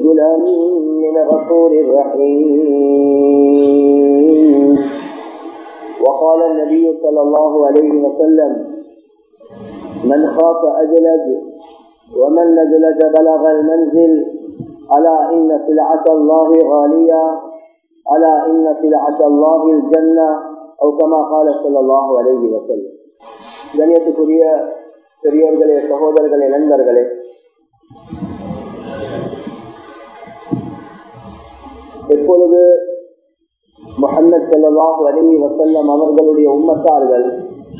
نزلا من غفور رحيم وقال النبي صلى الله عليه وسلم من خاف أجلج ومن نزلج بلغ المنزل ألا إن سلعة الله غالية ألا إن سلعة الله الجنة أو كما قال صلى الله عليه وسلم கணியத்துக்குரிய பெரியோர்களே சகோதரர்களே நண்பர்களே எப்பொழுது முகமது செல்லவாஹ் அலி வசல்லம் அவர்களுடைய உம்மத்தார்கள்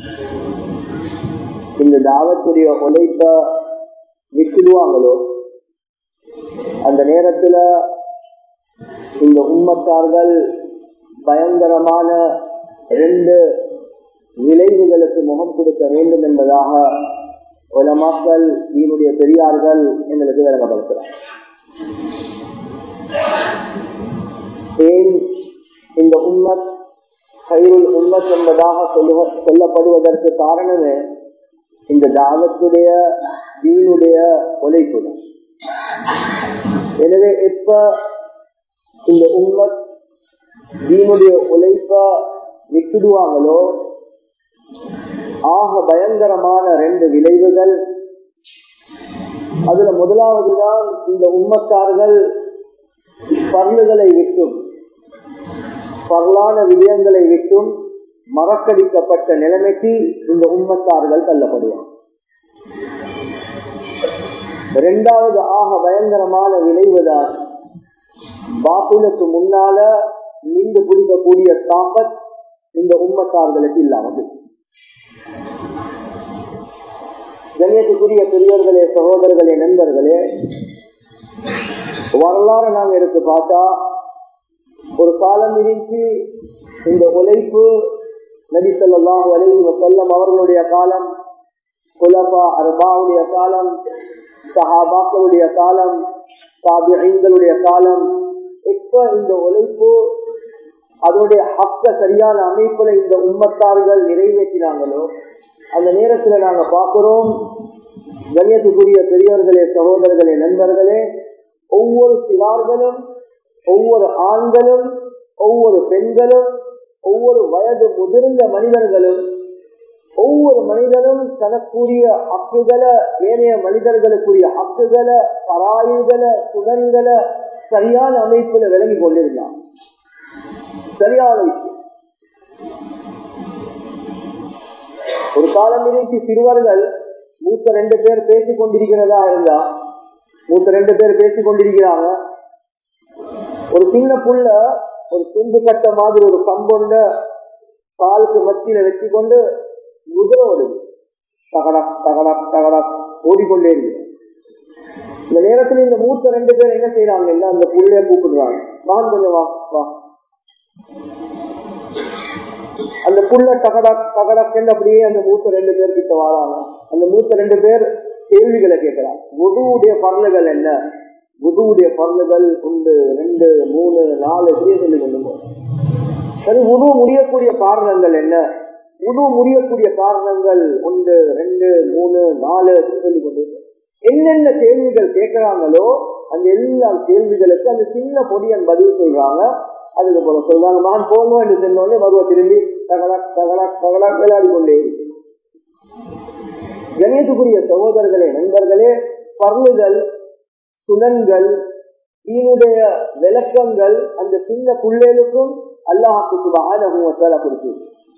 இந்த தாவத்துடைய உழைப்ப விட்டுடுவாங்களோ அந்த நேரத்துல இந்த உம்மத்தார்கள் பயங்கரமான இரண்டு விளைவுகளுக்கு முகம் கொடுக்க வேண்டும் என்பதாக உலமாக்கள் இதனுடைய பெரியார்கள் எங்களுக்கு விளங்கப்படுத்துறார் ஏன் இந்த உம்மத் கைருள் உம்மத் என்பதாக சொல்லுவ சொல்லப்படுவதற்கு காரணமே இந்த தாவத்துடைய தீனுடைய உழைப்பு எனவே எப்ப இந்த உம்மத் தீனுடைய உழைப்ப விட்டுடுவாங்களோ ஆக பயங்கரமான ரெண்டு விளைவுகள் அதுல முதலாவதுதான் இந்த உம்மத்தார்கள் பருளுகளை விட்டும் பரலான விடயங்களை விட்டும் மறக்கடிக்கப்பட்ட நிலைமைக்கு இந்த உம்மத்தார்கள் தள்ளப்படுவார் இரண்டாவது ஆக பயங்கரமான விளைவுதான் பாப்புலுக்கு முன்னால நின்று பிடிக்கக்கூடிய தாக்கத் இந்த உம்மத்தார்களுக்கு இல்லாமல் கண்ணியத்துக்குரிய பெரியவர்களே சகோதரர்களே நண்பர்களே வரலாறு நாங்க எடுத்து பார்த்தா ஒரு காலம் இருந்துச்சு இந்த உழைப்பு நபி சொல்லாஹ் அலைஹி வசல்லம் அவர்களுடைய காலம் குலபா அர்பாவுடைய காலம் சஹாபாக்களுடைய காலம் சாபிகளுடைய காலம் இப்ப இந்த உழைப்பு அதனுடைய ஹக்க சரியான அமைப்புல இந்த உம்மத்தார்கள் நிறைவேற்றினாங்களோ அந்த நேரத்துல நாங்க பார்க்கிறோம் கண்ணியத்துக்குரிய பெரியவர்களே சகோதரர்களே நண்பர்களே ஒவ்வொரு சிறார்களும் ஒவ்வொரு ஆண்களும் ஒவ்வொரு பெண்களும் ஒவ்வொரு வயது முதிர்ந்த மனிதர்களும் ஒவ்வொரு மனிதனும் தனக்குரிய ஹக்குகளை ஏனைய மனிதர்களுக்குரிய ஹக்குகளை பராயுகளை சுடன்களை சரியான அமைப்புல விளங்கி கொண்டிருந்தான் சரியான ஒரு காலம் இருந்து சிறுவர்கள் மூத்த ரெண்டு பேர் பேசிக் கொண்டிருக்கிறதா இருந்தா மூத்த ரெண்டு பேர் பேசிக் கொண்டிருக்கிறாங்க ஒரு சின்ன புள்ள ஒரு துண்டு கட்ட மாதிரி ஒரு கம்பொண்ட காலுக்கு மத்தியில வச்சு கொண்டு குதிரை ஓடுது தகடக் தகடக் தகடக் ஓடிக்கொண்டே இருக்கு இந்த நேரத்துல இந்த மூத்த ரெண்டு பேர் என்ன செய்யறாங்க அந்த புள்ளைய கூப்பிடுறாங்க வான் கொஞ்சம் வா வா அந்த புள்ள டகடக் டகடக் அப்படியே அந்த மூத்த ரெண்டு பேர் கிட்ட வராங்க அந்த மூத்த ரெண்டு பேர் கேள்விகளை கேட்கிறாங்க குதுவுடைய பரலுகள் என்ன குதுவுடைய பரலுகள் உண்டு ரெண்டு மூணு நாலு இப்படியே சொல்லி கொண்டு போறோம் சரி உணவு முடியக்கூடிய காரணங்கள் என்ன உணவு முடியக்கூடிய காரணங்கள் ஒன்று ரெண்டு மூணு நாலு சொல்லி கொண்டு என்னென்ன கேள்விகள் கேட்கிறாங்களோ அந்த எல்லா கேள்விகளுக்கு அந்த சின்ன பொடியன் பதில் சொல்றாங்க அதுக்கு போல சொல்றாங்க நான் போங்க என்று சொன்னோடனே வருவ திரும்பி தகலா தகலா தகலா விளையாடி கொண்டே கணேசுக்குரிய சகோதரர்களே நண்பர்களே பருளுகள் சுனன்கள் தீனுடைய விளக்கங்கள் அந்த சின்ன புள்ளேலுக்கும் அல்லாஹுக்கு சுபகான கொடுத்து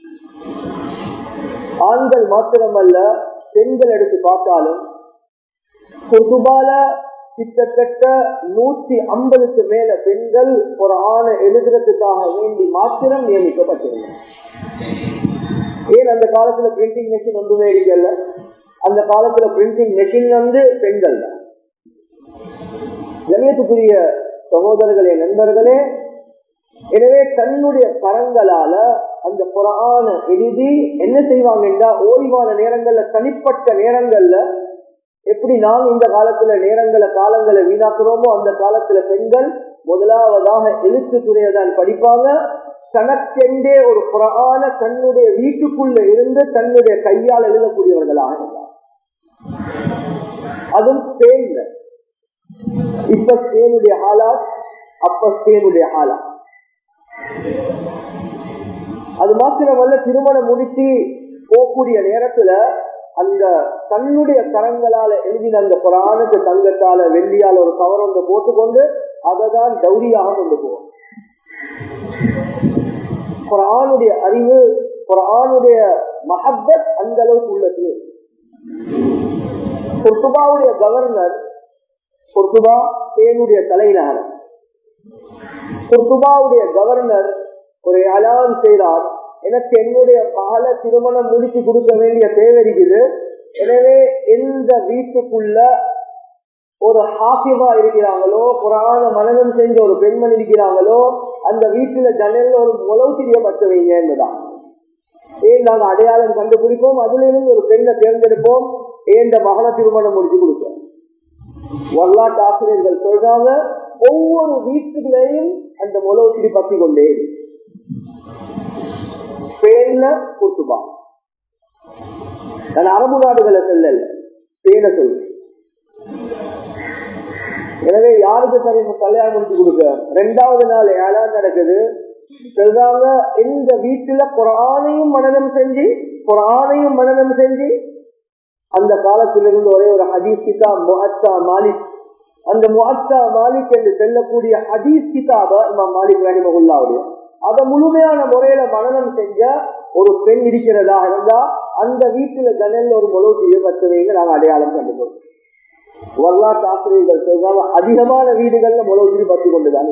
ஆண்கள் மாத்திரமல்ல பெண்கள் எடுத்து பார்த்தாலும் பொதுபால கிட்டத்தட்ட நூத்தி ஐம்பதுக்கு மேல பெண்கள் ஒரு ஆணை எழுதுறதுக்காக வேண்டி மாத்திரம் நியமிக்கப்பட்டிருந்தார் ஏன் அந்த காலத்துல பிரிண்டிங் மெஷின் ஒன்றுமே இருக்கல அந்த காலத்துல பிரிண்டிங் மெஷின் வந்து பெண்கள் தான் கணியத்துக்குரிய சகோதரர்களே நண்பர்களே எனவே தன்னுடைய கரங்களால அந்த புறான எழுதி என்ன செய்வாங்கன்னா ஓய்வான நேரங்கள்ல தனிப்பட்ட நேரங்கள்ல எப்படி நாம் இந்த காலத்துல நேரங்களை காலங்களை வீணாக்குறோமோ அந்த காலத்துல பெண்கள் முதலாவதாக எழுத்துத்துறையதான் படிப்பாங்க தனக்கெண்டே ஒரு புறான தன்னுடைய வீட்டுக்குள்ள இருந்து தன்னுடைய கையால் எழுதக்கூடியவர்களாக இருந்தார் அதுவும் பேய்ல இப்ப ஸ்பெயினுடைய ஹாலாத் அப்ப ஸ்பெயினுடைய ஹாலாத் அது மாத்திரமல்ல திருமணம் முடிச்சு போகக்கூடிய நேரத்துல அந்த தன்னுடைய கரங்களால எழுதின அந்த குரானுக்கு தங்கத்தால வெள்ளியால ஒரு கவர் ஒன்று போட்டுக்கொண்டு அதை தான் டௌரியாக கொண்டு போவோம் குரானுடைய அறிவு குரானுடைய மஹப்பத் அந்த அளவுக்கு உள்ளது பொர்த்துபாவுடைய கவர்னர் பொர்த்துபா பேனுடைய தலைநகரம் பொர்த்துபாவுடைய கவர்னர் ஒரு அலான் செய்தார் எனக்கு என்னுடைய மகள திருமணம் முடிச்சு கொடுக்க வேண்டிய தேவை இருக்குது எனவே எந்த வீட்டுக்குள்ள ஒரு ஹாஃபிமா இருக்கிறாங்களோ குரான மனநம் செஞ்ச ஒரு பெண்மணி இருக்கிறாங்களோ அந்த வீட்டுல ஜன்னல்ல ஒரு உழவு திரிய பற்ற வைங்க என்பதான் ஏன் நாங்க அடையாளம் கண்டுபிடிப்போம் அதுல இருந்து ஒரு பெண்ணை தேர்ந்தெடுப்போம் ஏன் இந்த மகன திருமணம் முடிச்சு கொடுப்போம் வரலாற்று ஆசிரியர்கள் சொல்றாங்க ஒவ்வொரு வீட்டுகளையும் அந்த உழவு திரி பத்தி கொண்டே பேன குத்துபா நான் அரபு நாடுகளை செல்லல பேன சொல்றேன் எனவே யாருக்கு சரி கல்யாணம் முடிச்சு கொடுக்க ரெண்டாவது நாள் ஏழாம் நடக்குது சொல்றாங்க இந்த வீட்டுல குரானையும் மனநம் செஞ்சு குரானையும் மனநம் செஞ்சு அந்த காலத்திலிருந்து ஒரே ஒரு ஹதீஸ் கிதாப் முஹத்தா மாலிக் அந்த முஹத்தா மாலிக் என்று செல்லக்கூடிய ஹதீஸ் கிதாப இமாம் மாலிக் ரஹிமகுல்லாவுடைய அதை முழுமையான முறையில மனநம் செஞ்ச ஒரு பெண் இருக்கிறதா இருந்தா அந்த வீட்டுல ஜன்னல் ஒரு முழு செய்ய பத்துவைங்க நாங்க அடையாளம் கண்டுபிடிச்சோம் வரலாற்று ஆசிரியர்கள் சொல்றாங்க அதிகமான வீடுகள்ல முழு பத்து கொண்டுதான்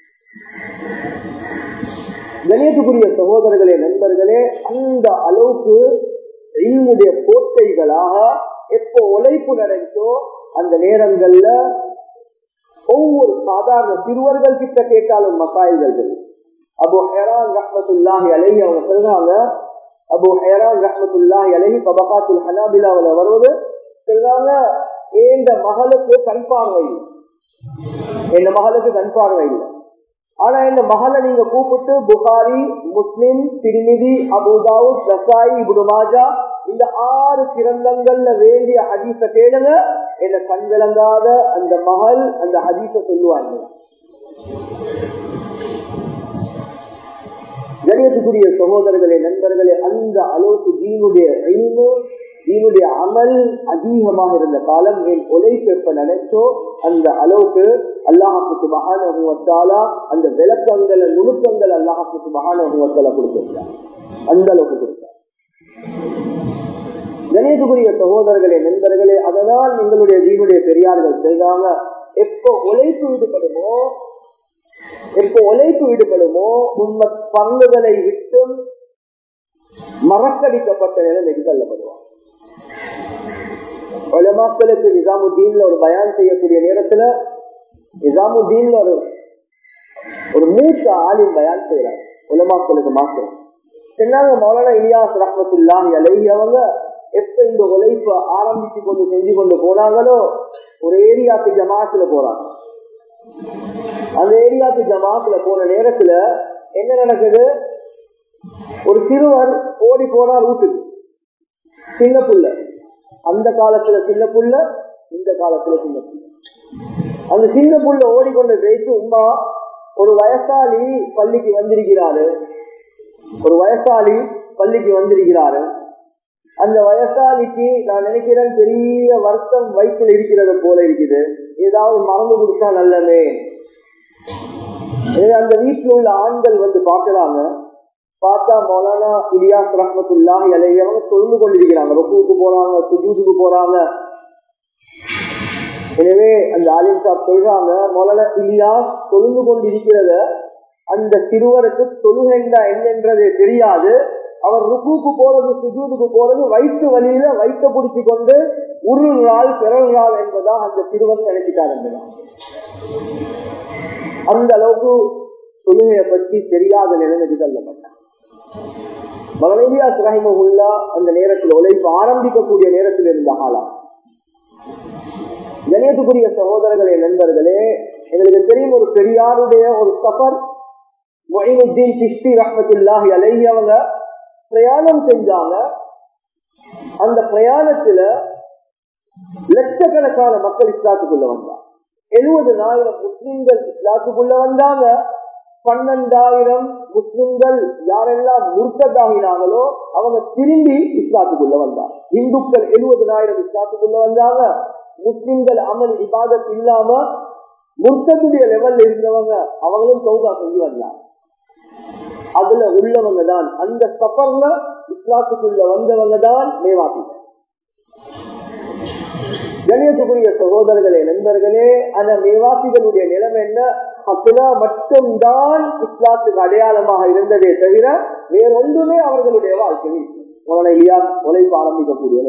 கணியத்துக்குரிய சகோதரர்களே நண்பர்களே அந்த அளவுக்கு இல்முடைய கோட்டைகளாக எப்போ உழைப்பு நடந்தோ அந்த நேரங்கள்ல ஒவ்வொரு சாதாரண சிறுவர்கள் கிட்ட கேட்டாலும் மசாயல்கள் தெரியும் அபு ஹெரான் ரஹமத்துல்லாஹி அலஹி அவங்க சொல்றாங்க அபு ஹெரான் ரஹமத்துல்லாஹி அலஹி பபகாத்துல் ஹனாபிலாவில் வருவது சொல்றாங்க இந்த மகளுக்கு கண் பார்வை இந்த மகளுக்கு கண் பார்வை இல்லை ஆனா இந்த மகளை நீங்க கூப்பிட்டு புகாரி முஸ்லிம் திருநிதி அபுதாவுத் ரசாயி இபுடுமாஜா இந்த ஆறு கிரந்தங்கள்ல வேண்டிய ஹதீச கேளுங்க என்ன கண் விளங்காத அந்த மகள் அந்த ஹதீச சொல்லுவாங்க கணியத்துக்குரிய சகோதரர்களே நண்பர்களே அந்த அளவுக்கு தீனுடைய இல்மு தீனுடைய அமல் அதிகமாக இருந்த காலம் என் உழைப்பு எப்ப நினைச்சோ அந்த அளவுக்கு அல்லாஹாக்கு மகானுவத்தாலா அந்த விளக்கங்களை நுணுக்கங்கள் அல்லாஹாக்கு மகானுவத்தால கொடுத்திருக்கார் அந்த அளவுக்கு கொடுத்தார் கணேசுக்குரிய சகோதரர்களே நண்பர்களே அதனால் எங்களுடைய தீனுடைய பெரியார்கள் செய்தாங்க எப்போ உழைப்பு ஈடுபடுமோ எப்போ உழைப்பு ஈடுபடுமோ உண்மை பங்குகளை விட்டும் மறக்கடிக்கப்பட்ட நிலைமைக்கு தள்ளப்படுவார் உலமாக்களுக்கு நிசாமுத்தீன்ல ஒரு பயான் செய்யக்கூடிய நேரத்துல நிசாமுத்தீன்ல ஒரு ஒரு மூத்த ஆளின் பயான் செய்யறாங்க உலமாக்களுக்கு மாற்றம் சொன்னாங்க மௌலானா இலியாஸ் ரஹமத்துல்லாஹி அலைஹி அவங்க எப்ப இந்த உழைப்பு ஆரம்பிச்சு கொண்டு செஞ்சு கொண்டு போனாங்களோ ஒரு ஏரியாக்கு ஜமாத்துல போறாங்க அந்த ஏரியாக்கு ஜமாத்துல போன நேரத்துல என்ன நடக்குது ஒரு சிறுவர் ஓடி போனார் வீட்டுக்கு சின்ன புள்ள அந்த காலத்துல சின்ன புள்ள இந்த காலத்துல சின்ன புள்ள அந்த சின்ன புள்ள ஓடிக்கொண்டு போயிட்டு உமா ஒரு வயசாளி பள்ளிக்கு வந்திருக்கிறாரு ஒரு வயசாளி பள்ளிக்கு வந்திருக்கிறாரு அந்த வயசாளிக்கு நான் நினைக்கிறேன் பெரிய வருத்தம் வயிற்றில் இருக்கிறது போல இருக்குது ஏதாவது மறந்து கொடுத்தா நல்லமே அந்த வீட்டில் உள்ள ஆண்கள் வந்து பார்க்கலாங்க பார்த்தா மௌலானா இலியாஸ் ரஹமத்துல்லாஹி அலையவங்க சொல்ந்து கொண்டிருக்கிறாங்க ரொக்குவுக்கு போறாங்க சுஜூதுக்கு போறாங்க எனவே அந்த ஆலிம் சாப் சொல்றாங்க மௌலானா இலியாஸ் தொழுந்து கொண்டிருக்கிறத அந்த சிறுவருக்கு தொழுகைண்டா என்னன்றதே தெரியாது அவர் ருக்குக்கு போறது சுஜூதுக்கு போறது வயிற்று வழியில வயிற்ற பிடிச்சு கொண்டு உருள்றாள் பிறழ்றாள் என்பதா அந்த சிறுவன் நினைச்சிட்டார் அந்த அளவுக்கு தொழுகையை பற்றி தெரியாத நிலைமைக்கு தள்ளப்பட்டார் மகனேபியா சிராஹிமகுல்லா அந்த நேரத்தில் உழைப்பு ஆரம்பிக்கக்கூடிய நேரத்தில் இருந்த ஆளா கணியத்துக்குரிய சகோதரர்களே நண்பர்களே எங்களுக்கு தெரியும் ஒரு பெரியாருடைய ஒரு சஃபர் மொயினுத்தீன் கிஷ்டி ரஹமத்துல்லாஹி அலைஹி அவங்க பிரயாணம் செஞ்சாங்க அந்த பிரயாணத்துல லட்சக்கணக்கான மக்கள் இஸ்லாத்துக்குள்ள வந்தாங்க எழுபதுனாயிரம் முஸ்லிம்கள் இஸ்லாத்துக்குள்ள வந்தாங்க பன்னெண்டாயிரம் முஸ்லிம்கள் யாரெல்லாம் முர்த்ததாகினாங்களோ அவங்க திரும்பி இஸ்லாத்துக்குள்ள வந்தாங்க இந்துக்கள் எழுபதுனாயிரம் இஸ்லாத்துக்குள்ள வந்தாங்க முஸ்லிம்கள் அமல் இபாதத் இல்லாம முர்த்தத்துடைய லெவல்ல இருந்தவங்க அவங்களும் சௌகா செஞ்சு வந்தாங்க அதுல உள்ளவங்க தான் அந்த சஃபர்ல இஸ்லாத்துக்குள்ள வந்தவங்க தான் மேவாசிகள் கணியத்துக்குரிய சகோதரர்களே நண்பர்களே அந்த மேவாசிகளுடைய நிலைமை என்ன அப்படின்னா மட்டும்தான் இஸ்லாத்துக்கு அடையாளமாக இருந்ததே தவிர வேறொன்றுமே அவர்களுடைய வாழ்க்கையில் அவனை இல்லையா உழைப்பு ஆரம்பிக்கக்கூடியது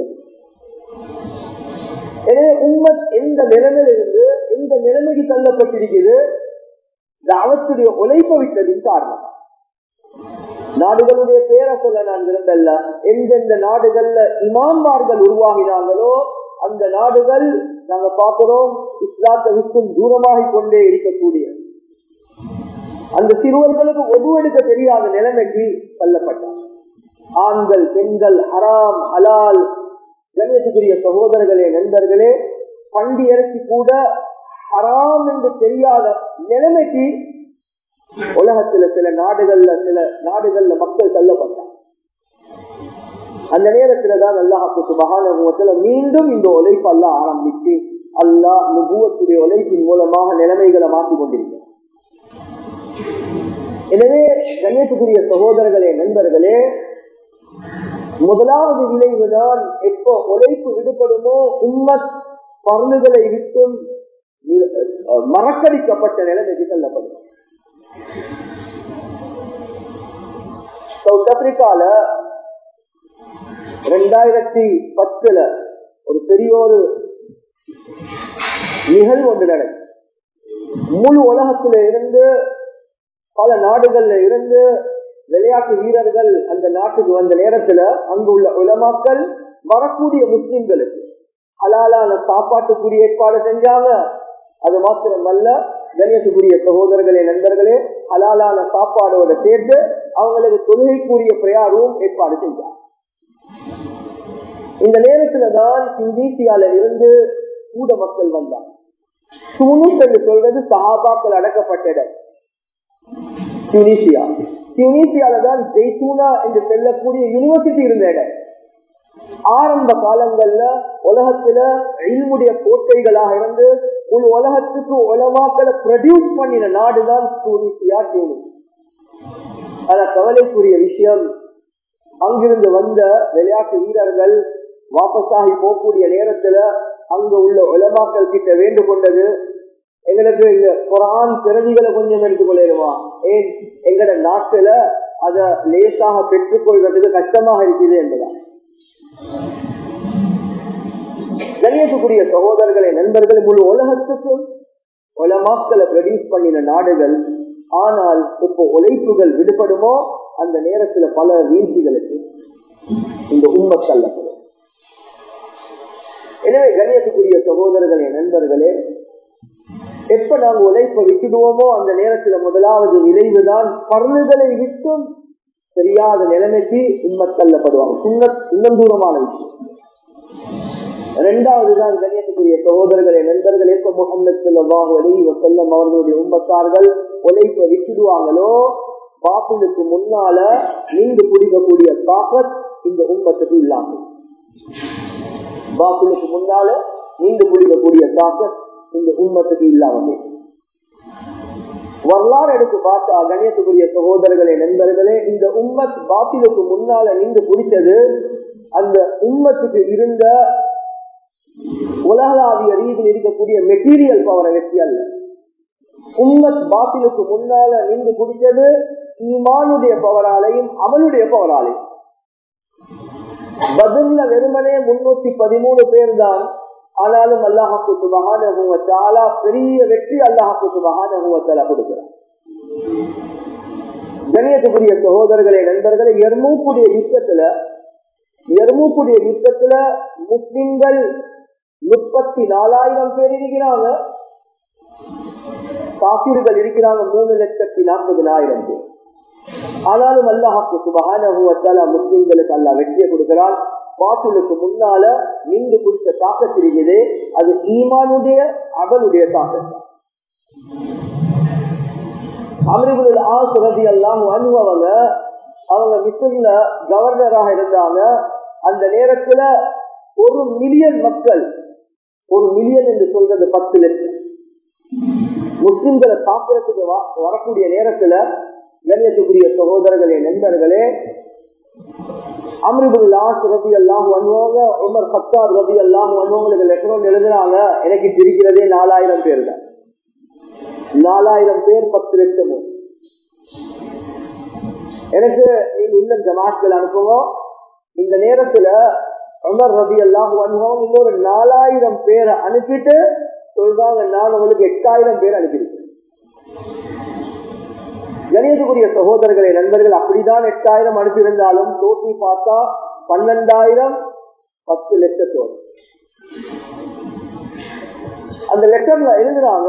எனவே உண்மை எந்த நிலைமையில் இருந்து எந்த நிலைமைக்கு தள்ளப்பட்டிருக்குது அவத்துடைய உழைப்பை விட்டதின் காரணம் நாடுகளுடைய பேரை சொல்ல நான் விரும்பல எந்தெந்த நாடுகள்ல இமான்மார்கள் உருவாகினாங்களோ அந்த நாடுகள் நாங்க பார்க்கிறோம் இஸ்லாத்தை விட்டும் தூரமாகிக் கொண்டே இருக்கக்கூடிய அந்த சிறுவர்களுக்கு ஒதுவெடுக்க தெரியாத நிலைமைக்கு தள்ளப்பட்டார் ஆண்கள் பெண்கள் ஹராம் ஹலால் கணேசக்குரிய சகோதரர்களே நண்பர்களே பண்டி அரிசி கூட ஹராம் என்று தெரியாத நிலைமைக்கு உலகத்துல சில நாடுகள்ல சில நாடுகள்ல மக்கள் தள்ளப்பட்டார் அந்த நேரத்துல தான் அல்லாஹாக்கு மகாநகத்துல மீண்டும் இந்த உழைப்பு அல்ல ஆரம்பித்து அல்லாஹ் நுபுவத்துடைய உழைப்பின் மூலமாக நிலைமைகளை மாற்றிக் கொண்டிருக்கிறார் எனவே கணேசக்குரிய சகோதரர்களே நண்பர்களே முதலாவது விளைவுதான் எப்போ உழைப்பு விடுபடுமோ உண்மத் பருளுகளை விட்டும் மறக்கடிக்கப்பட்ட நிலைமைக்கு தள்ளப்படும் சவுத் ஆப்பிரிக்கால ரெண்டாயிரத்தி பத்துல ஒரு பெரிய ஒரு நிகழ்வு ஒன்று நடக்கும் முழு உலகத்தில இருந்து பல நாடுகள்ல இருந்து விளையாட்டு வீரர்கள் அந்த நாட்டுக்கு வந்த நேரத்துல அங்கு உள்ள உலமாக்கள் வரக்கூடிய முஸ்லிம்களுக்கு ஹலாலான சாப்பாட்டுக்குரிய ஏற்பாடு செஞ்சாங்க அது மாத்திரமல்ல கணேசக்குரிய சகோதரர்களே நண்பர்களே ஹலாலான சாப்பாடோட சேர்த்து அவங்களுக்கு தொழுகைக்குரிய பிரயாரமும் ஏற்பாடு செஞ்சாங்க இந்த நேரத்துல தான் இந்தீசியால இருந்து கூட மக்கள் வந்தாங்க சூனிஸ் என்று சொல்றது சஹாபாக்கள் அடக்கப்பட்ட இடம் டியூனிசியா டியூனிசியால தான் ஜெய்சூனா என்று செல்லக்கூடிய யூனிவர்சிட்டி இருந்த இடம் ஆரம்ப காலங்கள்ல உலகத்துல இல்முடைய கோட்டைகளாக இருந்து முழு உலகத்துக்கு உலமாக்களை ப்ரொடியூஸ் பண்ணின நாடுதான் டியூனிசியா டியூனிஸ் அத கவலைக்குரிய விஷயம் அங்கிருந்து வந்த விளையாட்டு வீரர்கள் வாபஸாகி போகக்கூடிய நேரத்துல அங்க உள்ள உலமாக்கள் கிட்ட வேண்டு கொண்டது எங்களுக்கு இந்த குரான் பிரதிகளை கொஞ்சம் எடுத்துக்கொள்ளிடுமா ஏன் எங்கட நாட்டுல அத லேசாக பெற்றுக்கொள்றதுக்கு கஷ்டமாக இருக்குது என்பதான் கணியத்துக்குரிய சகோதரர்களை நண்பர்கள் முழு உலகத்துக்கும் உலமாக்களை ப்ரொடியூஸ் பண்ணின நாடுகள் ஆனால் இப்போ உழைப்புகள் விடுபடுமோ அந்த நேரத்துல பல வீழ்ச்சிகளுக்கு இந்த உண்மை தள்ளப்படும் எனவே கணியத்துக்குரிய சகோதரர்களே நண்பர்களே எப்ப நாங்க உழைப்பை விட்டுடுவோமோ அந்த நேரத்துல முதலாவது விளைவுதான் பருளுகளை விட்டும் தெரியாத நிலைமைக்கு உண்மை தள்ளப்படுவாங்க சுண்ண இன்னும் தூரமான விஷயம் இரண்டாவது தான் கண்ணியத்துக்குரிய சகோதரர்களே நண்பர்கள் எப்ப முகமது செல்லவாக அலி வசல்லம் அவர்களுடைய உண்மத்தார்கள் உழைப்பை விட்டுடுவாங்களோ பாப்பிலுக்கு முன்னால நீண்டு பிடிக்கக்கூடிய தாக்கத் இந்த உண்மத்துக்கு இல்லாமல் பாப்பிலுக்கு முன்னால நீண்டு பிடிக்கக்கூடிய தாக்கத் இந்த உண்மத்துக்கு இல்லாமல் வரலாறு எடுத்து பார்த்தா கணியத்துக்குரிய சகோதரர்களே நண்பர்களே இந்த உம்மத் பாப்பிலுக்கு முன்னால நீண்டு பிடிச்சது அந்த உம்மத்துக்கு இருந்த உலகளாவிய ரீதியில் இருக்கக்கூடிய மெட்டீரியல் பவரை வெற்றி அல்ல உம்மத் பாத்திலுக்கு முன்னால நின்று குடித்தது ஈமானுடைய பவராலையும் அவனுடைய பவராலையும் பதில்ல வெறுமனே முன்னூத்தி பதிமூணு பேர் தான் ஆனாலும் அல்லாஹாக்கு சுபகான பெரிய வெற்றி அல்லாஹாக்கு சுபகான கொடுக்கிறார் கணியத்துக்குரிய சகோதரர்களே நண்பர்களே எர்மூக்குடைய யுத்தத்துல எர்மூக்குடைய யுத்தத்துல முஸ்லிம்கள் முப்பத்தி நாலாயிரம் பேர் இருக்கிறாங்க காப்பீடுகள் இருக்கிறாங்க மூணு லட்சத்தி நாற்பதுனாயிரம் பேர் ஆனாலும் அல்லாஹாக்கு சுபகான முஸ்லிம்களுக்கு அல்லா வெற்றியை கொடுக்கிறான் பாத்திலுக்கு முன்னால நின்று குடித்த தாக்கத்து இருக்குது அது ஈமானுடைய அவளுடைய தாக்கம் அமரிபுல் ஆசுரதி எல்லாம் அனுபவங்க அவங்க மிஸ்ல கவர்னராக இருந்தாங்க அந்த நேரத்துல ஒரு மில்லியன் மக்கள் ஒரு மில்லியன் என்று சொல்றது பத்து லட்சம் முஸ்லிம்களை தாக்குறதுக்கு வரக்கூடிய நேரத்துல கண்ணியத்துக்குரிய சகோதரர்களே நண்பர்களே அம்ரிபுல்லாஸ் ரபி எல்லாம் வந்தவங்க உமர் சத்தார் ரபி எல்லாம் வந்தவங்களுக்கு லெட்டர் எழுதுறாங்க எனக்கு பிரிக்கிறதே நாலாயிரம் பேர் தான் நாலாயிரம் பேர் பத்து லட்சமும் எனக்கு நீங்க இன்னும் ஜமாட்கள் அனுப்புவோம் இந்த நேரத்துல உமர் ரபி எல்லாம் வந்தவங்க இன்னொரு நாலாயிரம் பேரை அனுப்பிட்டு சொல்றாங்க நான் உங்களுக்கு எட்டாயிரம் பேர் அனுப்பியிருக்கேன் கணியத்துக்குரிய சகோதரர்களே நண்பர்கள் அப்படிதான் எட்டாயிரம் அனுப்பியிருந்தாலும் தோட்டி பார்த்தா பன்னெண்டாயிரம் பத்து லட்சத்தோடு அந்த லெட்டர்ல எழுதுறாங்க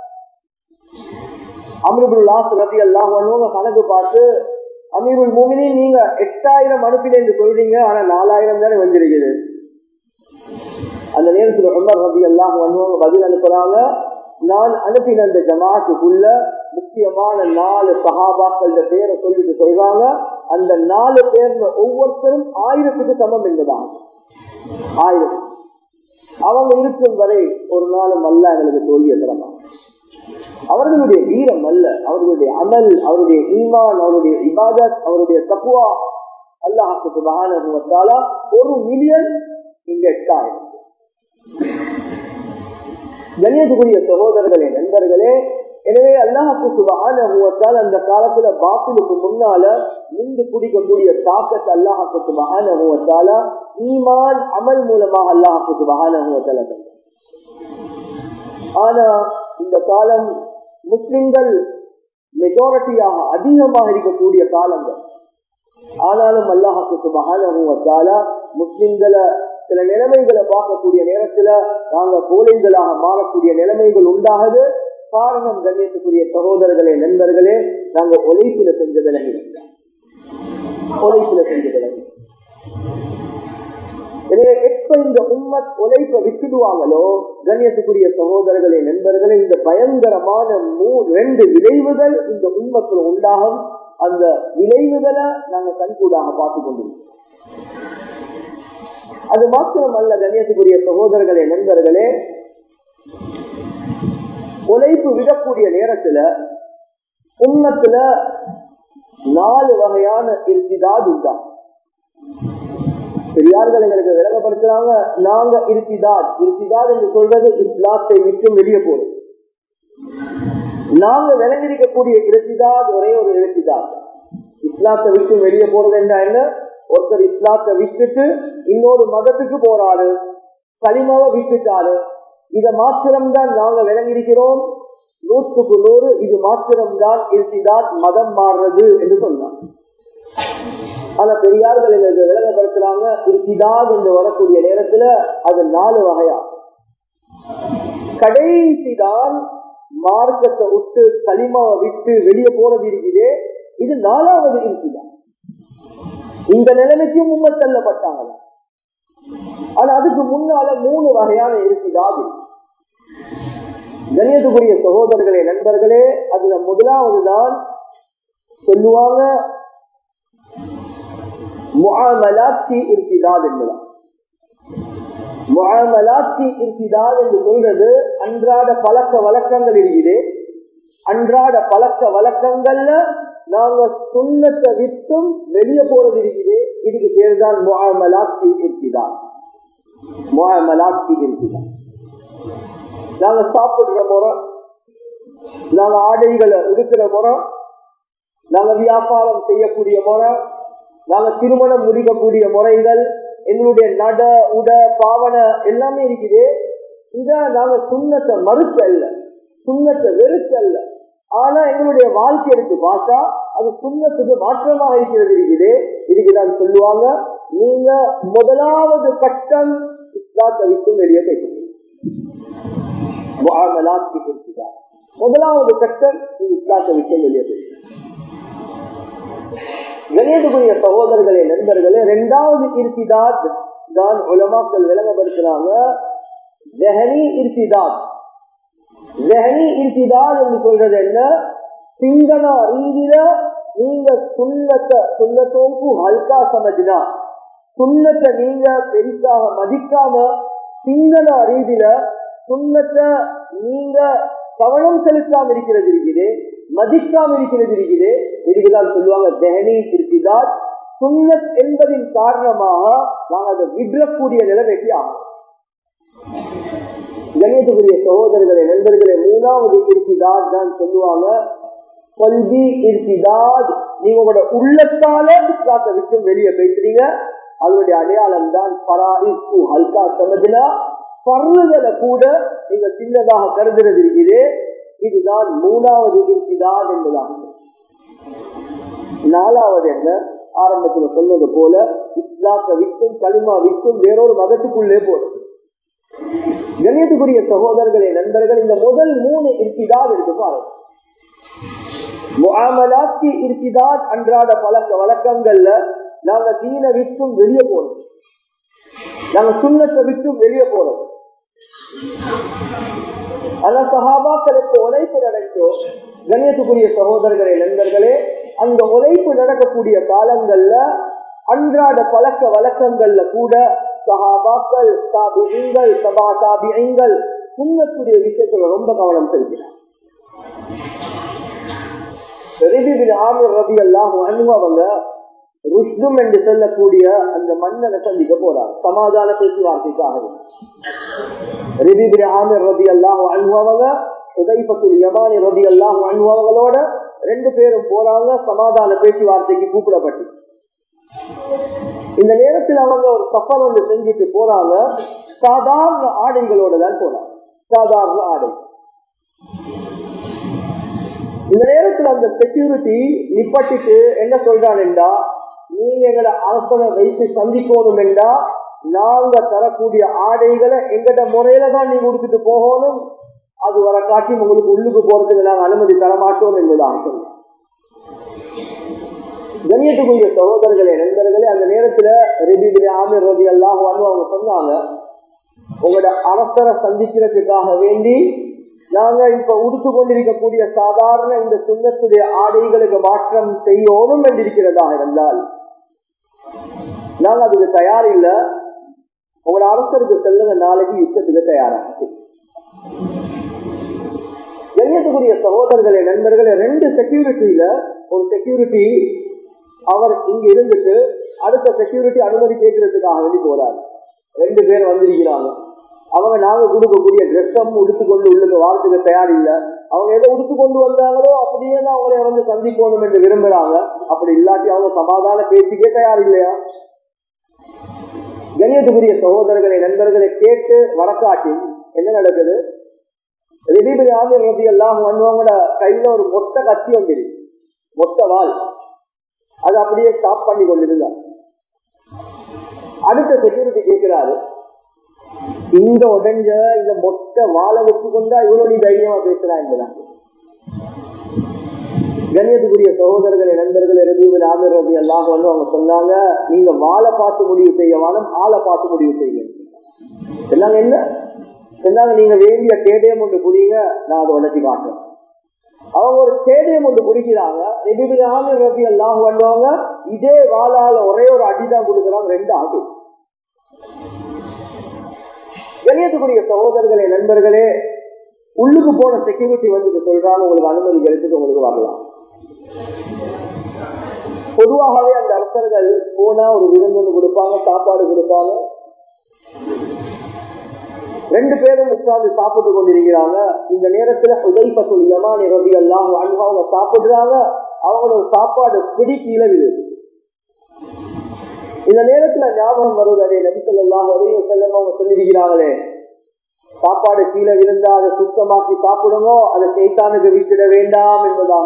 அமிர்புல்லாஸ் ரபி எல்லாம் கணக்கு பார்த்து அமீருல் மூமினி நீங்க எட்டாயிரம் அனுப்பினு சொல்றீங்க ஆனா நாலாயிரம் தானே வந்திருக்குது அந்த நேரத்தில் உமர் ரபி எல்லாம் வந்தவங்க பதில் அனுப்புறாங்க நான் அனுப்பின அந்த ஜமாத்துக்குள்ள முக்கியமான நாலு சகாபாக்கள் பேரை சொல்லிட்டு சொல்றாங்க அந்த நாலு பேர்ல ஒவ்வொருத்தரும் ஆயிரத்துக்கு சமம் என்பதான் ஆயிரம் அவங்க இருக்கும் வரை ஒரு நாளும் அல்ல எங்களுக்கு தோல்விய தரமா அவர்களுடைய வீரம் அல்ல அவர்களுடைய அமல் அவருடைய ஈமான் அவருடைய இபாதத் அவருடைய தக்குவா அல்லாஹுக்கு மகான ஒரு மில்லியன் இங்க எட்டாயிரம் கண்ணியத்துக்குரிய சகோதரர்களே நண்பர்களே எனவே அல்லாஹுக்கு சுபகான அந்த காலத்துல பாத்திலுக்கு முன்னால நின்று குடிக்கக்கூடிய தாக்கத்தை அல்லாஹுக்கு சுபகான ஈமான் அமல் மூலமாக அல்லாஹுக்கு சுபகான ஆனா இந்த காலம் முஸ்லிம்கள் மெஜாரிட்டியாக அதிகமாக இருக்கக்கூடிய காலங்கள் ஆனாலும் அல்லாஹுக்கு சுபகான முஸ்லிம்களை சில நிலைமைகளை பார்க்கக்கூடிய நேரத்துல நாங்க கோழைகளாக மாறக்கூடிய நிலைமைகள் உண்டாகுது காரணம் கண்ணியத்துக்குரிய சகோதரர்களே நண்பர்களே நாங்க உழைப்புல செஞ்ச விலகி உழைப்புல செஞ்ச விலகி எனவே எப்ப இந்த உம்மத் உழைப்பை விட்டுடுவாங்களோ கண்ணியத்துக்குரிய சகோதரர்களே நண்பர்களே இந்த பயங்கரமான மூ ரெண்டு விளைவுகள் இந்த உம்மத்துல உண்டாகும் அந்த விளைவுகளை நாங்க கண்கூடாக பார்த்து கொண்டிருக்கோம் அது மாத்திரம் அல்ல கண்ணியத்துக்குரிய சகோதரர்களே நண்பர்களே உழைப்பு விடக்கூடிய நேரத்துல உன்னத்துல நாலு வகையான இருத்திதாது உண்டா பெரியார்கள் எங்களுக்கு விளங்கப்படுத்துறாங்க நாங்க இருத்திதாத் இருத்திதாத் என்று சொல்றது இஸ்லாத்தை விட்டு வெளியே போறது நாங்க விளங்கிருக்கக்கூடிய இருத்திதாத் ஒரே ஒரு இருத்திதாத் இஸ்லாத்தை விட்டு வெளியே போறது என்ன ஒருத்தர் இஸ்லாத்தை விட்டுட்டு இன்னொரு மதத்துக்கு போறாரு களிமாவை விட்டுட்டாரு இத மாத்திரம்தான் நாங்க விளங்கியிருக்கிறோம் நூற்றுக்கு நூறு இது மாத்திரம்தான் இருத்திதான் மதம் மாறுறது என்று சொன்னார் ஆனா பெரியார்கள் எங்களுக்கு விளங்கப்படுத்துறாங்க இருத்திதான் என்று வரக்கூடிய நேரத்துல அது நாலு வகையா கடைசிதான் மார்க்கத்தை விட்டு களிமாவை விட்டு வெளியே போறது இருக்குது இது நாலாவது இருத்திதான் இந்த நிலைமைக்கும் முன்ன தள்ளப்பட்டாங்க ஆனா அதுக்கு முன்னால மூணு வகையான இருக்குதாது கணியத்துக்குரிய சகோதரர்களே நண்பர்களே அதுல முதலாவது தான் சொல்லுவாங்க முகாமலாட்சி இருக்கிதால் என்பதான் முகாமலாட்சி இருக்கிதால் என்று சொல்றது அன்றாட பழக்க வழக்கங்கள் இருக்குது அன்றாட பழக்க வழக்கங்கள்ல நாங்க சுண்ணத்தை விட்டும் வெளியே போறது இருக்குது இதுக்கு பேர் தான் முகாமலாட்சி இருக்கிறார் முகாமலாட்சி இருக்கிறார் நாங்க சாப்பிடுற முறை நாங்க ஆடைகளை உடுக்கிற முறை நாங்க வியாபாரம் செய்யக்கூடிய முறை நாங்க திருமணம் முடிக்கக்கூடிய முறைகள் எங்களுடைய நட உட பாவன எல்லாமே இருக்குது இத நாங்க சுண்ணத்தை மறுக்க அல்ல சுண்ணத்தை வெறுக்க அல்ல ஆனா எங்களுடைய வாழ்க்கை எடுத்து பார்த்தா அது சுண்ணத்துக்கு மாற்றமாக இருக்கிறது இருக்குது இதுக்குதான் சொல்லுவாங்க நீங்க முதலாவது கட்டம் இஸ்லாத்தை விட்டு வெளியே பேசுறீங்க முதலாவது கட்டம் இஸ்லாத்தை விட்டு வெளியே பேசுறீங்க கணேதுக்குரிய சகோதரர்களே நண்பர்களே இரண்டாவது இருப்பிதாத் தான் உலமாக்கள் விளங்கப்படுத்துறாங்க ஜெஹனி இருத்திதான் ஜெஹனி இருத்திதான் என்று சொல்றது என்ன சிங்கள ரீதியில நீங்க சுண்ணத்தை சுண்ணத்தோக்கு ஹல்கா சமஜினா சுண்ணத்தை நீங்க பெருசாக மதிக்காம சிங்கள ரீதியில சுண்ணத்தை நீங்க கவனம் செலுத்தாம இருக்கிறது இருக்குது மதிக்காம இருக்கிறது இருக்குது இதுக்குதான் சொல்லுவாங்க ஜெஹனி இருத்திதான் சுண்ணத் என்பதின் காரணமாக நாங்கள் அதை விடக்கூடிய நிலைமைக்கு ஆகும் கணியத்துக்குரிய சகோதரர்களே நண்பர்களே மூணாவது இருத்திதாத் தான் சொல்லுவாங்க கல்வி இருத்திதாத் நீங்க உங்களோட உள்ளத்தால இஸ்லாத்தை விட்டு வெளியே பேசுறீங்க அதனுடைய அடையாளம் தான் பராஇஸ்கு ஹல்கா சமஜினா பருகளை கூட நீங்க சின்னதாக கருதுறது இருக்குது இதுதான் மூணாவது இருத்திதாத் என்பதாகும் நாலாவது என்ன ஆரம்பத்துல சொன்னது போல இஸ்லாத்தை விட்டும் களிமா விட்டும் வேறொரு மதத்துக்குள்ளே போறது கணியத்துக்குரிய சகோதரர்களே நண்பர்கள் இந்த முதல் மூணு இருப்பிதான் எடுத்து பாருங்க முகாமலாத்தி இருப்பிதான் அன்றாட பழக்க வழக்கங்கள்ல நாங்க தீன விட்டும் வெளியே போறோம் நாங்க சுண்ணத்தை விட்டும் வெளியே போறோம் ஆனா சகாபாக்களுக்கு உழைப்பு நடக்கும் கணியத்துக்குரிய சகோதரர்களே நண்பர்களே அந்த உழைப்பு நடக்கக்கூடிய காலங்கள்ல அன்றாட பழக்க வழக்கங்கள்ல கூட சகாபாக்கள் தாபிகள் சபா தாபியங்கள் சுண்ணத்துடைய விஷயத்துல ரொம்ப கவனம் செலுத்தினார் ரவி எல்லாம் அவங்க ருஷ்டும் என்று சொல்லக்கூடிய அந்த மன்னனை சந்திக்க போறார் சமாதான பேச்சுவார்த்தைக்காக ரிபிபிரி ஆமிர் ரவி எல்லாம் அனுபவங்க உதைபத்துல் யமானி ரவி எல்லாம் அனுபவங்களோட ரெண்டு பேரும் போறாங்க சமாதான பேச்சுவார்த்தைக்கு கூப்பிடப்பட்டு இந்த நேரத்தில் அவங்க ஒரு சஃபர் வந்து செஞ்சுட்டு போறாங்க சாதாரண ஆடைகளோட தான் போறாங்க சாதாரண ஆடை இந்த நேரத்தில் அந்த செக்யூரிட்டி நிப்பட்டிட்டு என்ன சொல்றான் என்றா நீங்க எங்களை அரசனை வைத்து சந்திக்கணும் என்றா நாங்க தரக்கூடிய ஆடைகளை எங்கட முறையில தான் நீங்க கொடுத்துட்டு போகணும் அது வர காட்டி உங்களுக்கு உள்ளுக்கு போறதுக்கு நாங்க அனுமதி தர மாட்டோம் என்பதாக சொன்னோம் கணியத்துக்குரிய சகோதரர்களே நண்பர்களே அந்த நேரத்துல ரெபிபிலி ஆமிர் ரவி எல்லாம் அவங்க சொன்னாங்க உங்களோட அரசரை சந்திக்கிறதுக்காக வேண்டி நாங்க இப்ப உடுத்து கொண்டிருக்கக்கூடிய சாதாரண இந்த சுண்ணத்துடைய ஆடைகளுக்கு மாற்றம் செய்யணும் என்றிருக்கிறதா இருந்தால் நாங்க அதுக்கு தயார் இல்ல உங்களோட அரசருக்கு செல்லுங்க நாளைக்கு யுத்தத்துக்கு தயாராக கண்ணியத்துக்குரிய சகோதரர்களே நண்பர்களே ரெண்டு செக்யூரிட்டியில ஒரு செக்யூரிட்டி அவர் இங்க இருந்துட்டு அடுத்த செக்யூரிட்டி அனுமதி கேட்கறதுக்காக வேண்டி போறாரு ரெண்டு பேர் வந்திருக்கிறாங்க அவங்க நாங்க கொடுக்கக்கூடிய ட்ரெஸ்ஸும் உடுத்துக்கொண்டு உள்ளுக்கு வாரத்துக்கு தயார் இல்ல அவங்க எதை உடுத்து கொண்டு வந்தாங்களோ அப்படியே தான் அவங்கள வந்து சந்திக்கணும் என்று விரும்புறாங்க அப்படி இல்லாட்டி அவங்க சமாதான பேச்சுக்கே தயார் இல்லையா கணியத்துக்குரிய சகோதரர்களை நண்பர்களை கேட்டு வரக்காட்டி என்ன நடக்குது ரிபீபில் ஆமிர் ரபி எல்லாம் வந்தவங்களோட கையில ஒரு மொட்டை கத்தி வந்துரு மொட்டை வால் அது அப்படியே ஸ்டாப் பண்ணி கொண்டிருந்தார் அடுத்த செக்யூரிட்டி கேட்கிறாரு இந்த உடஞ்ச இந்த மொட்டை வாழை வச்சு கொண்டா இவ்வளவு நீ தைரியமா பேசுறா என்பதான் கண்ணியத்துக்குரிய சகோதரர்களை நண்பர்கள் ரபீபில் ஆமிர் ரபி எல்லாம் வந்து அவங்க சொன்னாங்க நீங்க வாழை பார்த்து முடிவு செய்ய வேணும் ஆளை பார்த்து முடிவு செய்யுங்க சொன்னாங்க என்ன சொன்னாங்க நீங்க வேண்டிய கேடயம் ஒன்று புரியுங்க நான் அதை உடச்சி காட்டுறேன் அவங்க ஒரு ஸ்டேடியம் ஒன்று குடிக்கிறாங்க ரெண்டு ஆமிர் ரபி எல்லாம் பண்ணுவாங்க இதே வாழால ஒரே ஒரு அடிதான் கொடுக்குறாங்க ரெண்டு ஆகு வெளியேற்றக்கூடிய சகோதரர்களே நண்பர்களே உள்ளுக்கு போன செக்யூரிட்டி வந்து சொல்றாங்க உங்களுக்கு அனுமதி கிடைச்சிட்டு உங்களுக்கு வரலாம் பொதுவாகவே அந்த அரசர்கள் போனா ஒரு விருந்து கொடுப்பாங்க சாப்பாடு கொடுப்பாங்க ரெண்டு பேரும் உட்கார்ந்து சாப்பிட்டு கொண்டிருக்கிறாங்க இந்த நேரத்துல உதைப்பத்துல் யமானி ரவி எல்லாம் அவங்க சாப்பிடுறாங்க அவங்களோட சாப்பாடு பிடி கீழே விழுது இந்த நேரத்துல ஞாபகம் வருவதே நபிசல்லாம் வரையும் செல்லம் அவங்க சொல்லியிருக்கிறாங்களே சாப்பாடு கீழே விழுந்தா அதை சுத்தமாக்கி சாப்பிடுமோ அதை சைத்தானுக்கு விட்டுட வேண்டாம் என்பதான்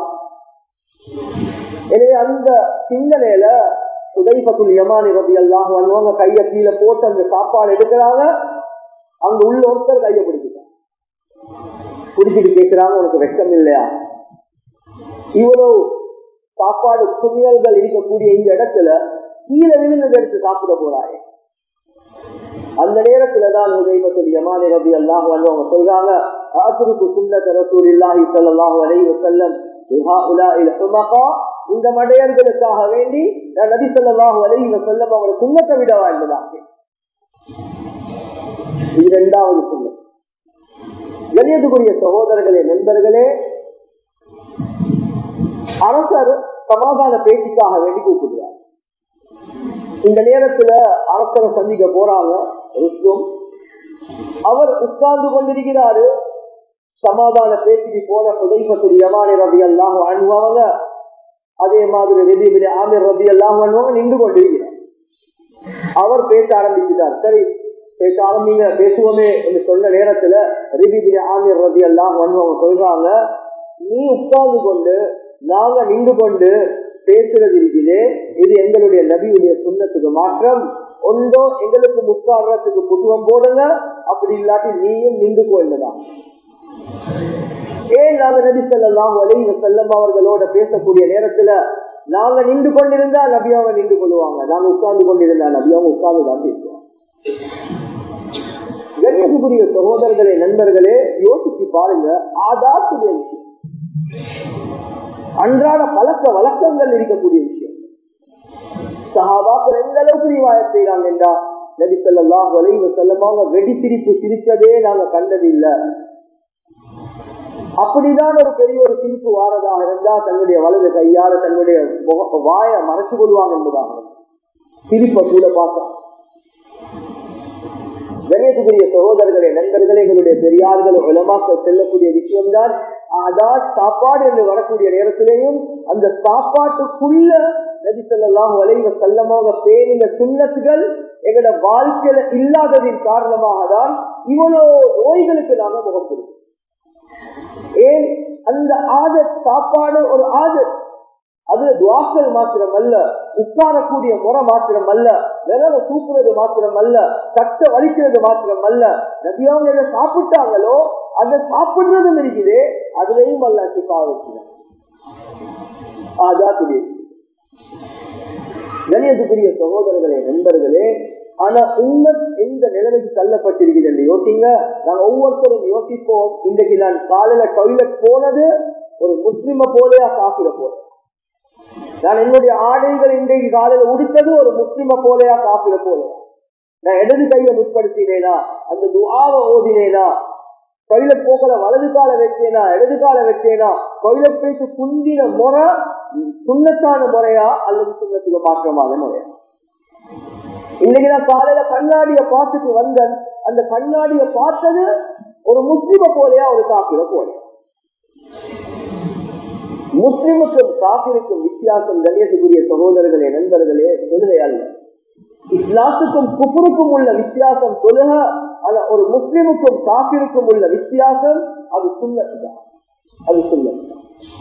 எனவே அந்த சிந்தனையில உதைப்பத்துல் யமானி ரவி எல்லாம் பண்ணுவாங்க கையை கீழே போட்டு அந்த சாப்பாடு எடுக்கிறாங்க அங்க உள்ள ஒருத்தர் கையை பிடிக்கிறான் பிடிச்சிட்டு கேட்கிறாங்க உனக்கு வெட்கம் இல்லையா இவ்வளவு சாப்பாடு குமியல்கள் இருக்கக்கூடிய இந்த இடத்துல கீழே விழுந்ததை எடுத்து சாப்பிட போறாயே அந்த நேரத்துல தான் உதயபத்துல் யமானி ரபி அல்லாஹ் அவங்க சொல்றாங்க ஆசுருக்கு சுன்னத் ரசூல் இல்லாஹி ஸல்லல்லாஹு அலைஹி வஸல்லம் பிஹாஉலாஇல் ஹுமகா இந்த மடையர்களுக்காக வேண்டி நான் நபி ஸல்லல்லாஹு அலைஹி வஸல்லம் அவங்களை சுன்னத்தை விடவா என்பதாக இது இரண்டாவது சுண்ணத் கண்ணியத்துக்குரிய சகோதரர்களே நண்பர்களே அரசர் சமாதான பேச்சுக்காக வேண்டி கூப்பிடுறார் இந்த நேரத்துல அரசரை சந்திக்க போறாங்க ருஸ்தும் அவர் உட்கார்ந்து கொண்டிருக்கிறாரு சமாதான பேச்சுக்கு போன புதைப்பத்துடைய யமானி ரபி அல்லாஹ் அணுவாங்க அதே மாதிரி ரெபிபிடி ஆமிர் ரபி அல்லாஹ் அணுவாங்க நின்று கொண்டிருக்கிறார் அவர் பேச ஆரம்பிச்சுட்டார் சரி பேச ஆரம்பிங்க பேசுவோமே என்று சொன்ன நேரத்துல ரிபிபிடி ஆமிர் ரபி அல்லாஹ் அணுவாங்க சொல்றாங்க நீ உட்கார்ந்து கொண்டு நாங்க நின்று கொண்டு பேசுறது இருக்குது இது எங்களுடைய நபியுடைய சுண்ணத்துக்கு மாற்றம் ஒன்றோ எங்களுக்கு முக்காடுறதுக்கு புதுவம் போடுங்க அப்படி இல்லாட்டி நீயும் நின்று போயிருந்தான் ஏன் நாங்க நபி செல்லாம் வலைவ செல்லம் அவர்களோட பேசக்கூடிய நேரத்துல நாங்க நின்று கொண்டிருந்தா நபியாவை நின்று கொள்வாங்க நாங்க உட்கார்ந்து கொண்டிருந்தா நபியாவை உட்கார்ந்து தான் பேசுவாங்க கண்ணியத்துக்குரிய சகோதரர்களே நண்பர்களே யோசிச்சு பாருங்க ஆதாத்துடைய விஷயம் அன்றாட பழக்க வழக்கங்கள் இருக்கக்கூடிய விஷயம் சஹாபாக்கள் எந்த அளவுக்கு ரிவாயத் செய்யறாங்க என்றா நபி சொல்லலாம் வலைவ செல்லமாக வெடி சிரிப்பு சிரிச்சதே நாங்க கண்டது இல்ல அப்படிதான் ஒரு பெரிய ஒரு சிரிப்பு வாரதாக இருந்தா தன்னுடைய வலது கையால தன்னுடைய வாய மறைச்சு கொள்வாங்க என்பதாக சிரிப்பை கூட பார்த்தோம் கணேசக்குரிய சகோதரர்களே நண்பர்களே எங்களுடைய பெரியார்கள் உலமாக்கள் செல்லக்கூடிய விஷயம்தான் அதான் சாப்பாடு என்று வரக்கூடிய நேரத்திலேயும் அந்த சாப்பாட்டுக்குள்ள நபி சொல்லலாம் வளைவ செல்லமாக பேணின சுண்ணத்துகள் எங்களோட வாழ்க்கையில இல்லாததின் காரணமாக தான் இவ்வளவு நோய்களுக்கு நாம முகம் கொடுக்கும் ஏன் அந்த ஆதத் சாப்பாடு ஒரு ஆதத் அது துவாக்கள் மாத்திரம் அல்ல உட்காரக்கூடிய முறை மாத்திரம் அல்ல விரல தூக்குறது மாத்திரம் அல்ல கட்ட வலிக்கிறது மாத்திரம் அல்ல நபியாவும் எதை சாப்பிட்டாங்களோ அதை சாப்பிடுறதும் இருக்குது அதுலயும் அல்ல சிப்பா வச்சுக்கிறேன் ஆதாத்துடைய கணியத்துக்குரிய சகோதரர்களே நண்பர்களே ஆனா உண்மை எந்த நிலைமைக்கு தள்ளப்பட்டிருக்குது என்று யோசிங்க நாங்க ஒவ்வொருத்தரும் யோசிப்போம் இன்றைக்கு நான் காலையில டாய்லெட் போனது ஒரு முஸ்லிம போலையா காப்பிட போறேன் நான் என்னுடைய ஆடைகள் இன்றைக்கு காலையில உடுத்தது ஒரு முஸ்லிம போலையா காப்பிட போலையா நான் இடது கையை முற்படுத்தினேனா அந்த துவாவை ஓதினேனா டாய்லெட் போக்கல வலது கால வச்சேனா இடது கால வச்சேனா டாய்லெட் பேச்சு குந்தின முறை சுண்ணத்தான முறையா அல்லது சுண்ணத்துக்கு மாற்றமான முறையா இன்னைக்கு நான் காலையில கண்ணாடிய பார்த்துட்டு வந்தேன் அந்த கண்ணாடிய பார்த்தது ஒரு முஸ்லிம போலையா ஒரு காப்பிட போலையா முஸ்லிமுக்கும் காப்பிற்கும் வித்தியாசம் கண்ணியத்துக்குரிய சகோதரர்களே நண்பர்களே தொழுகை அல்ல இஸ்லாத்துக்கும் குப்புருக்கும் உள்ள வித்தியாசம் தொழுக ஆனா ஒரு முஸ்லிமுக்கும் காப்பிற்கும் உள்ள வித்தியாசம் அது சுண்ணத்துதான் அது சுண்ணத்துதான்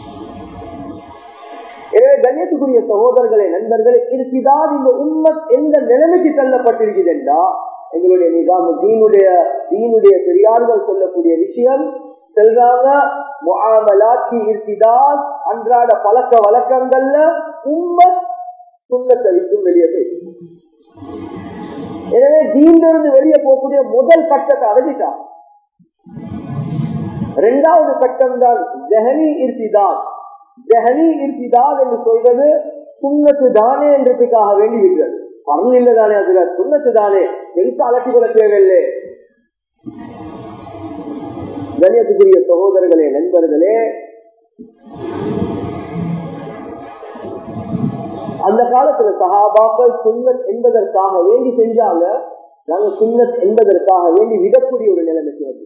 எனவே கண்ணியத்துக்குரிய சகோதரர்களே நண்பர்களே இதுதான் இந்த உண்மத் எந்த நிலைமைக்கு தள்ளப்பட்டிருக்குது என்றா எங்களுடைய நிகாம தீனுடைய தீனுடைய பெரியார்கள் சொல்லக்கூடிய விஷயம் செல்றாங்க முகாமலாக்கி இருக்கிதான் அன்றாட பழக்க வழக்கங்கள்ல உண்மத் சுண்ணத்தை விட்டு வெளியே போயிடுச்சு எனவே தீனிலிருந்து வெளியே போகக்கூடிய முதல் கட்டத்தை அடைஞ்சிட்டான் இரண்டாவது கட்டம் தான் ஜெஹனி இருத்திதான் ஜெஹனி இருத்திதான் என்று சொல்றது சுண்ணத்து தானே என்றதுக்காக வேண்டி இருக்கிறது பரல் இல்லை தானே அதுல சுண்ணத்து தானே பெருசா அலட்டி கொள்ள தேவையில்லை கண்ணியத்துக்குரிய சகோதரர்களே நண்பர்களே அந்த காலத்துல சகாபாக்கள் சுண்ணத் என்பதற்காக வேண்டி செஞ்சாங்க நாங்க சுண்ணத் என்பதற்காக வேண்டி விடக்கூடிய ஒரு நிலைமைக்கு வந்து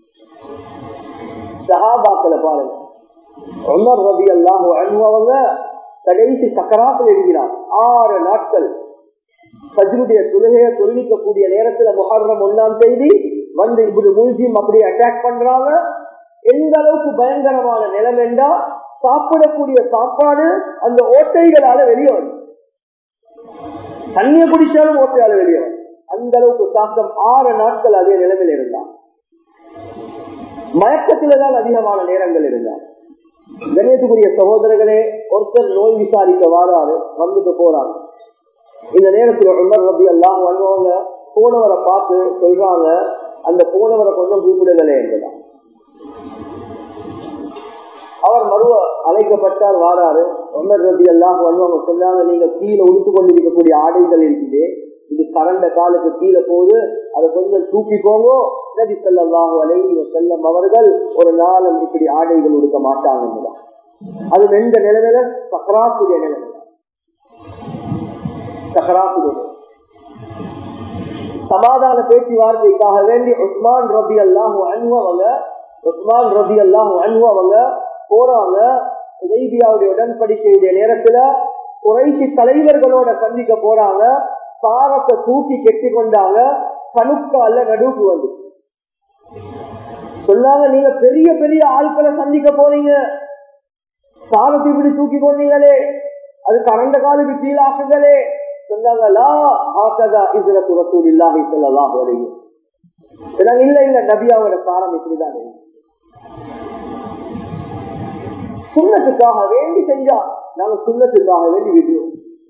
சகாபாக்களை பாருங்க உமர் ரபி அல்லாஹ் அனுபவங்க கடைசி சக்கராத்தில் இருக்கிறார் ஆறு நாட்கள் பஜ்ருடைய தொழுகையை தொழிலிக்கக்கூடிய நேரத்துல முஹர்ரம் ஒன்னாம் செய்தி வந்து இப்படி மூழ்கியும் அப்படியே அட்டாக் பண்றாங்க எந்த அளவுக்கு பயங்கரமான நிலம் என்றா சாப்பிடக்கூடிய சாப்பாடு அந்த ஓட்டைகளால வெளியே வரும் தண்ணிய குடிச்சாலும் ஓட்டையால வெளியே வரும் அந்த அளவுக்கு தாக்கம் ஆறு நாட்கள் அதே நிலைமையில் இருந்தான் மயக்கத்தில்தான் அதிகமான நேரங்கள் இருந்தார் கணேசக்குரிய சகோதரர்களே ஒருத்தர் நோய் விசாரிக்க வாராரு வந்துட்டு போறாங்க இந்த நேரத்தில் உமர் ரபி எல்லாம் வருவாங்க போனவரை பார்த்து சொல்றாங்க அந்த போனவரை கொஞ்சம் கூப்பிடுங்களே என்றுதான் அவர் மறுவ அழைக்கப்பட்டார் வாராரு ஒன்னர் ரதி எல்லாம் வருவாங்க சொன்னாங்க நீங்க கீழே உடுத்து கொண்டிருக்கக்கூடிய ஆடைகள் இருக்குது இது கரண்ட காலுக்கு கீழே போகுது அதை கொஞ்சம் தூக்கிக்கோங்க நபி செல்லல்லாஹு அலைஹி செல்லம் அவர்கள் ஒரு நாளும் இப்படி ஆடைகள் உடுக்க மாட்டாங்க அது எந்த நிலைமையில சக்கராத்துடைய நிலைமை சக்கராத்துடைய சமாதான பேச்சுவார்த்தைக்காக வேண்டி உஸ்மான் ரபி அல்லாஹு அனுபவங்க உஸ்மான் ரபி அல்லாஹு அனுபவங்க போறாங்க உதய்பியாவுடைய உடன்படிக்கையுடைய நேரத்துல குறைசி தலைவர்களோட சந்திக்க போறாங்க சாரத்தை தூக்கி கெட்டி கொண்டாங்க கணுக்கால நடுவுக்கு வந்து சொன்னாங்க நீங்க பெரிய பெரிய ஆட்களை சந்திக்க போறீங்க சாரத்தை இப்படி தூக்கி கொண்டீங்களே அது கரண்ட காலுக்கு கீழாக்குங்களே சொன்னாங்களா ஆக்கதா இதுல துரத்தூர் இல்லாம சொல்லலாம் வரையும் இல்ல இல்ல நபியாவோட சாரம் இப்படிதான் சுண்ணத்துக்காக வேண்டி செஞ்சா நாங்க சுண்ணத்துக்காக வேண்டி விடுவோம்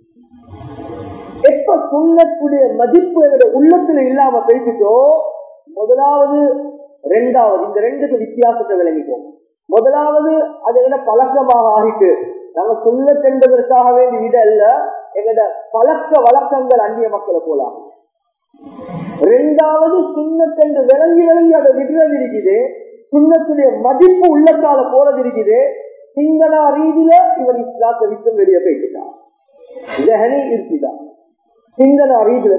எப்ப சுண்ணத்துடைய மதிப்பு எங்களுடைய உள்ளத்துல இல்லாம பேசிட்டோ முதலாவது ரெண்டாவது இந்த ரெண்டுக்கு வித்தியாசத்தை விளங்கிட்டோம் முதலாவது அது என்ன பழக்கமாக ஆகிட்டு நாங்க சொல்ல சென்றதற்காக வேண்டி விட அல்ல எங்கட பழக்க வழக்கங்கள் அந்நிய மக்களை போலாம் ரெண்டாவது சுண்ணத்தென்று விளங்கி விளங்கி அதை விடுறது இருக்குது சுண்ணத்துடைய மதிப்பு உள்ளத்தால போறது இருக்குது சிங்களா ரீதியில இவன் இஸ்லாத்தை விட்டு வெளியே போயிட்டான் ஜஹனி இருக்குதான் சிங்களா ரீதியில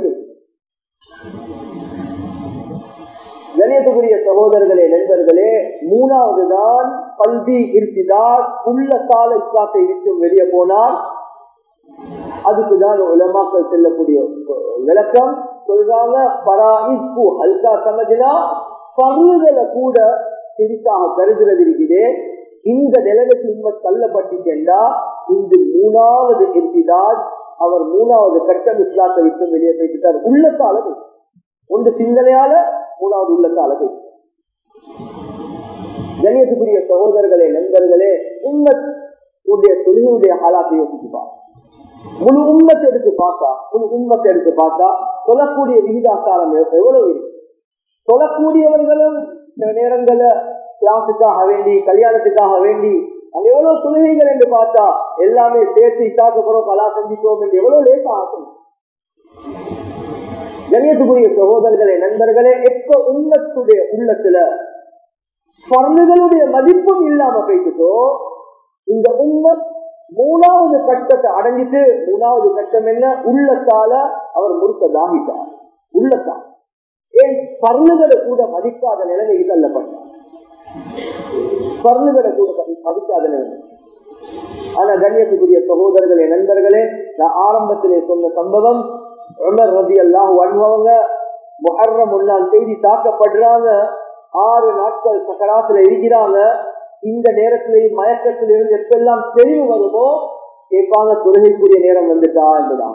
கணியத்துக்குரிய சகோதரர்களே நண்பர்களே மூணாவது தான் கல்வி இருத்திதார் உள்ள கால இஸ்லாத்தை விட்டு வெளியே போனால் அதுக்குதான் உலமாக்கள் செல்லக்கூடிய விளக்கம் சொல்றாங்க பராயிப்பு ஹல்கா சமஜனா பருகளை கூட பெரிசாக கருதுறது இருக்குது இந்த நிலைமைக்கு உண்மை தள்ளப்பட்டுச்சென்றா இந்த மூணாவது இருத்திதார் அவர் மூணாவது கட்டம் இஸ்லாத்தை விட்டு வெளியே போயிட்டார் உள்ளத்தால ஒன்று சிந்தனையால மூணாவது உள்ளத்தால போயிட்டு கணியத்துக்குரிய சகோதரர்களே நண்பர்களே உண்மையுடைய தொழிலுடைய ஹாலாத்தை யோசிச்சுப்பார் முழு உண்மத்தை எடுத்து பார்த்தா முழு உண்மத்தை எடுத்து பார்த்தா சொல்லக்கூடிய விகிதாசாரம் எவ்வளவு இருக்கு சொல்லக்கூடியவர்களும் சில நேரங்கள்ல கிளாஸுக்காக வேண்டி கல்யாணத்துக்காக வேண்டி அங்க எவ்வளவு தொழுகைகள் என்று பார்த்தா எல்லாமே சேர்த்து இசாக்க போறோம் கலா செஞ்சிட்டோம் என்று எவ்வளவு லேசா ஆகும் கணியத்துக்குரிய சகோதரர்களே நண்பர்களே எப்ப உன்னத்துடைய உள்ளத்துல பர்ணுகளுடைய மதிப்பும் இல்லாம போயிட்டோ இந்த உண்மத் மூணாவது கட்டத்தை அடைஞ்சிட்டு மூணாவது கட்டம் என்ன உள்ளத்தால அவர் முறுக்கதாகிட்டார் உள்ளத்தால் ஏன் பர்ணுகளை கூட மதிக்காத நிலைமையில் தள்ளப்பட்டார் பர்ணுகளை கூட மதிக்காத நிலைமை ஆனா கண்ணியத்துக்குரிய சகோதரர்களே நண்பர்களே நான் ஆரம்பத்திலே சொன்ன சம்பவம் உமர் ரதி அல்லாஹ் அனுபவங்க முஹர்ரம் ஒன்னாம் செய்தி தாக்கப்படுறாங்க ஆறு நாட்கள் சக்கராத்துல இருக்கிறாங்க இந்த நேரத்திலேயும் மயக்கத்தில் இருந்து எப்பெல்லாம் தெளிவு வருமோ கேட்பாங்க தொழுகைக்குரிய நேரம் வந்துட்டா என்பதான்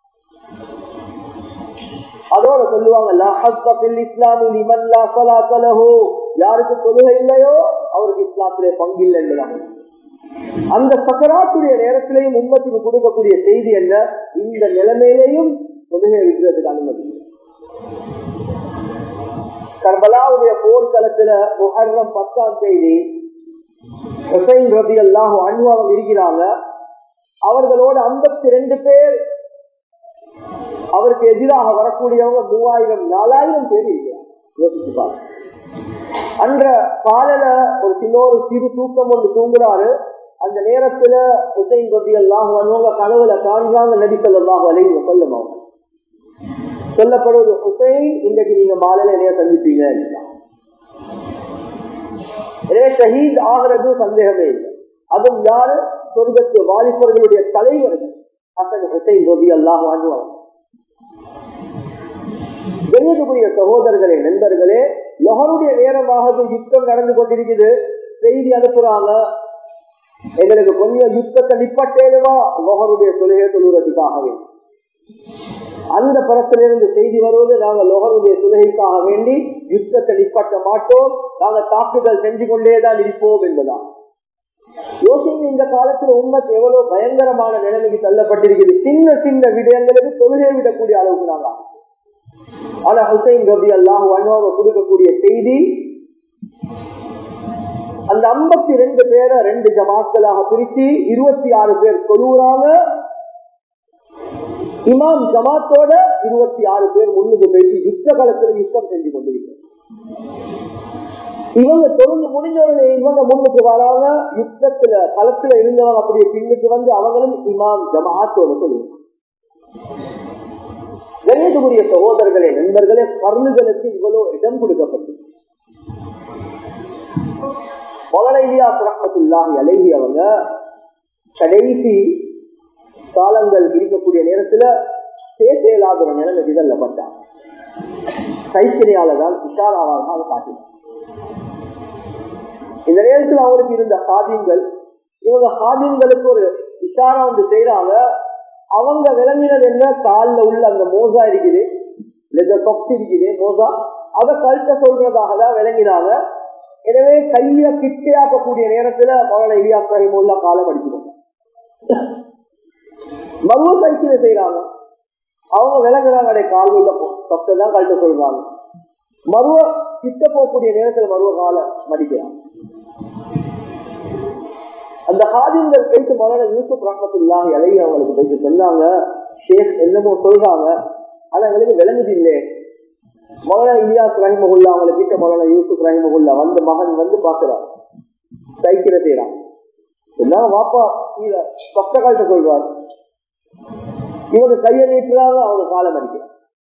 அதோட சொல்லுவாங்க யாருக்கு தொழுகை இல்லையோ அவருக்கு இஸ்லாத்திலே பங்கு இல்லை என்பதாக அந்த சக்கராத்துடைய நேரத்திலேயும் உண்மத்துக்கு கொடுக்கக்கூடிய செய்தி என்ன இந்த நிலைமையிலையும் தொழுகை விடுறதுக்கு அனுமதி கர்பலாவுடைய போர்க்களத்துல முஹர்ரம் பத்தாம் தேதி ஹுசைன் ரபி அல்லாஹ் அனுபவம் இருக்கிறாங்க அவர்களோட ஐம்பத்தி ரெண்டு பேர் அவருக்கு எதிராக வரக்கூடியவங்க மூவாயிரம் நாலாயிரம் பேர் இருக்கிறாங்க யோசிச்சு பாருங்க அன்ற காலையில ஒரு சின்ன ஒரு சிறு தூக்கம் ஒன்று தூங்குறாரு அந்த நேரத்துல ஹுசைன் ரபி அல்லாஹ் அனுபவ கனவுல காண்றாங்க நபி சொல்லாஹ் அலைவ சொல்லும் அவங்க சொல்லப்படுவது ஹுசைன் இன்றைக்கு நீங்க மாலையில என்னைய சந்திப்பீங்க எனவே ஷஹீத் ஆகிறது சந்தேகமே இல்லை அதுவும் யாரு சொர்க்கத்து வாலிபர்களுடைய தலைவர் ஹசன் ஹுசைன் ரபி அல்லாஹ் வாழ்வாங்க கண்ணியத்துக்குரிய சகோதரர்களே நண்பர்களே லொஹருடைய நேரமாக யுத்தம் நடந்து கொண்டிருக்குது செய்தி அனுப்புறாங்க எங்களுக்கு கொஞ்சம் யுத்தத்தை நிப்பட்டேதுவா லொஹருடைய தொழுகை தொழுகிறதுக்காகவே அந்த புறத்திலிருந்து செய்தி வருவது நாங்கள் லோகருடைய தொழுகைக்காக வேண்டி யுத்தத்தை நிப்பட்ட மாட்டோம் நாங்கள் தாக்குதல் செஞ்சு கொண்டேதான் இருப்போம் என்பதான் யோசிங்க இந்த காலத்துல உண்மைக்கு எவ்வளவு பயங்கரமான நிலைமைக்கு தள்ளப்பட்டிருக்கிறது சின்ன சின்ன விடயங்களுக்கு தொழுகை விடக்கூடிய அளவுக்கு நாங்கள் ஆனா ஹுசைன் ரபி அல்லாஹ் அவங்க கொடுக்கக்கூடிய செய்தி அந்த ஐம்பத்தி ரெண்டு பேரை ரெண்டு ஜமாக்களாக பிரிச்சு இருபத்தி ஆறு பேர் கொழுவுறாங்க இமாம் ஜமாத்தோட இருபத்தி ஆறு பேர் முன்னுக்கு பேசி யுத்த காலத்துல யுத்தம் செஞ்சு கொண்டிருக்கிறார் இவங்க தொழுந்து முடிஞ்சவங்க இவங்க முன்னுக்கு வராங்க யுத்தத்துல களத்துல இருந்தவங்க அப்படியே பின்னுக்கு வந்து அவங்களும் இமாம் ஜமாத்தோட சொல்லுவாங்க கணேசகுரிய சகோதரர்களே நண்பர்களே பருளுகளுக்கு இவ்வளவு இடம் கொடுக்கப்பட்டு மொகலையா ரஹமத்துல்லாஹி அழகி அவங்க கடைசி காலங்கள் இருக்கக்கூடிய நேரத்துல பேச இயலாத ஒரு நிலைமை விதல்லப்பட்டார் கைக்கிரையால தான் இஷாராவாக அதை காட்டினார் இந்த நேரத்தில் அவருக்கு இருந்த சாதியங்கள் இவங்க சாதியங்களுக்கு ஒரு இஷாரா வந்து செய்யறாங்க அவங்க விளங்கினது என்ன காலில் உள்ள அந்த மோசா இருக்குது லெதர் சொக்ஸ் இருக்குது மோசா அதை கழுத்த சொல்றதாக தான் விளங்கினாங்க எனவே கைய கிட்டையாக்கக்கூடிய நேரத்துல மகன இலியா ரஹிமுல்லா காலம் அடிக்கணும் மருவ கைக்கில செய்யறாங்க அவங்க விளங்குறாங்க கால் உள்ள சொத்தை தான் கழுத்த சொல்றாங்க மருவ கிட்ட போகக்கூடிய நேரத்துல மருவ கால மடிக்கிறாங்க அந்த ஹாதிங்கள் பேசு மகன யூசுப் ரஹமத்துல்லாஹி அலை அவங்களுக்கு பேசி சொன்னாங்க ஷேக் என்னமோ சொல்றாங்க ஆனா எங்களுக்கு விளங்குது இல்லை மகனா இலியாஸ் ரஹிமகுல்லா அவங்களை கிட்ட மகனா யூசுப் ரஹிமகுல்லா வந்து மகன் வந்து பாக்குறார் சைக்கிற செய்யறான் என்ன வாப்பா கீழே பக்க காலத்தை சொல்றார் இவங்க கையை நீட்டுறாங்க அவங்க காலம் அடிக்கிறார்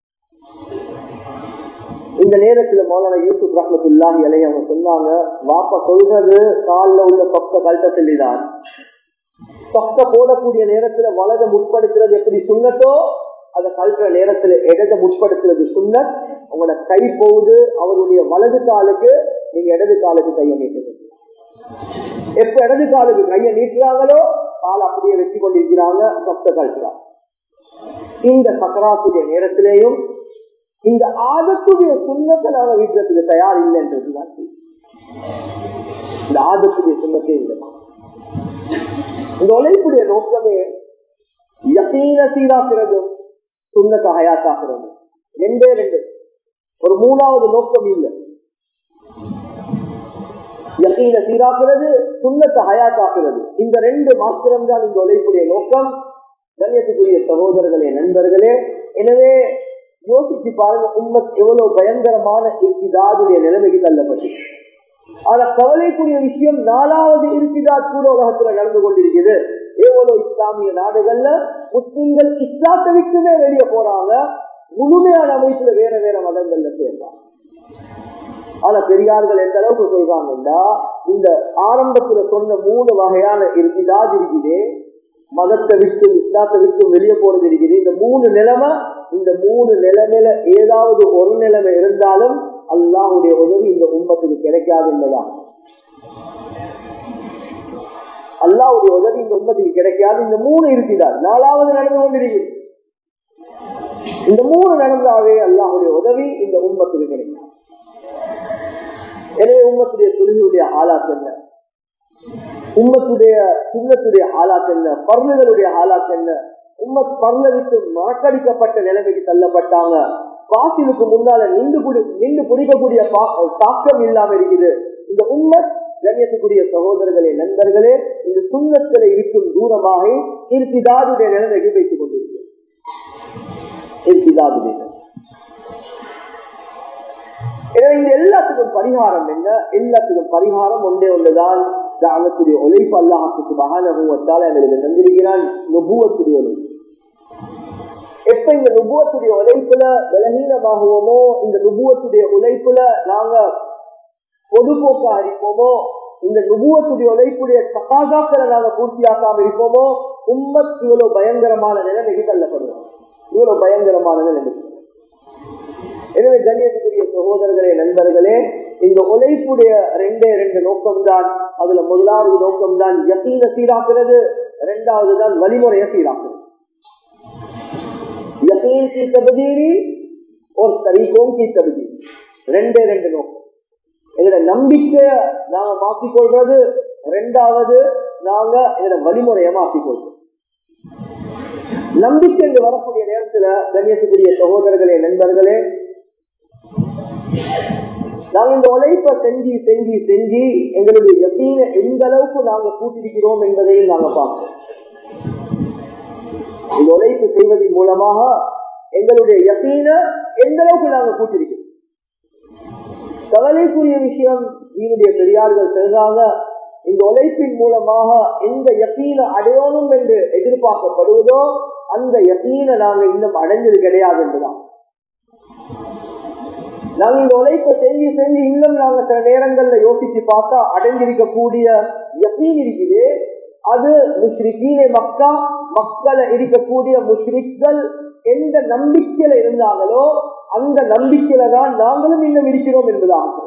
இந்த நேரத்துல மௌலானா யூசுப் ரஹமத்துல்லாஹி அலை அவங்க சொன்னாங்க வாப்பா சொல்றது காலில் உள்ள சொக்க கழட்ட சொல்லிதான் சொக்க போடக்கூடிய நேரத்துல வலதை முற்படுத்துறது எப்படி சுண்ணத்தோ அதை கழற்ற நேரத்துல இடதை முற்படுத்துறது சுண்ண உங்களோட கை போகுது அவருடைய வலது காலுக்கு நீங்க இடது காலுக்கு கையை நீட்டுங்க எப்ப இடது காலுக்கு கையை நீட்டுறாங்களோ கால் அப்படியே வச்சு கொண்டிருக்கிறாங்க சொத்த கழட்டுறாங்க இந்த சக்கராத்துடைய நேரத்திலேயும் இந்த ஆதத்துடைய சுண்ணத்தை நாங்க வீட்டுறதுக்கு தயார் இல்லைன்றதுதான் இந்த ஆதத்துடைய சுண்ணத்தை இல்லை இந்த உழைப்புடைய நோக்கமே யசீன சீராக்குறதும் சுண்ணத்தை ஹயாத்தாக்குறது ரெண்டே ரெண்டு ஒரு மூணாவது நோக்கம் இல்லை யசீன சீராக்குறது சுண்ணத்தை ஹயாத்தாக்குறது இந்த ரெண்டு மாத்திரம் தான் இந்த உழைப்புடைய நோக்கம் கண்ணியத்துக்குரிய சகோதரர்களே நண்பர்களே எனவே யோசிச்சு பாருங்க உண்மத் எவ்வளவு பயங்கரமான இதாதுடைய நிலைமைக்கு தள்ளப்பட்டு ஆனா கவலைக்குரிய விஷயம் நாலாவது இருக்கிதாத் கூட உலகத்துல நடந்து கொண்டிருக்கிறது எவ்வளவு இஸ்லாமிய நாடுகள்ல முஸ்லிம்கள் இஸ்லாத்தை விட்டுமே வெளியே போறாங்க முழுமையான அமைப்புல வேற வேற மதங்கள்ல சேர்றாங்க ஆனா பெரியார்கள் எந்த அளவுக்கு சொல்றாங்கன்னா இந்த ஆரம்பத்துல சொன்ன மூணு வகையான இருக்கிதாது இருக்குது மதத்தை விட்டு இஸ்லாத்தை விட்டு வெளியே போறது இருக்குது இந்த மூணு நிலைமை இந்த மூணு நிலைமையில ஏதாவது ஒரு நிலைமை இருந்தாலும் அல்லாஹுடைய உதவி இந்த உண்மத்துக்கு கிடைக்காது என்பதான் அல்லாவுடைய உதவி இந்த உண்மத்துக்கு கிடைக்காது இந்த மூணு இருக்கிறார் நாலாவது நடந்து கொண்டிருக்கிறது இந்த மூணு நடந்தாவே அல்லாஹுடைய உதவி இந்த உண்மத்துக்கு கிடைக்காது எனவே உண்மத்துடைய தொழிலுடைய ஆளாக்கு என்ன உம்மத்துடைய சுண்ணத்துடைய ஆளாக்கு என்ன பர்ணங்களுடைய ஆளாக்கு என்ன உம்மத் பர்ண விட்டு மறக்கடிக்கப்பட்ட நிலைமைக்கு தள்ளப்பட்டாங்க பாசிலுக்கு முன்னால நின்று குடி நின்று பிடிக்கக்கூடிய தாக்கம் இல்லாம இருக்குது இந்த உம்மத் கண்ணியத்துக்குரிய சகோதரர்களே நண்பர்களே இந்த சுண்ணத்தை விட்டும் தூரமாக இருப்பிதாதுடைய நிலைமைக்கு வைத்துக் கொண்டிருக்கிறது இருப்பிதாதுடைய எனவே இந்த எல்லாத்துக்கும் பரிகாரம் என்ன எல்லாத்துக்கும் பரிகாரம் ஒன்றே ஒன்றுதான் தாவத்துடைய உழைப்பு அல்லாஹுக்கு மகானகுவத்தால் எங்களுக்கு தந்திருக்கிறான் நுபுவத்துடைய உழைப்பு எப்ப இந்த நுபுவத்துடைய உழைப்புல பலகீனமாகுவோமோ இந்த நுபுவத்துடைய உழைப்புல நாங்க பொதுப்போக்கா இருப்போமோ இந்த நுபுவத்துடைய உழைப்புடைய தகாதாக்களை நாங்க பூர்த்தியாக்காம இருப்போமோ உம்மத் இவ்வளவு பயங்கரமான நிலைமைக்கு தள்ளப்படுவோம் இவ்வளவு பயங்கரமான நிலைமை எனவே கண்ணியத்துக்குரிய சகோதரர்களே நண்பர்களே இந்த உழைப்புடைய ரெண்டே ரெண்டு நோக்கம்தான் அதுல முதலாவது நோக்கம் தான் யசீன சீராக்குறது இரண்டாவது தான் வழிமுறையை சீராக்குறது யசீன் கி தபதீரி ஒரு தரீகோம் கி தபதீரி ரெண்டே ரெண்டு நோக்கம் எங்களோட நம்பிக்கைய நாங்க மாற்றிக்கொள்றது ரெண்டாவது நாங்க எங்களோட வழிமுறையை மாற்றிக்கொள்றோம் நம்பிக்கை என்று வரக்கூடிய நேரத்துல கண்ணியத்துக்குரிய சகோதரர்களே நண்பர்களே நாங்க இந்த உழைப்பை செஞ்சு செஞ்சு செஞ்சு எங்களுடைய யக்கீன எந்த அளவுக்கு நாங்க கூட்டிருக்கிறோம் என்பதையும் நாங்க பார்க்கிறோம் இந்த உழைப்பு செய்வதன் மூலமாக எங்களுடைய யக்கீன எந்த அளவுக்கு நாங்க கூட்டிருக்கிறோம் கவலைக்குரிய விஷயம் இவனுடைய பெரியார்கள் சொல்றாங்க இந்த உழைப்பின் மூலமாக எந்த யக்கீன அடையணும் என்று எதிர்பார்க்கப்படுவதோ அந்த யக்கீன நாங்க இன்னும் அடைஞ்சது கிடையாது என்றுதான் நாங்க இந்த உழைப்பை செஞ்சு செஞ்சு இன்னும் நாங்க சில நேரங்கள்ல யோசிச்சு பார்த்தா அடைஞ்சிருக்கக்கூடிய யக்கீன் இருக்குது அது முஸ்ரிக்கீனே மக்கா மக்களை இருக்கக்கூடிய முஸ்ரிக்கள் எந்த நம்பிக்கையில இருந்தாங்களோ அந்த நம்பிக்கையில தான் நாங்களும் இன்னும் இருக்கிறோம் என்பதாகும்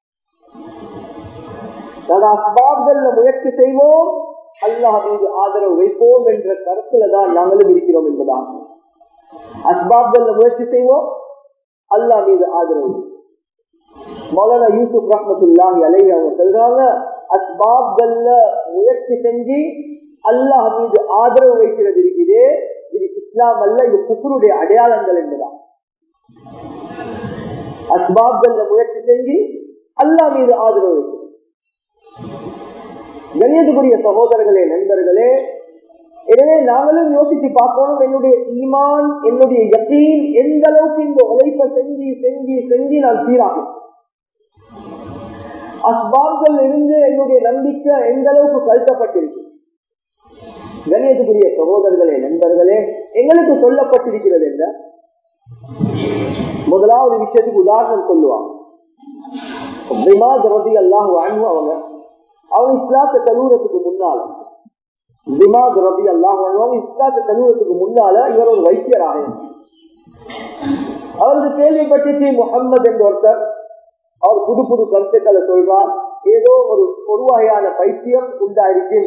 நாங்கள் அஸ்பாப்கள்ல முயற்சி செய்வோம் அல்லாஹ் மீது ஆதரவு வைப்போம் என்ற கருத்துல தான் நாங்களும் இருக்கிறோம் என்பதாகும் அஸ்பாப்கள்ல முயற்சி செய்வோம் அல்லாஹ் மீது ஆதரவு மௌலானா யூசுப் ரஹமத்துல்லாஹி அலை அவங்க சொல்றாங்க அஸ்பாப்கள்ல முயற்சி செஞ்சு அல்லாஹ் மீது ஆதரவு வைக்கிறது இருக்குது இது இஸ்லாம் அல்ல இது குக்குருடைய அடையாளங்கள் என்பதான் அஸ்பாப்கள்ல முயற்சி செஞ்சு அல்லாஹ் மீது ஆதரவு வைக்கிறது கண்ணியத்துக்குரிய சகோதரர்களே நண்பர்களே எனவே நாங்களும் யோசிச்சு பார்க்கணும் என்னுடைய ஈமான் என்னுடைய யக்கீன் எந்த அளவுக்கு இந்த உழைப்பை செஞ்சு செஞ்சு செஞ்சு நான் சீராகும் அஸ்பாப்கள் இருந்து என்னுடைய நம்பிக்கை எந்த அளவுக்கு கழுத்தப்பட்டிருக்கு கண்ணியத்துக்குரிய சகோதரர்களே நண்பர்களே எங்களுக்கு சொல்லப்பட்டிருக்கிறது என்ன முதலாவது விஷயத்துக்கு உதாரணம் சொல்லுவாங்க அல்லாஹ் வாழ்வு அவங்க அவங்க இஸ்லாத்தை கல்லூரத்துக்கு முன்னால திமாக் ரபி அல்லாஹ் வாழ்வாங்க இஸ்லாத்தை கல்லூரத்துக்கு முன்னால இவர் ஒரு வைத்தியராக அவருக்கு கேள்விப்பட்டுச்சு முகம்மது என்ற ஒருத்தர் அவர் புது புது கருத்துக்களை சொல்றார் ஏதோ ஒரு ஒரு வகையான பைத்தியம் உண்டாயிருக்கும்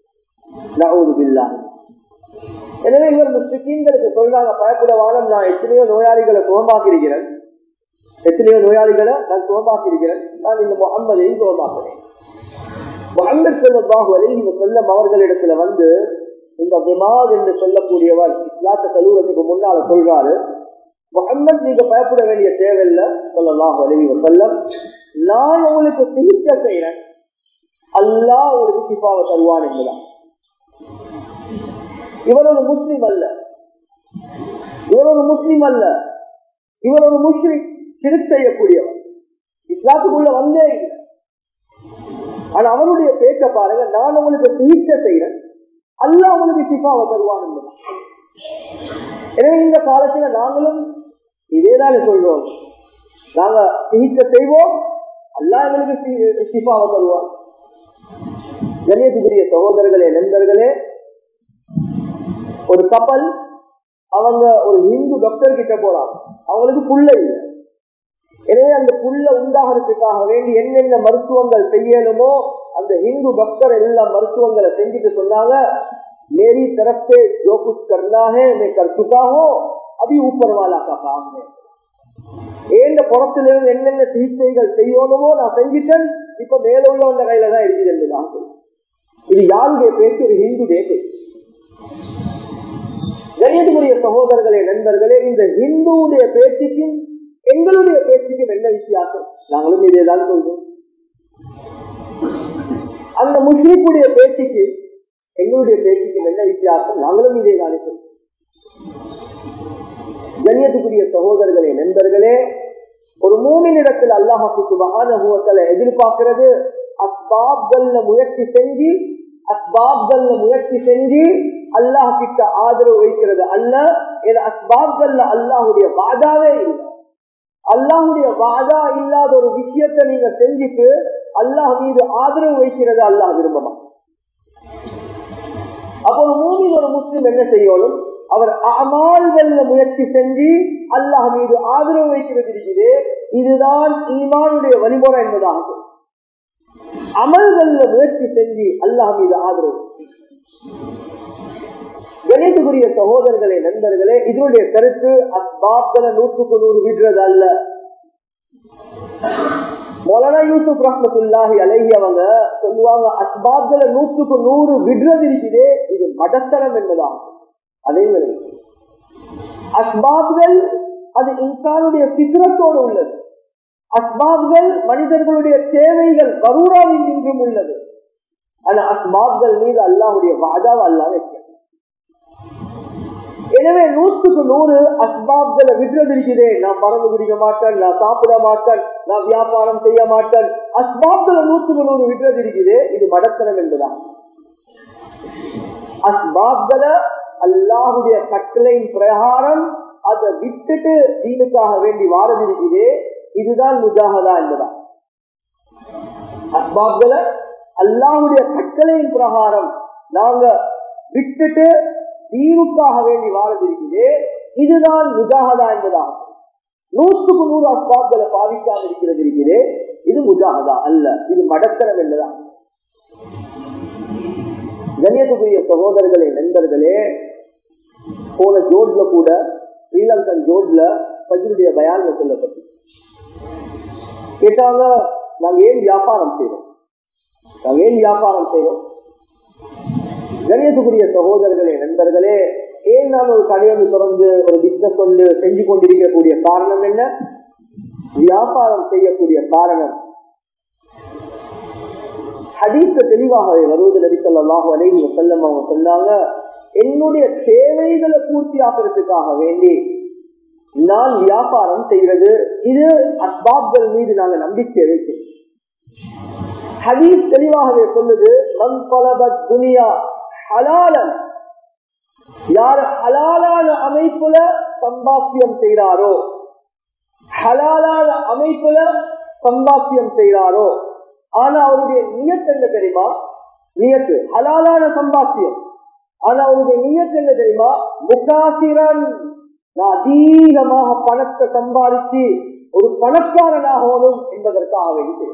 எனவே இவர் முஸ்லிம்களுக்கு சொல்றாங்க பயப்பட வாழம் நான் எத்தனையோ நோயாளிகளை சுகமாக்கி இருக்கிறேன் எத்தனையோ நோயாளிகளை நான் சுகமாக்கி இருக்கிறேன் நான் இந்த முகம்மதையும் சுகமாக்குறேன் முகமது செல்லாஹு அலி செல்லம் அவர்களிடத்துல வந்து இந்த திமாக் என்று சொல்லக்கூடியவர் இஸ்லாத்த கல்லூரத்துக்கு முன்னால சொல்றாரு முகமது நீங்க பயப்பட வேண்டிய தேவையில்லை சொல்லலாம் அலி செல்லம் நான் உங்களுக்கு சிகிச்சை செய்யறேன் அல்லா உங்களுக்கு சிப்பாவை தருவான் என்பதான் இவர் ஒரு முஸ்லிம் அல்ல இவர் ஒரு முஸ்லிம் அல்ல இவர் ஒரு முஸ்லிம் சிறு செய்யக்கூடியவர் இஸ்லாத்துக்குள்ள வந்தே இல்லை ஆனா அவருடைய பேச்ச பாருங்க நான் உங்களுக்கு சிகிச்சை செய்யறேன் அல்ல அவங்களுக்கு சிப்பாவை தருவான் என்பதான் எனவே இந்த காலத்துல நாங்களும் இதேதானே சொல்றோம் நாங்க சிகிச்சை செய்வோம் அல்லா எங்களுக்கு சிப்பாவை தருவான் கணேசபுரிய சகோதரர்களே நண்பர்களே ஒரு கப்பல் அவங்க ஒரு இந்து டாக்டர் கிட்ட போறாங்க அவங்களுக்கு புள்ள இல்லை எனவே அந்த புல்ல உண்டாகிறதுக்காக வேண்டி என்னென்ன மருத்துவங்கள் செய்யணுமோ அந்த இந்து டாக்டர் எல்லா மருத்துவங்களை செஞ்சுட்டு சொன்னாங்க मेरी तरफ से जो कुछ करना है मैं कर चुका हूँ अभी ऊपर वाला का काम है ஏந்த புறத்திலிருந்து என்னென்ன சிகிச்சைகள் செய்யணுமோ நான் செஞ்சிட்டேன் இப்ப மேல உள்ளவங்க கையில தான் இருக்குது என்று நான் சொல்றேன் இது யாருடைய பேச்சு ஒரு ஹிந்துடைய பேச்சு கணியத்துக்குரிய சகோதரர்களே நண்பர்களே இந்த ஹிந்துடைய பேச்சுக்கும் எங்களுடைய பேச்சுக்கும் என்ன வித்தியாசம் நாங்களும் இதேதான் சொல்றோம் அந்த முஸ்லிக்குடைய பேச்சுக்கு எங்களுடைய பேச்சுக்கும் என்ன வித்தியாசம் நாங்களும் இதே தான் சொல்றோம் கண்ணியத்துக்குரிய சகோதரர்களே நண்பர்களே ஒரு மூமினிடத்தில் அல்லாஹாக்கு சுபகான எதிர்பார்க்கிறது அஸ்பாப்கள்ல முயற்சி செஞ்சு அஸ்பாப்கள்ல முயற்சி செஞ்சு அல்லாஹ் கிட்ட ஆதரவு வைக்கிறது அல்ல இது அஸ்பாப்கள்ல அல்லாஹுடைய வாதாவே இல்லை அல்லாஹுடைய வாதா இல்லாத ஒரு விஷயத்தை நீங்க செஞ்சுட்டு அல்லாஹ் மீது ஆதரவு வைக்கிறது அல்லாஹ் விரும்பமா அப்போ ஒரு மூமின் ஒரு முஸ்லிம் என்ன செய்யணும் அவர் அமால்கள்ல முயற்சி செஞ்சு அல்லாஹ் மீது ஆதரவு வைக்கிறது இருக்குது இதுதான் ஈமானுடைய வழிமுறை என்பதாகும் அமல்கள்ல முயற்சி செஞ்சு அல்லாஹ் மீது ஆதரவு கணேசகுரிய சகோதரர்களே நண்பர்களே இதனுடைய கருத்து அஸ்பாப்களை நூற்றுக்கு நூறு விடுறது அல்ல மொலனா யூசுப் ரஹமத்துல்லாஹி அழகி அவங்க சொல்லுவாங்க அஸ்பாப்களை நூற்றுக்கு நூறு விடுறது இருக்குதே இது மடத்தனம் என்பதாகும் அதே மாதிரி அஸ்பாப்கள் அது இன்சானுடைய சித்திரத்தோடு உள்ளது அஸ்பாப்கள் மனிதர்களுடைய தேவைகள் கரூராவில் நின்றும் உள்ளது ஆனா அஸ்பாப்கள் மீது அல்லாஹுடைய வாதாவை அல்லா வைக்க எனவே நூற்றுக்கு நூறு அஸ்பாப்களை விடுறது இருக்குதே நான் மறந்து குடிக்க மாட்டேன் நான் சாப்பிட மாட்டேன் நான் வியாபாரம் செய்ய மாட்டேன் அஸ்பாப்களை நூற்றுக்கு நூறு விடுறது இருக்குது இது மடத்தனம் என்பதான் அஸ்பாப்களை அல்லாஹுடைய கட்டளையின் பிரகாரம் அதை விட்டுட்டு தீனுக்காக வேண்டி வாரது இருக்குது இதுதான் முஜாகதா என்பதான் அஸ்பாப்களை அல்லாஹுடைய கட்டளையின் பிரகாரம் நாங்க விட்டுட்டு தீனுக்காக வேண்டி வாரது இருக்குது இதுதான் முஜாகதா என்பதாகும் நூற்றுக்கு நூறு அஸ்பாப்களை பாவிக்காமல் இருக்கிறது இருக்குது இது முஜாகதா அல்ல இது மடத்தனம் என்பதான் கண்ணியத்துக்குரிய சகோதரர்களே நண்பர்களே போன ஜோட்ல கூட ஸ்ரீலங்கன் ஜோட்ல பஜ்ருடைய பயான்ல சொல்லப்பட்டு கேட்டாங்க நாங்க ஏன் வியாபாரம் செய்யறோம் நாங்க ஏன் வியாபாரம் செய்யறோம் கணியத்துக்குரிய சகோதரர்களே நண்பர்களே ஏன் நான் ஒரு கடையை தொடர்ந்து ஒரு பிசினஸ் கொண்டு செஞ்சு கொண்டிருக்கக்கூடிய காரணம் என்ன வியாபாரம் செய்யக்கூடிய காரணம் ஹதீஸ தெளிவாக வருவது நபிசல்லாஹு அலைஹி வசல்லம் அவங்க சொன்னாங்க என்னுடைய தேவைகளை பூர்த்தி ஆகிறதுக்காக வேண்டி நான் வியாபாரம் செய்யறது இது அஸ்பாப்கள் மீது நாங்க நம்பிக்கை வைக்கிறோம் ஹதீஸ் தெளிவாகவே சொல்லுது மன் பலபத் துனியா ஹலாலன் யார் ஹலாலான அமைப்புல சம்பாத்தியம் செய்கிறாரோ ஹலாலான அமைப்புல சம்பாத்தியம் செய்கிறாரோ ஆனா அவருடைய நியத் என்ன தெரியுமா நியத்து ஹலாலான சம்பாத்தியம் ஆனா அவருடைய நியத் என்ன தெரியுமா முகாசிரன் நான் அதிகமாக பணத்தை சம்பாதிச்சு ஒரு பணக்காரனாகணும் என்பதற்காக வேண்டி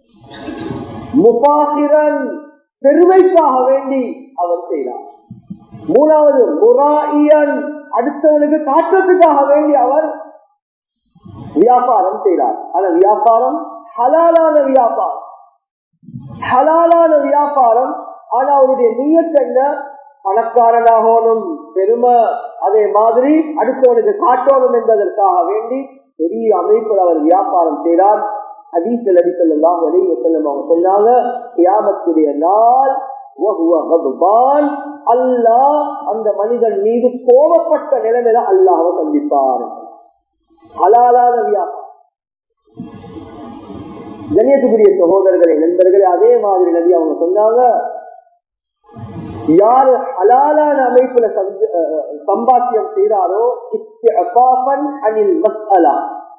முபாசிரன் பெருமைக்காக வேண்டி அவர் செய்தார் மூணாவது முராயியன் அடுத்தவனுக்கு காட்டுறதுக்காக வேண்டி அவர் வியாபாரம் செய்தார் ஆனா வியாபாரம் ஹலாலான வியாபாரம் ஹலாலான வியாபாரம் ஆனா அவருடைய நீயத் என்ன பணக்காரனாகணும் பெருமை அதே மாதிரி அடுத்தவனுக்கு காட்டணும் என்பதற்காக வேண்டி பெரிய அமைப்பில் அவர் வியாபாரம் செய்தார் அதீசல் அடித்தல்லாம் வெளியே செல்லும் அவங்க சொன்னாங்க கியாமத்துடைய நாள் அல்லாஹ் அந்த மனிதன் மீது கோபப்பட்ட நிலைமையில அல்லாஹ் சந்திப்பார் ஹலாலான வியாபாரம் கண்ணியத்துக்குரிய சகோதரர்களே நண்பர்களே அதே மாதிரி நபி அவங்க சொன்னாங்க யாரு ஹலாலான அமைப்புல சம்பாத்தியம் செய்தாரோ அனில் மஸ்அலா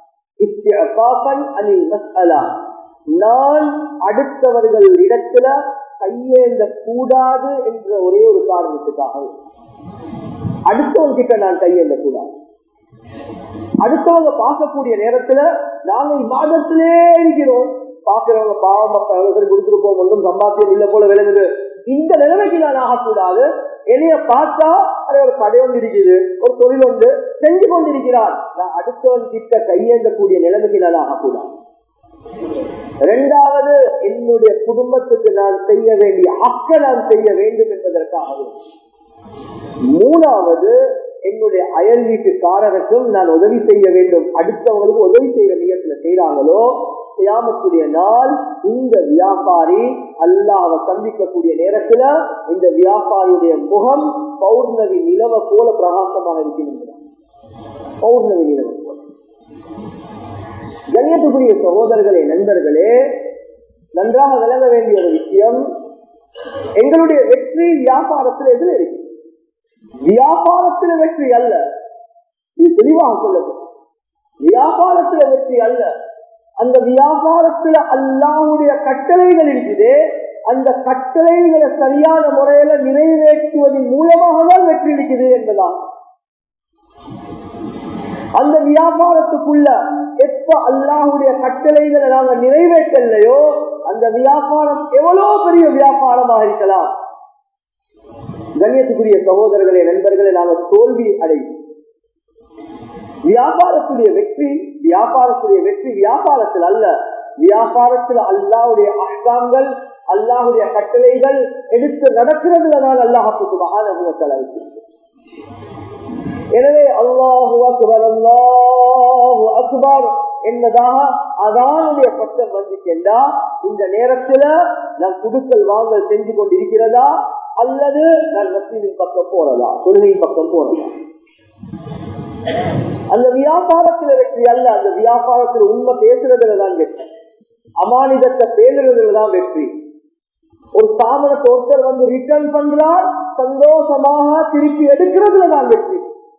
அனில் மஸ்அலா நான் அடுத்தவர்கள் இடத்துல கையேந்த கூடாது என்ற ஒரே ஒரு காரணத்துக்காக அடுத்தவங்க கிட்ட நான் கையேந்த கூடாது அடுத்தவங்க பார்க்கக்கூடிய நேரத்துல நாங்க மாதத்திலே இருக்கிறோம் பாக்குறவங்க பாவம் மக்கள் கொடுத்துருப்போம் ஒன்றும் சம்பாத்தியம் இல்ல போல விளங்குது இந்த நிலைமைக்கு நான் ஆகக்கூடாது என்னைய பார்த்தா அது ஒரு கடை ஒன்று இருக்குது ஒரு தொழில் ஒன்று செஞ்சு கொண்டிருக்கிறார் நான் அடுத்தவன் கிட்ட கையேந்தக்கூடிய நிலைமைக்கு நான் ஆகக்கூடாது இரண்டாவது என்னுடைய குடும்பத்துக்கு நான் செய்ய வேண்டிய அக்க நான் செய்ய வேண்டும் என்பதற்காக மூணாவது என்னுடைய அயல் வீட்டுக்காரருக்கும் நான் உதவி செய்ய வேண்டும் அடுத்தவங்களுக்கு உதவி செய்யற நியத்துல செய்யறாங்களோ கியாமத்துடைய நாள் இந்த வியாபாரி அல்லாஹை சந்திக்கக்கூடிய நேரத்துல இந்த வியாபாரியுடைய முகம் பௌர்ணமி நிலவ போல பிரகாசமாக இருக்கின்றார் பௌர்ணமி நிலவ போல கண்ணியத்துக்குரிய சகோதரர்களே நண்பர்களே நன்றாக விளங்க வேண்டிய ஒரு விஷயம் எங்களுடைய வெற்றி வியாபாரத்தில் எதுல இருக்கு வியாபாரத்தில் வெற்றி அல்ல இது தெளிவாக சொல்லுது வியாபாரத்தில் வெற்றி அல்ல அந்த வியாபாரத்துல அல்லாவுடைய கட்டளைகள் இருக்குது அந்த கட்டளைகளை சரியான முறையில நிறைவேற்றுவதன் மூலமாக தான் வெற்றி இருக்குது என்பதான் அந்த வியாபாரத்துக்குள்ள எப்ப அல்லாஹுடைய கட்டளைகளை நாங்க நிறைவேற்றலையோ அந்த வியாபாரம் எவ்வளவு பெரிய வியாபாரமாக இருக்கலாம் கண்ணியத்துக்குரிய சகோதரர்களே நண்பர்களை நாங்கள் தோல்வி அடையும் வியாபாரத்துடைய வெற்றி வியாபாரத்துடைய வெற்றி வியாபாரத்தில் அல்ல வியாபாரத்தில் அல்லாவுடைய அஷ்டாங்கள் அல்லாஹுடைய கட்டளைகள் எடுத்து நடக்கிறதுல நான் அல்லாஹுக்கு மகானகுணத்தில் எனவே அல்லாஹு அக்பர் அல்லாஹு அக்பர் என்பதாக அதானுடைய பட்டம் வந்துச்சென்றா இந்த நேரத்துல நான் குடுக்கல் வாங்கல் செஞ்சு கொண்டிருக்கிறதா அல்லது நான் மசீதின் பக்கம் போறதா தொழுகையின் பக்கம் போறதா அந்த வியாபாரத்துல வெற்றி அல்ல அந்த வியாபாரத்துல உண்மை பேசுறதுல தான் வெற்றி அமானிதத்தை பேசுறதுல தான் வெற்றி ஒரு தாமரத்தை ஒருத்தர் வந்து ரிட்டர்ன் பண்றார் சந்தோஷமாக திருப்பி எடுக்கிறதுல தான் வெற்றி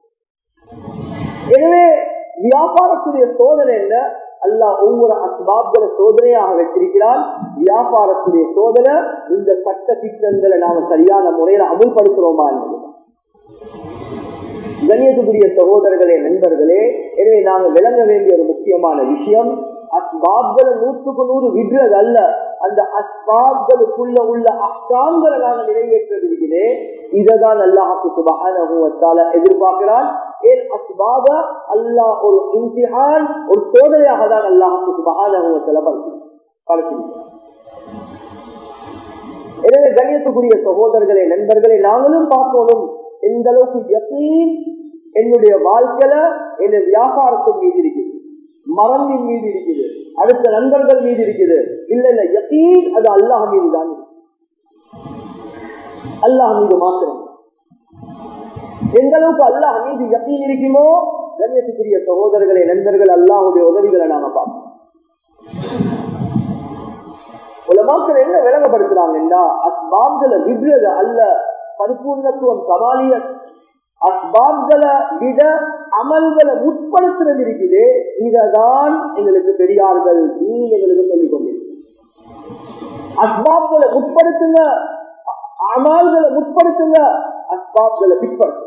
எனவே வியாபாரத்துடைய சோதனை என்ன அல்லாஹ் ஒவ்வொரு அஸ்பாப்களை சோதனையாக வச்சிருக்கிறான் வியாபாரத்துடைய சோதனை இந்த சட்ட திட்டங்களை நாம சரியான முறையில அமுல்படுத்துறோமா என்பது கண்ணியத்துக்குரிய சகோதரர்களே நண்பர்களே எனவே நாங்கள் விளங்க வேண்டிய ஒரு முக்கியமான விஷயம் அஸ்பாப்களை நூற்றுக்கு நூறு விடுறது அல்ல அந்த அஸ்பாப்களுக்குள்ள உள்ள அஸ்தாங்களை நாங்கள் நிறைவேற்றது இருக்கிறே இதைதான் அல்லாஹு சுபகான எதிர்பார்க்கிறான் ஏன் அஸ்பாப அல்லாஹ் ஒரு இம்திஹான் ஒரு சோதனையாக தான் அல்லாஹு சுபகான படுத்திருக்கிறார் எனவே கண்ணியத்துக்குரிய சகோதரர்களே நண்பர்களே நாங்களும் பார்க்கணும் எந்த அளவுக்கு யக்கீன் என்னுடைய வாழ்க்கையில என் வியாபாரத்தின் மீது இருக்குது மரணின் மீது இருக்குது அடுத்த நண்பர்கள் மீது இருக்குது இல்ல இல்ல யக்கீன் அது அல்லாஹ் மீது தான் அல்லாஹ் மீது மாத்திரம் எந்த அளவுக்கு அல்லாஹ் மீது யக்கீன் இருக்குமோ கண்ணியத்துக்குரிய சகோதரர்களே நண்பர்கள் அல்லாஹுடைய உதவிகளை நாம பார்ப்போம் உலமாக்கள் என்ன விளங்கப்படுத்துறாங்கன்னா அஸ்பாப்களை விடுறது அல்ல பரிபூர்ணத்துவம் கமாலிய அஸ்பாப்களை விட அமல்களை உட்படுத்துறது இருக்குது இததான் எங்களுக்கு பெரியார்கள் நீ எங்களுக்கு சொல்லிக் கொண்டிருக்கு அஸ்பாப்களை உட்படுத்துங்க அமால்களை உட்படுத்துங்க அஸ்பாப்களை பிற்படுத்துங்க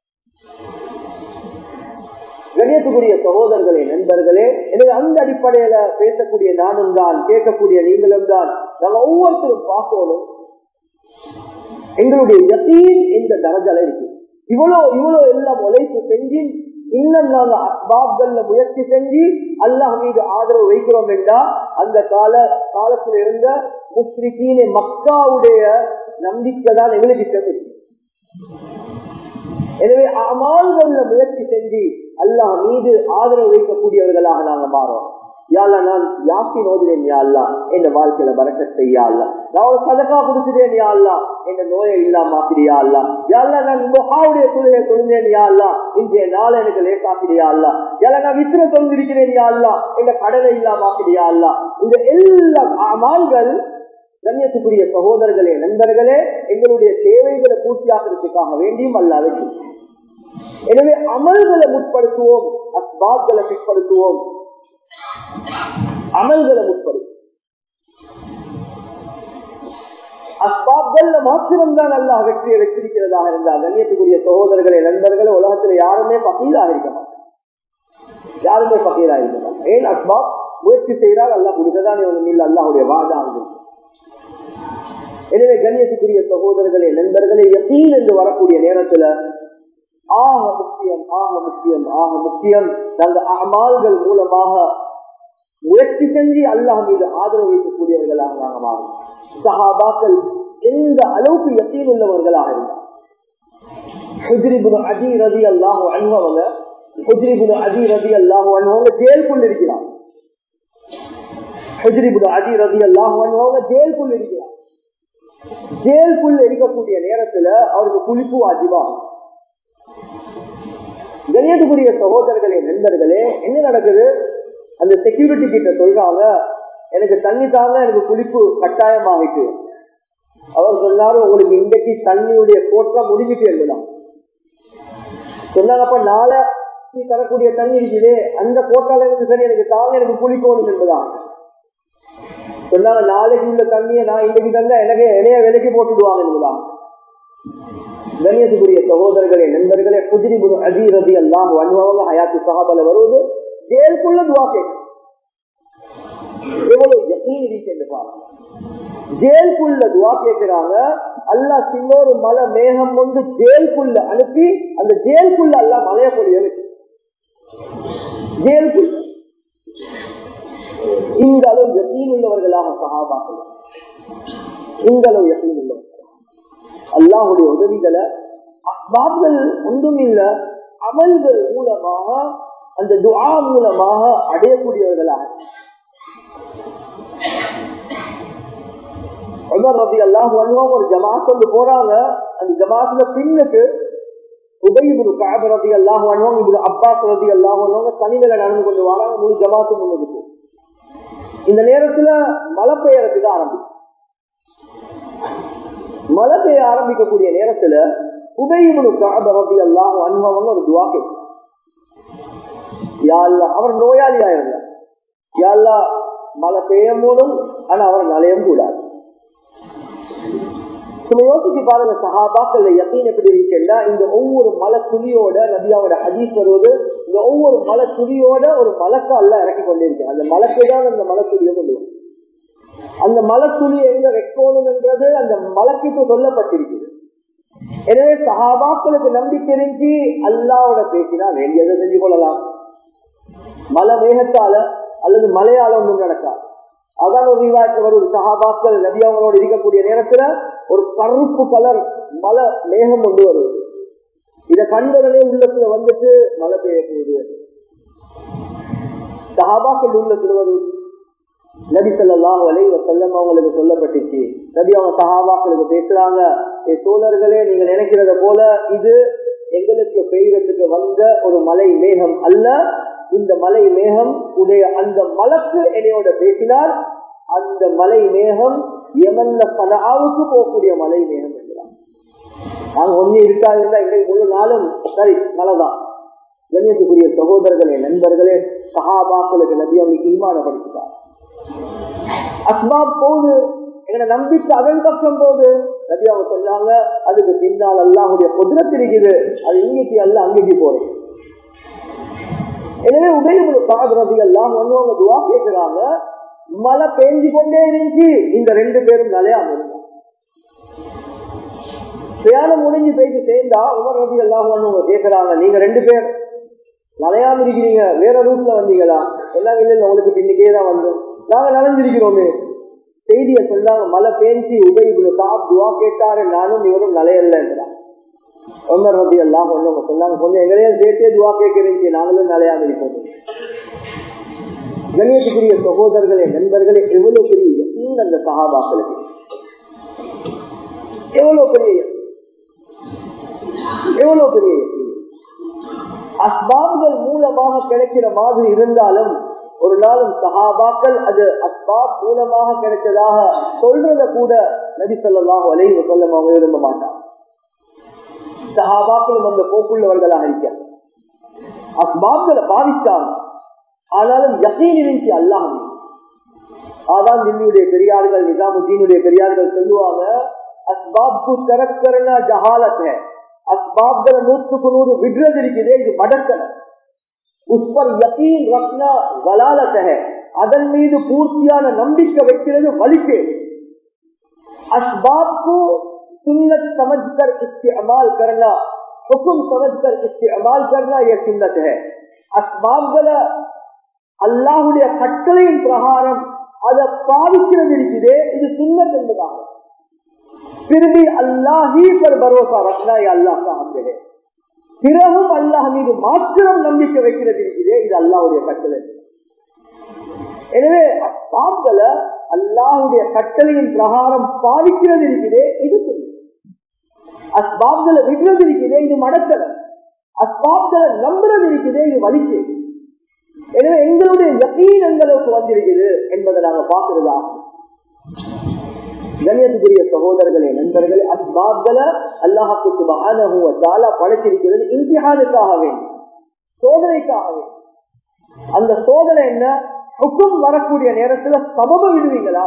கணியத்துக்குரிய சகோதரர்களே நண்பர்களே எனவே அந்த அடிப்படையில பேசக்கூடிய நானும் தான் கேட்கக்கூடிய நீங்களும் தான் நாங்க ஒவ்வொருத்தரும் பார்க்கணும் எங்களுடைய யத்தீன் இந்த தரஜால இருக்கு இவ்வளவு இவ்வளவு எல்லாம் உழைப்பு செஞ்சு இன்னும் நாங்க அஸ்பாப்கள்ல முயற்சி செஞ்சு அல்லாஹ் மீது ஆதரவு வைக்கிறோம் என்றா அந்த கால காலத்தில் இருந்த முஸ்லிக்கீன மக்காவுடைய நம்பிக்கை தான் எங்களுக்கு தெரிஞ்சு எனவே அமால்கள்ல முயற்சி செஞ்சு அல்லாஹ் மீது ஆதரவு வைக்கக்கூடியவர்களாக நாங்க மாறோம் யாழ்லா நான் யாக்கி நோதினேன் யாழ்லா என் வாழ்க்கையில பறக்க செய்யாள்லா நான் ஒரு சதக்கா கொடுத்துட்டேன் யாழ்லா என் நோயை இல்லாம ஆக்கிறியா அல்லா யாழ்லா நான் முகாவுடைய தொழிலை தொழுந்தேன் யாழ்லா இன்றைய நாள் எனக்கு லேசாக்கிறியா அல்லா யாழ நான் வித்திர தொழிலிருக்கிறேன் யாழ்லா எங்க கடலை இல்லாம ஆக்கிறியா அல்லா இந்த எல்லா அமால்கள் கண்ணியத்துக்குரிய சகோதரர்களே நண்பர்களே எங்களுடைய தேவைகளை பூர்த்தியாக்குறதுக்காக வேண்டியும் அல்லாத எனவே அமல்களை முற்படுத்துவோம் அஸ்பாக்களை பிற்படுத்துவோம் அமல்களை முற்படுத்தும் அஸ்பாப்கள்ல மாத்திரம்தான் அல்லா வெற்றியை வச்சிருக்கிறதாக இருந்தால் கண்ணியத்துக்குரிய சகோதரர்களே நண்பர்களே உலகத்துல யாருமே பகீராக இருக்க மாட்டாங்க யாருமே பகீராக இருக்க மாட்டாங்க ஏன் அஸ்பாப் முயற்சி செய்தால் அல்லா கொடுத்ததான் ஒன்றும் இல்லை அல்லாவுடைய வாதம் எனவே கண்ணியத்துக்குரிய சகோதரர்களே நண்பர்களே எப்பீன் என்று வரக்கூடிய நேரத்துல ஆக முக்கியம் ஆக முக்கியம் ஆக முக்கியம் அந்த அமால்கள் மூலமாக முயற்சி செஞ்சு அல்லாஹ் மீது ஆதரவு வைக்கக்கூடியவர்களாக நாங்கள் மாறும் சஹாபாக்கள் எந்த அளவுக்கு எத்தீன் உள்ளவர்களாக இருந்தார் ஹுஜ்ரிபுன் அஜி ரதி அல்லாஹு அனுபவங்க ஹுஜ்ரிபுன் அஜி ரதி அல்லாஹு அனுபவங்க ஜெயிலுக்குள் இருக்கிறார் ஹுஜ்ரிபுன் அஜி ரதி அல்லாஹு அனுபவங்க ஜெயிலுக்குள் இருக்கிறார் ஜெயிலுக்குள் இருக்கக்கூடிய நேரத்துல அவருக்கு குளிப்பு வாஜிபாகும் கணியத்துக்குரிய சகோதரர்களே நண்பர்களே என்ன நடக்குது அந்த செக்யூரிட்டி கிட்ட சொல்றாங்க எனக்கு தண்ணி தாங்க எனக்கு குளிப்பு கட்டாயமாகிட்டு அவர் சொன்னாரு உங்களுக்கு இன்றைக்கு தண்ணியுடைய கோட்டம் முடிஞ்சிட்டு இருந்தலாம் சொன்னாங்க அப்ப நாளை நீ தரக்கூடிய தண்ணி இருக்குது அந்த கோட்டால இருந்து சரி எனக்கு தாங்க எனக்கு குளிக்கணும் என்பதான் சொன்னாங்க நாளைக்கு உள்ள தண்ணியை நான் இன்றைக்கு தந்தா எனக்கு இணைய விலைக்கு போட்டுடுவாங்க என்பதான் கண்ணியத்துக்குரிய சகோதரர்களே நண்பர்களே குதிரி குரு அஜி ரதி எல்லாம் அனுபவங்க ஹயாத்து சகாபல வருவது ஜெயிலுக்குள்ள துவா கேட்க எவ்வளவு யக்கீன் இருக்கு பாருங்க ஜெயிலுக்குள்ள துவா கேட்கிறாங்க அல்லா சின்னொரு மலை மேகம் வந்து ஜெயிலுக்குள்ள அனுப்பி அந்த ஜெயிலுக்குள்ள அல்லா மலைய பொழிய ஜெயிலுக்குள்ள இந்த அளவு யக்கீன் உள்ளவர்களாக சகாபாக்கள் இந்த அளவு யக்கீன் உள்ளவர்கள் அல்லாஹுடைய உதவிகளை அஸ்பாப்கள் ஒன்றும் இல்ல அமல்கள் மூலமாக அந்த துஆ மூலமாக அடையக்கூடியவர்களாக உமர் ரபி அல்லாஹ் பண்ணுவாங்க ஒரு ஜமாத் கொண்டு போறாங்க அந்த ஜமாத்துல பின்னுக்கு உபயிபுரு காப ரபி அல்லாஹ் பண்ணுவாங்க இப்படி அப்பாஸ் ரபி அல்லாஹ் பண்ணுவாங்க தனிகளை நடந்து கொண்டு வராங்க முழு ஜமாத்து முன்னுக்கு போ. இந்த நேரத்துல மழை பெய்யறதுக்கு ஆரம்பிக்கும் மழை பெய்ய ஆரம்பிக்கக்கூடிய நேரத்துல உபயிபுரு காப ரபி அல்லாஹ் அனுபவம் ஒரு துவா கேட்கும் யா அல்லாஹ், அவர் நோயாளியா இருந்தார் யாழ்லா மழை பெய்யும் போதும் ஆனா அவர் நலையும் கூடாது சும்மா யோசிச்சு பாருங்க சஹாபாக்கள் யக்கீன் எப்படி இருக்குன்னா இந்த ஒவ்வொரு மலை துளியோட நபியாவோட ஹதீஸ் வருவது இந்த ஒவ்வொரு மலை துளியோட ஒரு மலக்கா அல்ல இறக்கி கொண்டிருக்கு அந்த மலக்கை தான் அந்த மலை துளியை கொண்டு வரும். அந்த மலை துளியை எங்க வைக்கணும் என்றது அந்த மலக்கிட்டு சொல்லப்பட்டிருக்குது எனவே சஹாபாக்களுக்கு நம்பிக்கை தெரிஞ்சு அல்லாவோட பேசினா வேண்டியதை செஞ்சு கொள்ளலாம் மலை வேகத்தால அல்லது மலையால ஒன்றும் நடக்காது அதான் ஒரு விவாதத்தில் வரும் சஹாபாக்கள் நபி அவங்களோட இருக்கக்கூடிய நேரத்துல ஒரு கருப்பு கலர் மலை மேகம் கொண்டு வருது இதை கண்டவனே உள்ளத்துல வந்துட்டு மழை பெய்ய போகுது சஹாபாக்கள் உள்ளத்துல வருது நபி சொல்லலாம் வலை செல்லம் அவங்களுக்கு சொல்லப்பட்டுச்சு நபி அவங்க சஹாபாக்களுக்கு பேசுறாங்க "ஏ தோழர்களே நீங்க நினைக்கிறத போல இது எங்களுக்கு பெய்யறதுக்கு வந்த ஒரு மலை மேகம் அல்ல இந்த மலை மேகம் உடைய அந்த மலக்கு என்னையோட பேசினால் அந்த மலை மேகம் எமன்ல சனாவுக்கு போகக்கூடிய மலை மேகம் என்கிறார் நாங்க ஒண்ணு இருக்கா இருந்தா இன்றைக்கு முழு நாளும் சரி மழைதான் கண்ணியத்துக்குரிய சகோதரர்களே நண்பர்களே சஹாபாக்களுக்கு நபி அவங்களுக்கு ஈமானப்படுத்திட்டார் அஸ்பாப் போது எங்க நம்பிக்கை அதன் பக்கம் போது நபி அவங்க சொன்னாங்க அதுக்கு பின்னால் அல்லாஹுடைய குதிரத்து இருக்குது அது இங்கேக்கு அல்ல அங்கேக்கு போறேன் எனவே உபயோக காதுரதி எல்லாம் வந்து அவங்க துவா கேட்கிறாங்க மழை பெஞ்சு கொண்டே இருந்துச்சு இந்த ரெண்டு பேரும் நிலையாம இருந்தாங்க பிரயாணம் முடிஞ்சு போயிட்டு சேர்ந்தா உமர் ரபி எல்லாம் அவங்க கேட்கிறாங்க நீங்க ரெண்டு பேர் நலையாம இருக்கிறீங்க வேற ரூட்ல வந்தீங்களா எல்லாம் இல்லை இல்லை உங்களுக்கு பின்னுக்கே தான் வந்தோம் நாங்க நனைஞ்சிருக்கிறோமே செய்திய சொன்னாங்க மழை பேஞ்சு உபை காப் துவா கேட்டாரு நானும் இவரும் நலையல்ல உமர் ரபி எல்லாம் ஒண்ணு சொன்னாங்க கொஞ்சம் எங்களையும் சேர்த்தே துவா கேட்கிறீங்க நாங்களும் நலையாம இருக்கோம் கணியத்துக்குரிய சகோதரர்களே நண்பர்களே எவ்வளவு பெரிய யக்கீன் அந்த சகாபாக்களுக்கு எவ்வளவு பெரிய யக்கீன். எவ்வளவு பெரிய யக்கீன். அஸ்பாப்கள் மூலமாக கிடைக்கிற மாதிரி இருந்தாலும் ஒரு நாளும் சஹாபாக்கள் அது அஸ்பாப் மூலமாக கிடைச்சதாக சொல்றத கூட நபி சொல்லலாம் வலைவு சொல்ல அவங்க விரும்ப மாட்டாங்க சஹாபாக்களும் அந்த போக்குள்ளவர்களாக இருக்க அஸ்பாப்களை பாதித்தாங்க ஆனாலும் யகீன் இருந்துச்சு அல்லாஹ் அதான் தில்லியுடைய பெரியார்கள் நிசாமுத்தீனுடைய பெரியார்கள் சொல்லுவாங்க அஸ்பாப்கு கரக்கரனா ஜஹாலத் है அஸ்பாப்களை நூற்றுக்கு நூறு விடுறது இருக்குதே இது மடக்கலை உஸ்பர் யகீன் ரத்னா வலாலத் है அதன் மீது பூர்த்தியான நம்பிக்கை வைக்கிறது வலிக்கே असबाब को सुन्नत समझकर इस्तेमाल करना हुक्म समझकर इस्तेमाल करना यह सुन्नत है असबाब அல்லாஹுடைய கட்டளையின் பிரகாரம் அதை பாதிக்கிறது இருக்குதே இது சுண்ணத் என்பதாக திரும்பி அல்லாஹி பர் பரோசா ரத்னா அல்லாஹ் சாஹிலே பிறகும் அல்லாஹ் மீது மாத்திரம் நம்பிக்கை வைக்கிறது இருக்குதே இது அல்லாஹுடைய கட்டளை எனவே அஸ்பாப்களை அல்லாஹுடைய கட்டளையின் பிரகாரம் பாதிக்கிறது இருக்குதே இது சுண்ணத் அஸ்பாப்களை விடுறது இருக்குதே இது மடக்கலை அஸ்பாப்களை நம்புறது இருக்குதே இது வலிக்கு எனவே எங்களுடைய யக்கீன் எங்களுக்கு வந்திருக்குது என்பதை நாங்க பார்க்கிறதா கண்ணியத்துக்குரிய சகோதரர்களே நண்பர்களே அஸ்பாப்களை அல்லாஹாக்கு சுபகான படைச்சிருக்கிறது இந்தியானுக்காக வேண்டும் சோதனைக்காக வேண்டும் அந்த சோதனை என்ன ஹுக்கும் வரக்கூடிய நேரத்துல சபப விடுவீங்களா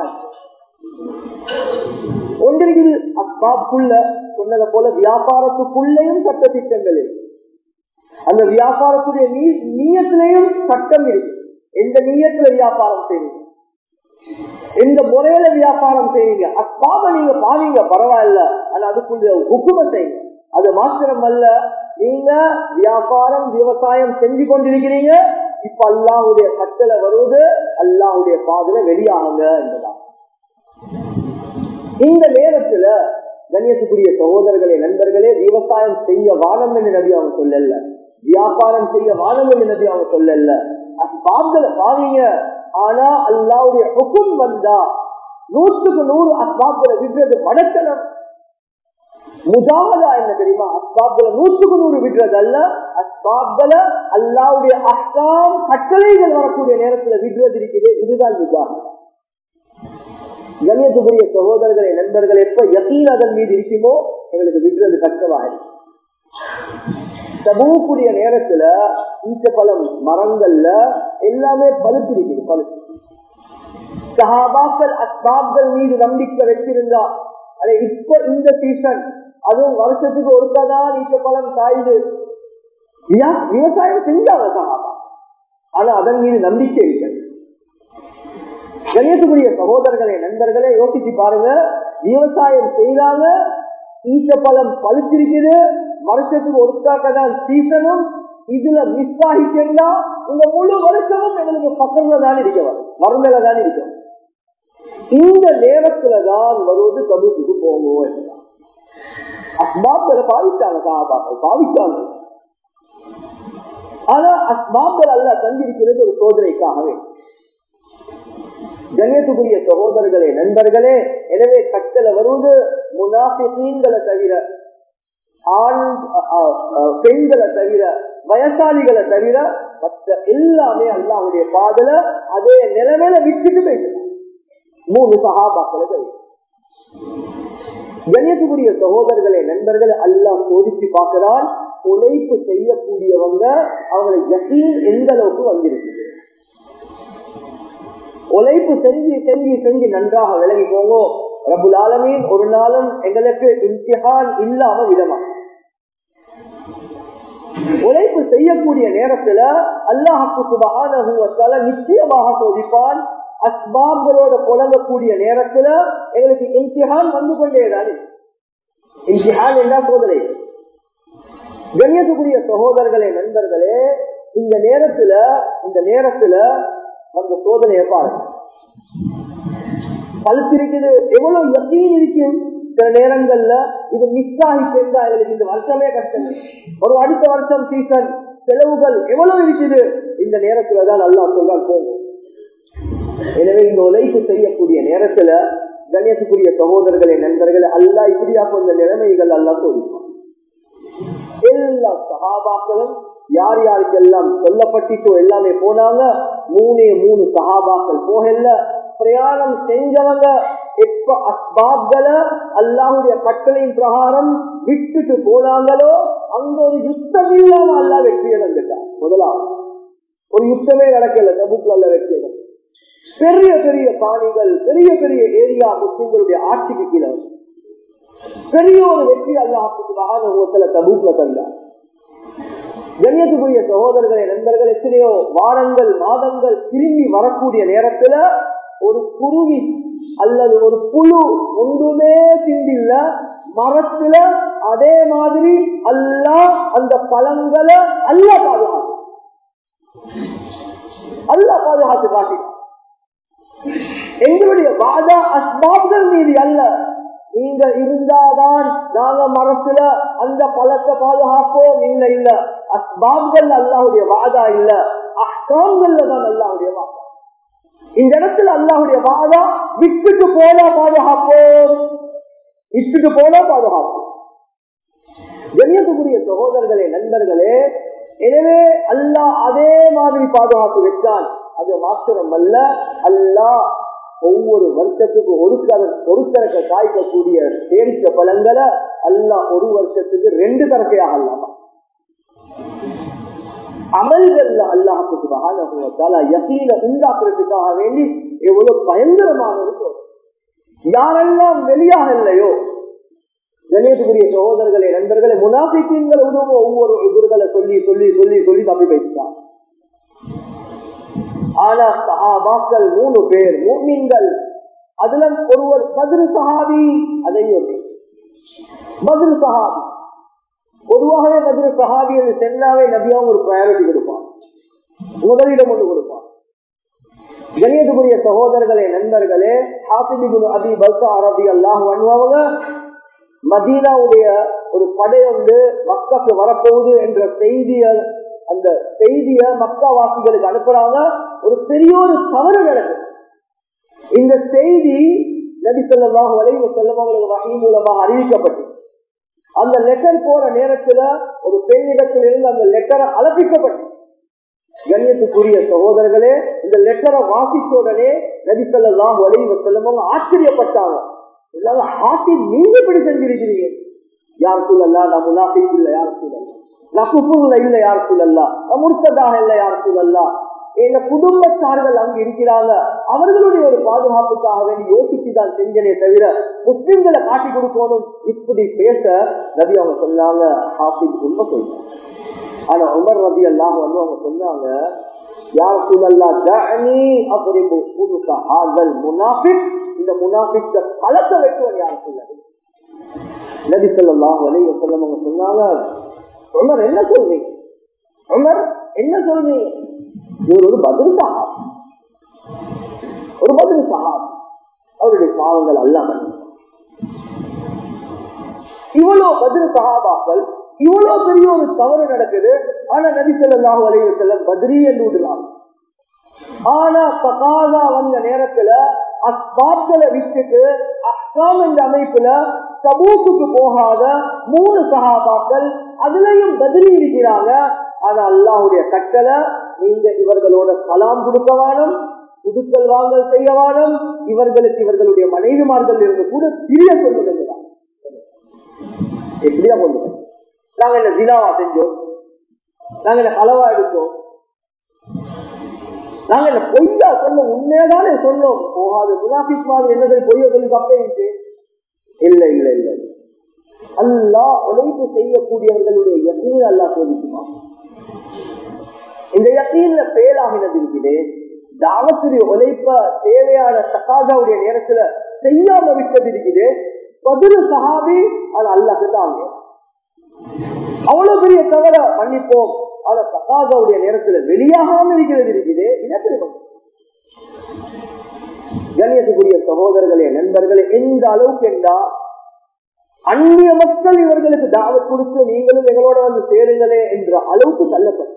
ஒன்றில் அஸ்பாப்குள்ள சொன்னதை போல வியாபாரத்துக்குள்ளேயும் சட்ட திட்டங்கள் இருக்கு அந்த வியாபாரத்துடைய நீயத்திலையும் சட்டம் இருக்கு எந்த நீயத்துல வியாபாரம் செய்வீங்க எந்த முறையில வியாபாரம் செய்வீங்க அப்பாவ நீங்க பாவீங்க பரவாயில்ல ஆனா அதுக்குள்ள ஹுக்கும செய்யுங்க அது மாத்திரம் அல்ல நீங்க வியாபாரம் விவசாயம் செஞ்சு கொண்டிருக்கிறீங்க இப்ப அல்லாஹுடைய கட்டளை வருவது அல்லாஹுடைய பாதையில வெளியாகுங்க என்பதான் இந்த நேரத்துல கண்ணியத்துக்குரிய சகோதரர்களே நண்பர்களே விவசாயம் செய்ய வானம் என்று நபி அவங்க சொல்லல வியாபாரம் செய்ய வாழணும் என்னது அவங்க சொல்லல அஸ்பாப்களை பாவீங்க ஆனா அல்லாவுடைய ஹுக்கும் வந்தா நூற்றுக்கு நூறு அஸ்பாப்களை விடுறது படத்தனம் முஜாவதா என்ன தெரியுமா அஸ்பாப்களை நூற்றுக்கு நூறு விடுறது அல்ல அஸ்பாப்களை அல்லாவுடைய அஸ்லாம் கட்டளைகள் வரக்கூடிய நேரத்துல விடுறது இருக்குது இதுதான் முஜாவதா கண்ணியத்துக்குரிய சகோதரர்களை நண்பர்கள் எப்ப யக்கீன் அதன் மீது இருக்குமோ எங்களுக்கு விடுறது கஷ்டமாயிடும் தபூக்குரிய நேரத்துல ஈச்சப்பழம் மரங்கள்ல எல்லாமே பழுத்திருக்குது பழுத்து சஹாபாக்கள் அஸ்பாப்கள் மீது நம்பிக்கை வச்சிருந்தா அது இப்ப இந்த சீசன் அதுவும் வருஷத்துக்கு ஒருக்காதான் ஈச்சப்பழம் காயுது விவசாயம் செஞ்சாங்க சஹாபா ஆனா அதன் மீது நம்பிக்கை இருக்கிறது கணியத்துக்குரிய சகோதரர்களே நண்பர்களே யோசிச்சு பாருங்க விவசாயம் செய்தாங்க ஈச்சப்பழம் பழுத்திருக்குது வருஷத்துக்கு ஒருக்காக்கதான் சீசனும் இதுல மிஸ் ஆகிட்டா இந்த முழு வருஷமும் எங்களுக்கு பக்கத்துல தான் இருக்க வரும் மருந்தில தான் இருக்கும் இந்த நேரத்துல தான் வருவது கபூத்துக்கு போகும் அஸ்பாப்களை பாவிச்சாங்க சகாபாக்கள் பாவிச்சாங்க ஆனா அஸ்பாப்கள் அல்ல தந்திருக்கிறது ஒரு சோதனைக்காகவே கண்ணியத்துக்குரிய சகோதரர்களே நண்பர்களே எனவே கட்டளை வருவது முனாஃபிகளை தவிர ஆண் பெண்களை தவிர வயசாளிகளை தவிர மற்ற எல்லாமே அல்லாவுடைய பாதல அதே நிலைமையில விட்டுட்டு போயிட்டு மூணு சகாபாக்களை தவிர கண்ணியத்துக்குரிய சகோதரர்களே நண்பர்கள் அல்லாஹ் சோதிச்சு பார்க்கிறான் உழைப்பு செய்யக்கூடியவங்க அவங்களை யகீன் எந்த அளவுக்கு வந்திருக்குது உழைப்பு செஞ்சு செஞ்சு செஞ்சு நன்றாக விலகி போங்க ரபுல் ஆலமீன் ஒரு நாளும் எங்களுக்கு இம்திஹான் இல்லாம விதமா உழைப்பு செய்யக்கூடிய நேரத்துல அல்லாஹுக்கு சுபகான நிச்சயமாக சோதிப்பான் அஸ்பாப்களோட புழங்கக்கூடிய நேரத்துல எங்களுக்கு இம்திஹான் வந்து கொண்டேதான் இம்திஹான் என்ன சோதனை கண்ணியத்துக்குரிய சகோதரர்களே நண்பர்களே இந்த நேரத்துல இந்த நேரத்துல அந்த சோதனையை பாருங்க பழுத்திருக்குது எவ்வளவு யக்கீன் இருக்கும் சில நேரங்கள்ல இது மிஸ் ஆகி சேர்ந்தா எங்களுக்கு இந்த வருஷமே கஷ்டம் ஒரு அடுத்த வருஷம் சீசன் செலவுகள் எவ்வளவு இருக்குது இந்த நேரத்துல தான் நல்லா சொல்றால் போகும் எனவே இந்த உழைப்பு செய்யக்கூடிய நேரத்துல கண்ணியத்துக்குரிய சகோதரர்களே நண்பர்களே அல்லா இப்படியா கொஞ்ச நிலைமைகள் எல்லாம் சோதிப்பான் எல்லா சகாபாக்களும் யார் யாருக்கெல்லாம் சொல்லப்பட்டிட்டோ எல்லாமே போனாங்க மூணே மூணு சகாபாக்கள் போகல பிரயாணம் செஞ்சவங்க எப்ப அஸ்பாப்களை அல்லாவுடைய கட்டளையின் பிரகாரம் விட்டுட்டு போனாங்களோ அங்க ஒரு யுத்தம் இல்லாம அல்லா வெற்றி இழந்துட்டார் முதலாவது ஒரு யுத்தமே நடக்கல தபுக்குள்ள அல்ல வெற்றி பெரிய பெரிய பாணிகள் பெரிய பெரிய ஏரியா முஸ்லிம்களுடைய ஆட்சிக்கு கீழே பெரிய ஒரு வெற்றி அல்லாஹுக்கு மகான தபூக்ல தந்தார் கண்ணியத்துக்குரிய சகோதரர்களை நண்பர்கள் எத்தனையோ வாரங்கள் மாதங்கள் திரும்பி வரக்கூடிய நேரத்துல ஒரு குருவி அல்லது ஒரு புழு ஒன்றுமே திண்டில்ல மரத்துல அதே மாதிரி அல்லா அந்த பழங்களை அல்ல பாதுகாத்து அல்ல பாதுகாத்து காட்டி எங்களுடைய வாதா அஸ்பாப்கள் மீது அல்ல நீங்க இருந்தாதான் நாங்க மரத்துல அந்த பழத்தை பாதுகாப்போம் இல்ல இல்ல அஸ்பாப்கள் அல்லாவுடைய வாதா இல்ல அஸ்காம்கள்ல தான் அல்லாவுடைய வாதா இந்த இடத்துல அல்லாவுடைய வாதா விட்டுட்டு போல பாதுகாப்போம் விட்டுட்டு போல பாதுகாப்போம் கணியத்துக்குரிய சகோதரர்களே நண்பர்களே எனவே அல்லாஹ் அதே மாதிரி பாதுகாப்பு வச்சான் அது மாத்திரம் அல்ல அல்லாஹ் ஒவ்வொரு வருஷத்துக்கு ஒரு கர ஒரு தரக்க காய்க்கக்கூடிய தேரிக்க பழங்களை அல்லாஹ் ஒரு வருஷத்துக்கு ரெண்டு தரக்கையாக அல்லாமா அமல்கள்ல அல்லாஹுக்கு மகான யசீன உண்டாக்குறதுக்காக வேண்டி எவ்வளவு பயங்கரமான ஒரு யாரெல்லாம் வெளியாக இல்லையோ கணேசக்குரிய சகோதரர்களே நண்பர்களே முனாபிக்கீன்கள் உணவு ஒவ்வொரு எதிர்களை சொல்லி சொல்லி சொல்லி சொல்லி தப்பி வைத்தார் ஆனா சஹாபாக்கள் மூணு பேர் மூமின்கள் அதுல ஒருவர் பதில் சஹாபி அதையும் பதில் சஹாபி பொதுவாகவே பதில் சஹாபி என்று சென்னாவே நபியாவும் ஒரு ப்ரையாரிட்டி கொடுப்பான் முதலிடம் ஒன்று கொடுப்பான் கணியத்துக்குரிய சகோதரர்களே நண்பர்களே ஹாசிபி குரு அபி பல்சா அரபி அல்லாஹ் பண்ணுவாங்க மதீனாவுடைய ஒரு படை வந்து மக்காக்கு வரப்போகுது என்ற செய்திய அந்த செய்திய மக்கா வாசிகளுக்கு அனுப்புறாங்க ஒரு பெரிய ஒரு தவறு நடக்குது இந்த செய்தி நபி சொல்லமாக வளைவு செல்லம் அவங்களுக்கு வகை மூலமாக அறிவிக்கப்பட்டு அந்த லெட்டர் போற நேரத்துல ஒரு பெண்ணிடத்திலிருந்து அந்த லெட்டரை அலப்பிக்கப்பட்டு கண்ணியத்துக்குரிய சகோதரர்களே இந்த லெட்டரை வாசித்த உடனே நபி சொல்லலாம் வளைவு செல்லமாக ஆச்சரியப்பட்டாங்க ஆசி நீங்க இப்படி செஞ்சிருக்கிறீங்க யார் சூழல்லா நான் முனாஃபிக் இல்ல யார் சூழல்லா நான் குப்புல இல்ல யார் சூழல்லா நான் முடுத்ததாக இல்ல யார் சூழல்லா எங்க குடும்பத்தார்கள் அங்கு இருக்கிறாங்க அவர்களுடைய ஒரு பாதுகாப்புக்காக வேண்டி யோசிச்சு தான் செஞ்சனே தவிர முஸ்லிம்களை காட்டி கொடுக்கணும் இப்படி பேச நபி அவங்க சொன்னாங்க ஹாஃபிஸ் உண்மை சொல்றாங்க ஆனா உமர் ரபி எல்லாம் வந்து அவங்க சொன்னாங்க யார் சூழல்லா தனி அப்படி முனாஃபிக் இந்த முனாஃபிக்க பழக்க வெட்டுவன் யார் சொல்ல நபி சொல்லலாம் வலைய சொல்லம் அவங்க சொன்னாங்க உமர் என்ன சொல்றீங்க உமர் என்ன சொல்றீங்க இவர் ஒரு பதில் சகாப் ஒரு பதில் சகாப் அவருடைய பாவங்கள் அல்லாமல் இவ்வளவு பதில் சகாபாக்கள் இவ்வளவு பெரிய ஒரு தவறு நடக்குது ஆனா நபி சொல்லாஹ் வலைய செல்லம் பதிரி என்று விடலாம் ஆனா பகாதா வந்த நேரத்துல அஸ்பாப்களை விட்டுட்டு அஸ்லாம் என்ற அமைப்புல சபூக்குக்கு போகாத மூணு சகாபாக்கள் அதுலயும் பதிலி இருக்கிறாங்க ஆனா அல்லாஹுடைய கட்டளை நீங்க இவர்களோட சலாம் கொடுக்க வேணும் புதுக்கல் வாங்கல் செய்ய வேணும் இவர்களுக்கு இவர்களுடைய மனைவிமார்கள் இருந்து கூட பிரிய சொல்லுங்க எப்படியா கொண்டு நாங்க என்ன தினாவா செஞ்சோம் நாங்க என்ன களவா எடுத்தோம் நாங்க என்ன பொய்யா சொன்னோம் உண்மையதானே சொன்னோம் போகாது முனாபிக் மாதிரி என்னதை பொய்ய சொல்லி தப்பேன்ட்டு இல்ல இல்ல இல்ல அல்லா உழைப்பு செய்யக்கூடியவர்களுடைய யக்கீன் அல்லா சோதிக்குமா இந்த யக்கீன்ல பேலாகினது இருக்குது தாவத்துடைய உழைப்ப தேவையான சகாஜாவுடைய நேரத்துல செய்யாம விட்டது இருக்குது பதில் சகாபி அது அல்லாக்கு தாங்க அவ்வளவு பெரிய தவற மன்னிப்போம் ஆனா சகாஜாவுடைய நேரத்துல வெளியாகாம இருக்கிறது இருக்குது இனப்பெரிய கண்ணியத்துக்குரிய சகோதரர்களே நண்பர்களே எந்த அளவுக்கு என்றா அந்நிய மக்கள் இவர்களுக்கு தாவத் கொடுத்து நீங்களும் எங்களோட வந்து சேருங்களே என்ற அளவுக்கு தள்ளப்பட்ட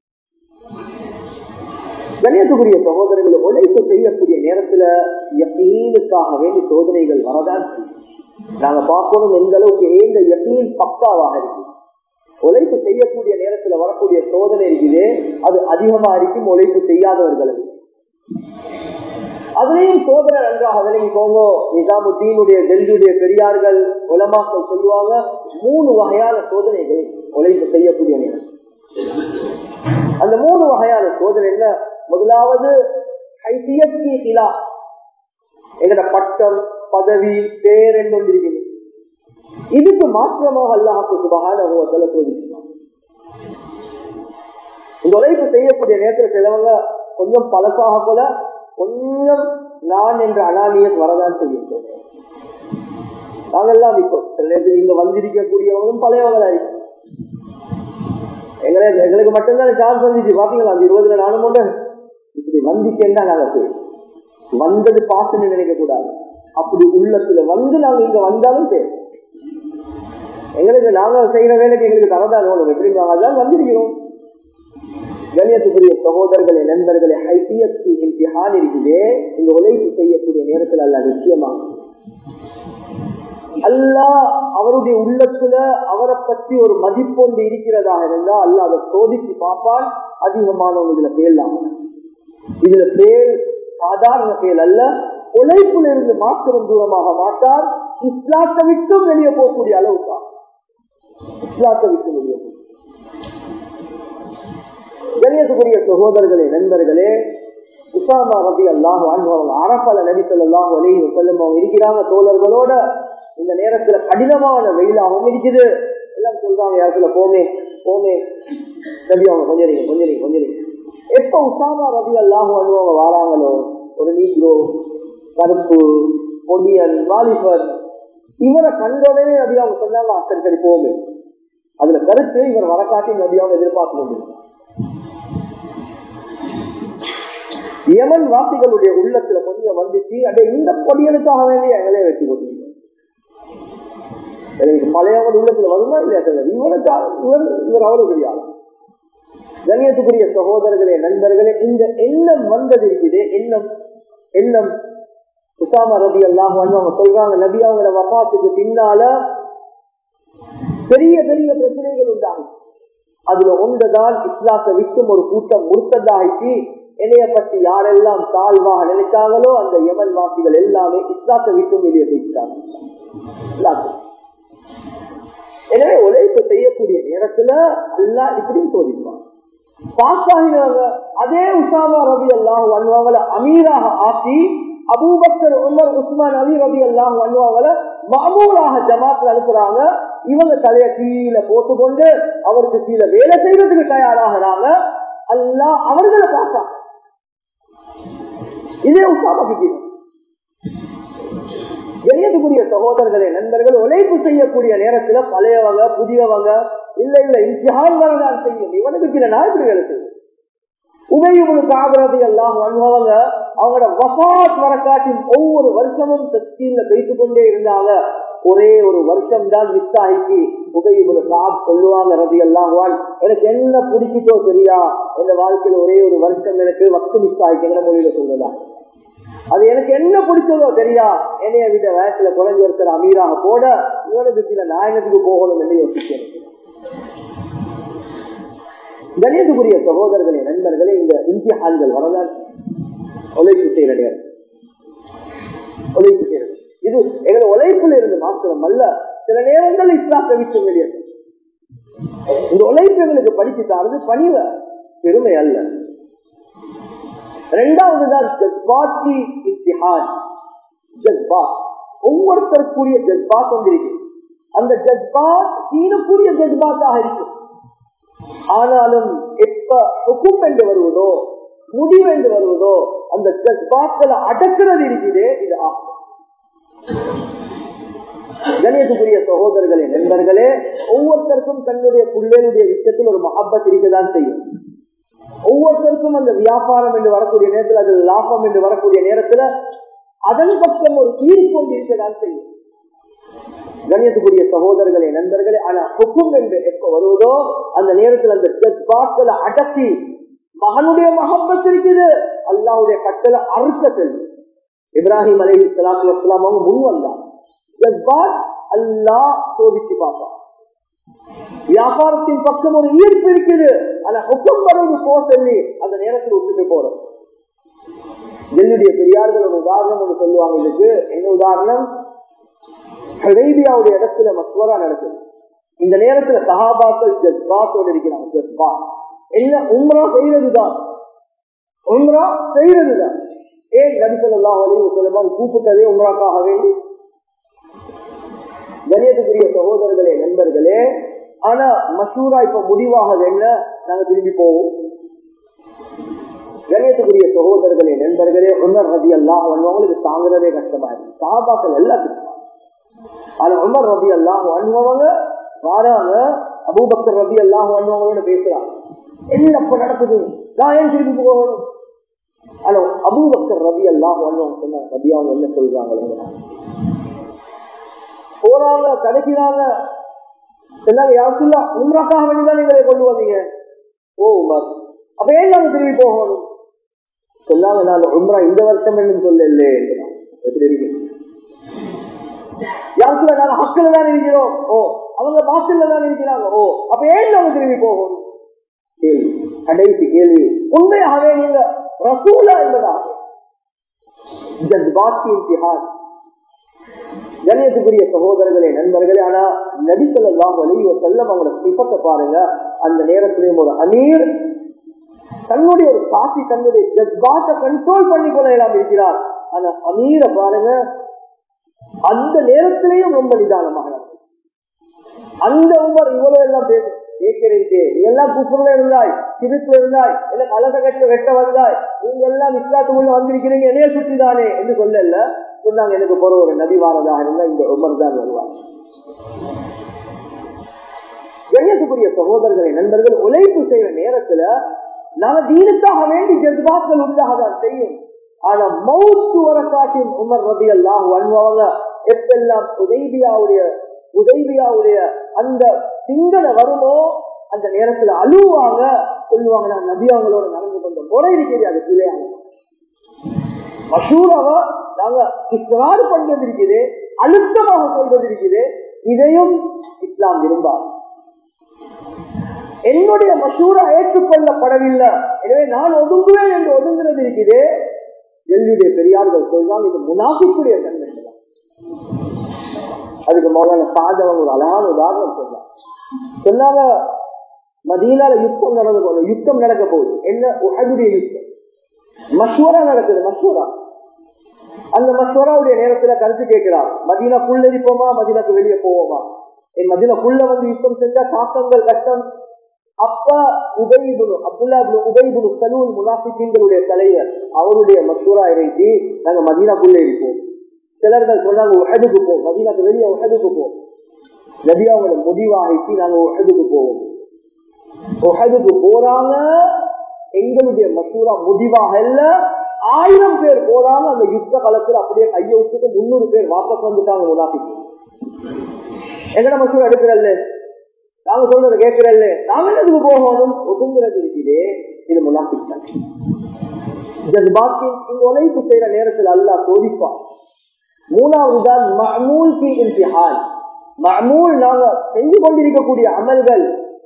கண்ணியத்துக்குரிய சகோதரர்களை உழைப்பு செய்யக்கூடிய நேரத்துல யக்கீனுக்காக வேண்டி சோதனைகள் வரதான் நாங்க பார்க்கணும் எந்த அளவுக்கு ஏந்த யக்கீன் பக்காவாக இருக்கு உழைப்பு செய்யக்கூடிய நேரத்துல வரக்கூடிய சோதனை இருக்குது அது அதிகமா இருக்கும் உழைப்பு செய்யாதவர்களுக்கு அதுலயும் சோதனை நன்றாக விளங்கிக்கோங்க நிசாமுத்தீனுடைய டெல்லியுடைய பெரியார்கள் உலமாக்கள் சொல்லுவாங்க மூணு வகையான சோதனைகள் உழைப்பு செய்யக்கூடிய நேரம் அந்த மூணு வகையான சோதனை என்ன முதலாவது எங்கட பட்டம் பதவி பேர் என்ன இருக்குது இதுக்கு மாற்றமாக அல்லாஹுக்கு சுபகான சோதிக்கலாம் இந்த உழைப்பு செய்யக்கூடிய நேரத்தில் சிலவங்க கொஞ்சம் பழசாக போல கொஞ்சம் நான் என்ற அனானியத் வரதான் செய்யும் நாங்கெல்லாம் இப்போ சில நேரத்தில் நீங்க வந்திருக்கக்கூடியவங்களும் பழையவங்களா இருக்கு எங்களை எங்களுக்கு மட்டும்தான் சான்ஸ் வந்துச்சு பாத்தீங்களா அந்த இருபதுல நானும் கொண்டு இப்படி வந்துச்சேன்னா நாங்க செய்யும் வந்தது பாசுன்னு நினைக்க கூடாது அப்படி உள்ளத்துல வந்து நாங்க இங்க வந்தாலும் சரி எங்களுக்கு நாங்க செய்யற வேலைக்கு எங்களுக்கு தரதான் வேணும் எப்படி நாங்க அதான் வந்திருக்கிறோம் கணியத்துக்குரிய சகோதரர்களே நண்பர்களே ஹைசியத்து இம்திஹான் இருக்குது இந்த உழைப்பு செய்யக்கூடிய நேரத்தில் அல்ல நிச்சயமா அல்லா அவருடைய உள்ளத்துல அவரை பற்றி ஒரு மதிப்பு ஒன்று இருக்கிறதா இருந்தா அல்ல அதை சோதிச்சு பார்ப்பான் அதிகமானவங்க இதுல பேரலாம் இதுல பேர் சாதாரண செயல் அல்ல உழைப்புல இருந்து மாத்திரம் தூரமாக மாட்டார் இஸ்லாத்தை விட்டும் வெளியே போகக்கூடிய அளவு தான் இஸ்லாத்தை விட்டு வெளியே கணியத்துக்குரிய சகோதரர்களே நண்பர்களே உசாமா ரபி அல்லாஹ் அவங்க அரப்பால நபி சொல்லாஹ் அலி செல்லும் அவங்க இருக்கிறாங்க தோழர்களோட இந்த நேரத்துல கடினமான வெயிலாகவும் இருக்குது எல்லாம் சொல்றாங்க யாருக்குள்ள போமே போமே நபி அவங்க கொஞ்சம் நீங்க கொஞ்சம் நீங்க கொஞ்சம் நீங்க எப்ப உசாமா ரபி அல்லாஹ் அவங்க வாராங்களோ ஒரு நீக்ரோ கருப்பு பொடியன் வாலிபர் இவரை கண்டோடனே நபி அவங்க சொன்னாங்க சரி சரி போமே அதுல கருத்து இவர் வரக்காட்டி நபி அவங்க எதிர்பார்க்க முடியும் யமன் வாசிகளுடைய உள்ளத்துல கொஞ்சம் வந்துச்சு அடே இந்த பொடியனுக்காக வேண்டிய எங்களே வெட்டி கொண்டு எனக்கு பழையவங்க உள்ளத்துல வருமா இல்லையா தெரியல இவனுக்கு இவர் இவர் அவ்வளவு பெரிய ஆளு கண்ணியத்துக்குரிய சகோதரர்களே நண்பர்களே இந்த எண்ணம் வந்தது இருக்குது எண்ணம் எண்ணம் உசாமா ரபி எல்லாம் அவங்க சொல்றாங்க நபி அவங்களோட வப்பாத்துக்கு பின்னால பெரிய பெரிய பிரச்சனைகள் உண்டாகும் அதுல ஒன்றுதான் இஸ்லாத்தை விட்டும் ஒரு கூட்டம் முறுத்ததாகி என்னைய பற்றி யாரெல்லாம் தாழ்வாக நினைச்சாங்களோ அந்த யமன் வாசிகள் எல்லாமே இஸ்லாத்தை விட்டும் வெளியே போயிட்டாங்க எனவே உழைப்பு செய்யக்கூடிய நேரத்துல அல்லா இப்படி சோதிப்பான் பாசாகினவங்க அதே உசாமா ரவி எல்லாம் வன்னுவாங்கள அமீராக ஆக்கி அபூபக்கர் உமர் உஸ்மான் அலி ரவி எல்லாம் வன்னுவாங்கள மாமூலாக ஜமாத்தில் அனுப்புறாங்க இவங்க தலைய கீழே போட்டுக்கொண்டு அவருக்கு கீழே வேலை செய்யறதுக்கு தயாராகிறாங்க அல்லா அவர்களை பார்த்தா இதே உசாமா கிட்டீங்க கணியத்துக்குரிய சகோதரர்களே நண்பர்கள் உழைப்பு செய்யக்கூடிய நேரத்துல பழையவங்க புதியவங்க இல்ல இல்ல இன்சிஹான் வரதான் செய்யும் இவனுக்கு சில நாள் இப்படி வேலை செய்யும் உதயமுனு காபரது எல்லாம் அனுபவங்க அவங்களோட வசாத் வரக்காட்டின் ஒவ்வொரு வருஷமும் தஸ்கீன்ல பேசிக் கொண்டே இருந்தாங்க ஒரே ஒரு வருஷம் தான் மிஸ் ஆகி உதயமுனு காப் சொல்லுவாங்க ரதி எல்லாம் எனக்கு என்ன பிடிச்சிட்டோ சரியா என் வாழ்க்கையில ஒரே ஒரு வருஷம் எனக்கு வக்து மிஸ் ஆகிக்கிற மொழியில சொல்லுதா அது எனக்கு என்ன பிடிச்சதோ தெரியா என்னைய விட வயசுல குறைஞ்ச ஒருத்தர் அமீராக போட இவனுக்கு சில நாயகத்துக்கு போகணும் என்று யோசிக்கிறேன் கணேசகுரிய சகோதரர்களே நண்பர்களே இந்த இம்திஹான்கள் வரதான் உழைப்பு செய்யற நேரம் உழைப்பு செய்யறது இது எங்களை உழைப்புல இருந்து மாத்திரம் அல்ல சில நேரங்கள் இஸ்லாத்தை விட்டு வெளியே இந்த உழைப்பு எங்களுக்கு படிச்சு தாரது பணிவ பெருமை அல்ல ரெண்டாவதுதான் ஜஸ்பாத்தி இம்திஹான் ஜஸ்பாத் ஒவ்வொருத்தருக்குரிய ஜஸ்பாத் வந்திருக்கு அந்த ஜஸ்பாத் சீனக்கூடிய ஜஸ்பாத்தாக இருக்கும் ஆனாலும் எப்ப ஹுக்கும் என்று வருவதோ முடிவு என்று வருவதோ அந்த ஜஸ்பாக்களை அடக்கிறது இருக்குது இது ஆகும் கணேசக்குரிய சகோதரர்களே நண்பர்களே ஒவ்வொருத்தருக்கும் தன்னுடைய பிள்ளைகளுடைய விஷயத்தில் ஒரு மஹப்பத் இருக்கதான் செய்யும் ஒவ்வொருத்தருக்கும் அந்த வியாபாரம் என்று வரக்கூடிய நேரத்தில் அது லாபம் என்று வரக்கூடிய நேரத்துல அதன் பக்கம் ஒரு ஈர்ப்பு இருக்கதான் செய்யும் கணியத்துக்குரிய சகோதரர்களே நண்பர்களே ஆனா ஹுக்கும் என்று எப்ப வருவதோ அந்த நேரத்தில் அந்த ஜஸ்பாக்களை அடக்கி மகனுடைய மகப்பத் இருக்குது அல்லாவுடைய கட்டளை அறுக்க செல்லும் இப்ராஹிம் அலி சலாத்து வலாம் அவங்க முன் வந்தாங்க ஜஸ்பாத் அல்லா சோதிச்சு பார்ப்பான் வியாபாரத்தின் பக்கம் ஒரு ஈர்ப்பு இருக்குது ஆனா ஹுக்கம் வரவு போ சொல்லி அந்த நேரத்தில் விட்டுட்டு போறோம் என்னுடைய பெரியார்கள் ஒரு உதாரணம் ஒன்று சொல்லுவாங்க இதுக்கு என்ன உதாரணம் ஹுதைபியாவுடைய இடத்துல மஸ்வரா நடக்குது இந்த நேரத்துல சஹாபாக்கள் ஜஸ்பாத்தோடு இருக்கிறாங்க ஜஸ்பா என்ன உம்ரா செய்யறதுதான் உம்ரா செய்யறதுதான் ஏன் நபிசல்லா அலைவு சொல்லலாம் கூப்பிட்டதே உம்ராக்காக வேண்டி கணியத்துக்குரிய சகோதரர்களே நண்பர்களே ஆனா மசூரா இப்ப முடிவாகுது என்ன நாங்க திரும்பி போவோம் கணியத்துக்குரிய சகோதரர்களே நண்பர்களே உமர் ரதி எல்லாம் அவங்களுக்கு தாங்குறதே கஷ்டமா இருக்கு சாபாக்கள் எல்லாத்துக்கும் ஆனா உமர் ரபி எல்லாம் அனுபவங்க வாராங்க அபூபக்கர் ரபி எல்லாம் அனுபவங்களோட பேசுறாங்க என்ன இப்ப நடக்குது நான் ஏன் திரும்பி போகணும் ஆனா அபூபக்கர் ரபி எல்லாம் அனுபவம் சொன்னாங்க ரபி அவங்க என்ன சொல்றாங்க போறாங்க கிடைக்கிறாங்க சொன்னாங்க யாருக்குள்ள உம்ராக்காக வேண்டிதான் நீங்க கொண்டு வந்தீங்க ஓ உமர் அப்ப ஏன் நாங்க திரும்பி போகணும் சொன்னாங்க நான் உம்ரா இந்த வருஷம் என்று சொல்லல எப்படி இருக்கு யாருக்குள்ள நாங்க ஹக்கில தான் இருக்கிறோம் ஓ அவங்க பாக்கில தான் இருக்கிறாங்க ஓ அப்ப ஏன் நாங்க திரும்பி போகணும் கேள்வி கடைசி கேள்வி உண்மையாகவே நீங்க ரசூலா என்பதாக ஜஸ்பாத்தி இம்திஹான் கண்ணியத்துக்குரிய சகோதரர்களே நண்பர்களே ஆனா நடித்தலாம் வலிய செல்லம் அவங்களோட சிப்பத்தை பாருங்க அந்த நேரத்திலேயும் ஒரு அமீர் தன்னுடைய ஒரு சாட்சி தன்னுடைய ஜஸ்பாட்டை கண்ட்ரோல் பண்ணி கொள்ளலாம் இருக்கிறார் ஆனா அமீரை பாருங்க அந்த நேரத்திலேயும் ரொம்ப நிதானமாக அந்த உமர் இவ்வளவு எல்லாம் பேச கேட்கிறீங்க நீ எல்லாம் குப்புல இருந்தாய் திருத்துல இருந்தாய் இல்ல கலச கட்ட வெட்ட வந்தாய் நீங்க எல்லாம் இஸ்லாத்துக்குள்ள வந்திருக்கிறீங்க என்னைய சுற்றிதானே என்று சொல்லல சொன்னாங்க எனக்கு போற ஒரு நபி வாரதாக இருந்தா இந்த உமர் தான் வருவார் கண்ணியத்துக்குரிய சகோதரர்களை நண்பர்கள் உழைப்பு செய்யற நேரத்துல நாம தீனுக்காக வேண்டி ஜெத்பாக்கள் உண்டாக தான் செய்யும் ஆனா மவுத்து வர காட்டின் உமர் ரபி எல்லாம் வாழ்வாங்க எப்பெல்லாம் உதய்பியாவுடைய உதவியாவுடைய அந்த சிந்தனை வருமோ அந்த நேரத்துல அழுவாங்க சொல்லுவாங்க நான் நபி அவங்களோட நடந்து கொண்ட முறை இருக்கிறது அது பிள்ளையாக மசூராவா நாங்க இஸ்லாறு பண்றது இருக்குது அழுத்தமாக சொல்றது இருக்குது இதையும் இஸ்லாம் விரும்பாது என்னுடைய மசூரா ஏற்றுக்கொள்ளப்படவில்லை எனவே நான் ஒதுங்குவேன் என்று ஒதுங்குறது இருக்குது எல்லுடைய பெரியார்கள் சொல்றாங்க இது முனாஃபிக்குடைய தன்மை அதுக்கு மௌலான சாதவன் ஒரு அழகான உதாரணம் சொன்னாங்க சொன்னாங்க மதீனால யுத்தம் நடந்து போகுது யுத்தம் நடக்க போகுது என்ன உஹதுடைய யுத்தம் மஷூரா நடக்குது மஷூரா அந்த மஷூராவுடைய நேரத்துல கருத்து கேட்கிறார் மதீனாக்குள்ள இருப்போமா மதீனாக்கு வெளியே போவோமா என் மதீனாக்குள்ள வந்து யுத்தம் செஞ்சா தாக்கங்கள் கஷ்டம் அப்ப உபயிபுனு அப்துல்லா உபயிபுனு சலூல் முனாஃபிக்கீங்களுடைய தலைவர் அவருடைய மஷூரா இறைச்சி நாங்க மதீனாக்குள்ள இருப்போம் சிலர்கள் சொன்னாங்க உஹதுக்கு போவோம் மதீனாக்கு வெளியே உஹதுக்கு போவோம் நதியாவோட முடிவாகிச்சு நாங்க உஹதுக்கு போவோம் உஹதுக்கு போறாங்க எங்களுடைய மசூரா முடிவாக இல்ல ஆயிரம் பேர் போறாங்க அந்த யுத்த காலத்துல அப்படியே கையை விட்டுட்டு முன்னூறு பேர் வாபஸ் வந்துட்டாங்க முனாஃபிக்கு எங்கட மசூரா எடுக்கிறல்ல நாங்க சொல்றத கேட்கிறல்ல நாங்க எதுக்கு போகணும் ஒதுங்கிறது இருக்குதே இது முனாஃபிக் தான் ஜஸ்பாக்கின் இந்த உழைப்பு செய்யற நேரத்தில் அல்லாஹ் சோதிப்பான் மூணாவது தான் மஹமூல் கி இம்திஹான் மஹமூல் நாங்க செஞ்சு கொண்டிருக்கக்கூடிய அமல்கள்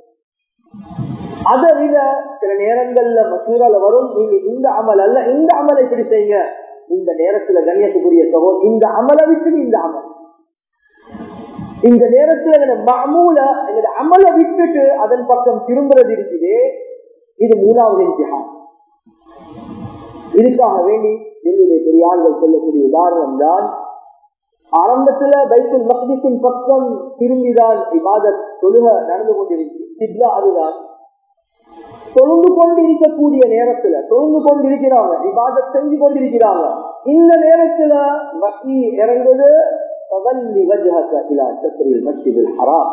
அதை விட சில நேரங்கள்ல மசூரால வரும் நீங்க இந்த அமல் அல்ல இந்த அமலை இப்படி செய்யுங்க இந்த நேரத்துல கண்ணியத்துக்குரிய சகோதரர் இந்த அமலை விட்டு இந்த அமல் இந்த நேரத்துல எங்க மமூல எங்க அமலை விட்டுட்டு அதன் பக்கம் திரும்புறது இருக்குது இது மூணாவது இம்திஹான் இதுக்காக வேண்டி என்னுடைய பெரியார்கள் சொல்லக்கூடிய உதாரணம் தான் ஆரம்பத்துல பைத்துல் மக்திஸின் பக்கம் திரும்பிதான் இபாதத் தொழுக நடந்து கொண்டிருக்கு சிப்லா அதுதான் தொழுந்து கொண்டிருக்கக்கூடிய நேரத்துல தொழுந்து கொண்டிருக்கிறாங்க இபாதத் செஞ்சு கொண்டிருக்கிறாங்க இந்த நேரத்துல வக்கி இறங்குது பவல்லி வஜ்ஹக இலா சத்ரில் மஸ்ஜிதில் ஹராம்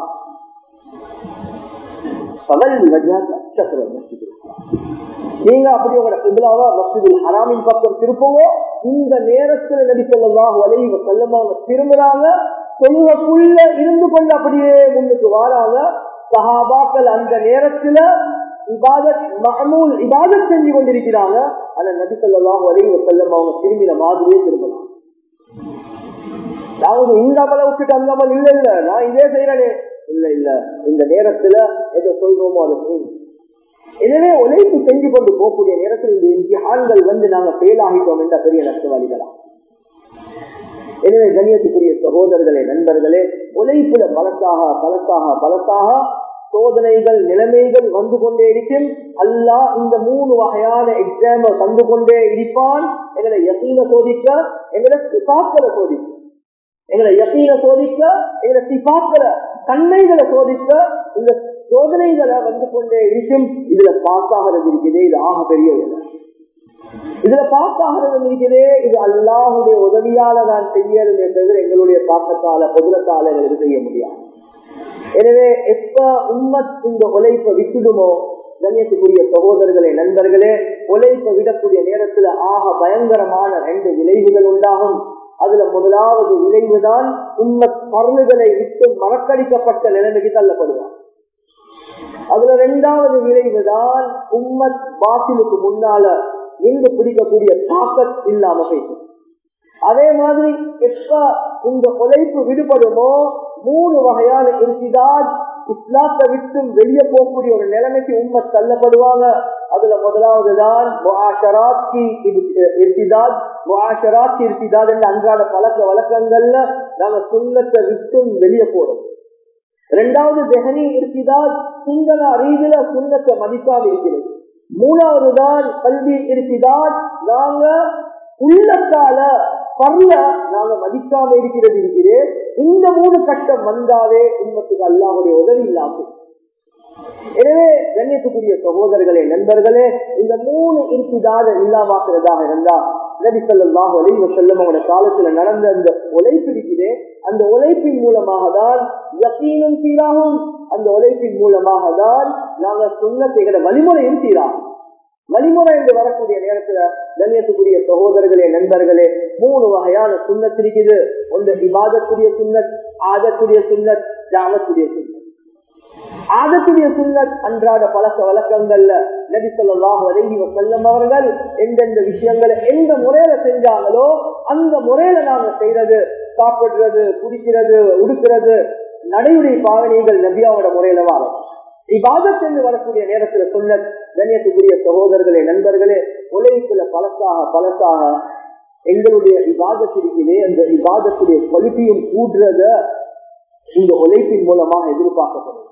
பவல்லி வஜ்ஹக சத்ரில் மஸ்ஜிதில் ஹராம் நீங்க அப்படி உங்களோட கிபிலாவா மஸ்ஜிதுல் ஹராமின் பக்கம் திருப்பவோ இந்த நேரத்துல நபி சொல்லலாம் வலைவ செல்லமாக திரும்புறாங்க தொழுகக்குள்ள இருந்து கொண்டு அப்படியே முன்னுக்கு வாராங்க சஹாபாக்கள் அந்த நேரத்துல இபாதத் மஹமூல் இபாதத் செஞ்சு கொண்டிருக்கிறாங்க ஆனா நபி சொல்லலாம் வலைவ செல்லம் அவங்க திரும்பின மாதிரியே திரும்பலாம் அதாவது இந்த அமலை விட்டுட்டு அந்த அமல் இல்ல இல்ல நான் இதே செய்யறேனே இல்ல இல்ல இந்த நேரத்துல எதை சொல்றோமோ அதை செய்யும் எனவே உழைப்பு செஞ்சு கொண்டு போகக்கூடிய நேரத்தில் இந்த இம்திஹான்கள் வந்து நாங்க ஃபெயில் ஆகிட்டோம் என்ற பெரிய நஷ்டவாளிகளாம் எனவே கண்ணியத்துக்குரிய சகோதரர்களே நண்பர்களே உழைப்புல பலத்தாக பலத்தாக பலத்தாக சோதனைகள் நிலைமைகள் வந்து கொண்டே இருக்கும் அல்லா இந்த மூணு வகையான எக்ஸாம தந்து கொண்டே இருப்பான் எங்களை யசீன சோதிக்க எங்களை சிபாக்களை சோதிக்க எங்களை யசீன சோதிக்க எங்களை சிபாக்களை தன்மைகளை சோதிக்க இந்த சோதனைகளை வந்து கொண்டே இருக்கும் இதுல பாஸ் ஆகிறது இருக்குது இது ஆக பெரிய வேலை இதுல பாஸ் ஆகிறது இருக்குது இது அல்லாஹுடைய உதவியால தான் செய்யறதே தவிர எங்களுடைய தாக்கத்தால பொதுலத்தால எங்களுக்கு செய்ய முடியாது எனவே எப்ப உம்மத் இந்த உழைப்பை விட்டுடுமோ கண்ணியத்துக்குரிய சகோதரர்களே நண்பர்களே உழைப்பை விடக்கூடிய நேரத்துல ஆக பயங்கரமான ரெண்டு விளைவுகள் உண்டாகும் அதுல முதலாவது விளைவுதான் உம்மத் பருளுகளை விட்டு மறக்கடிக்கப்பட்ட நிலைமைக்கு தள்ளப்படுவார் அதுல ரெண்டாவது விளைவுதான் உம்மத் பாசிலுக்கு முன்னால நின்று பிடிக்கக்கூடிய தாக்கத் இல்லாம போயிட்டு அதே மாதிரி எப்ப இந்த உழைப்பு விடுபடுமோ மூணு வகையான இருக்கிதான் இஸ்லாத்தை விட்டும் வெளியே போகக்கூடிய ஒரு நிலைமைக்கு உண்மை தள்ளப்படுவாங்க அதுல முதலாவது தான் அன்றாட பழக்க வழக்கங்கள்ல நாங்க சுண்ணத்தை விட்டும் வெளியே போறோம் ரெண்டாவது தெஹனி இருக்கிதால் சிங்கள ரீதியில சுண்ணத்தை மதிக்காம இருக்கிறது மூணாவது தான் கல்வி இருக்கிதால் நாங்க உள்ளத்தால பர்ல நாங்க மதிக்காம இருக்கிறது இருக்கிறேன் இந்த மூணு கட்டம் வந்தாவே உண்மத்துக்கு அல்லாவுடைய உதவி இல்லாமல் எனவே கண்ணியத்துக்குரிய சகோதரர்களே நண்பர்களே இந்த மூணு இருப்பிதாத இல்லாமாக்குறதாக இருந்தா நபி சொல்லாஹ் அலிவ செல்லம் அவங்களோட காலத்துல நடந்த அந்த உழைப்பு இருக்கிறே அந்த உழைப்பின் மூலமாக தான் யக்கீனும் சீராகும் அந்த உழைப்பின் மூலமாக தான் நாங்க சுண்ணத்தைகளை வழிமுறையும் சீராகும் வழிமுறை என்று வரக்கூடிய நேரத்துல கண்ணியத்துக்குரிய சகோதரர்களே நண்பர்களே மூணு வகையான சுண்ணத் இருக்குது ஒன்று இபாதத்துடைய சுண்ணத் ஆதத்துடைய சுண்ணத் ஜாவத்துடைய சுண்ணத் ஆதத்துடைய சுண்ணத் அன்றாட பழக்க வழக்கங்கள்ல நபி சொல்லாஹு அலைஹி வசல்லம் அவர்கள் எந்தெந்த விஷயங்களை எந்த முறையில செஞ்சாங்களோ அந்த முறையில நாங்க செய்யறது சாப்பிடுறது குடிக்கிறது உடுக்கிறது நடையுடைய பாவனைகள் நபியாவோட முறையில வரும் இபாதத் என்று வரக்கூடிய நேரத்துல சொன்ன கண்ணியத்துக்குரிய சகோதரர்களே நண்பர்களே உலகத்துல பழசாக பழசாக எங்களுடைய இபாதத்திற்கிலே அந்த இபாதத்துடைய குவாலிட்டியும் கூடுறத இந்த உழைப்பின் மூலமாக எதிர்பார்க்கப்படும்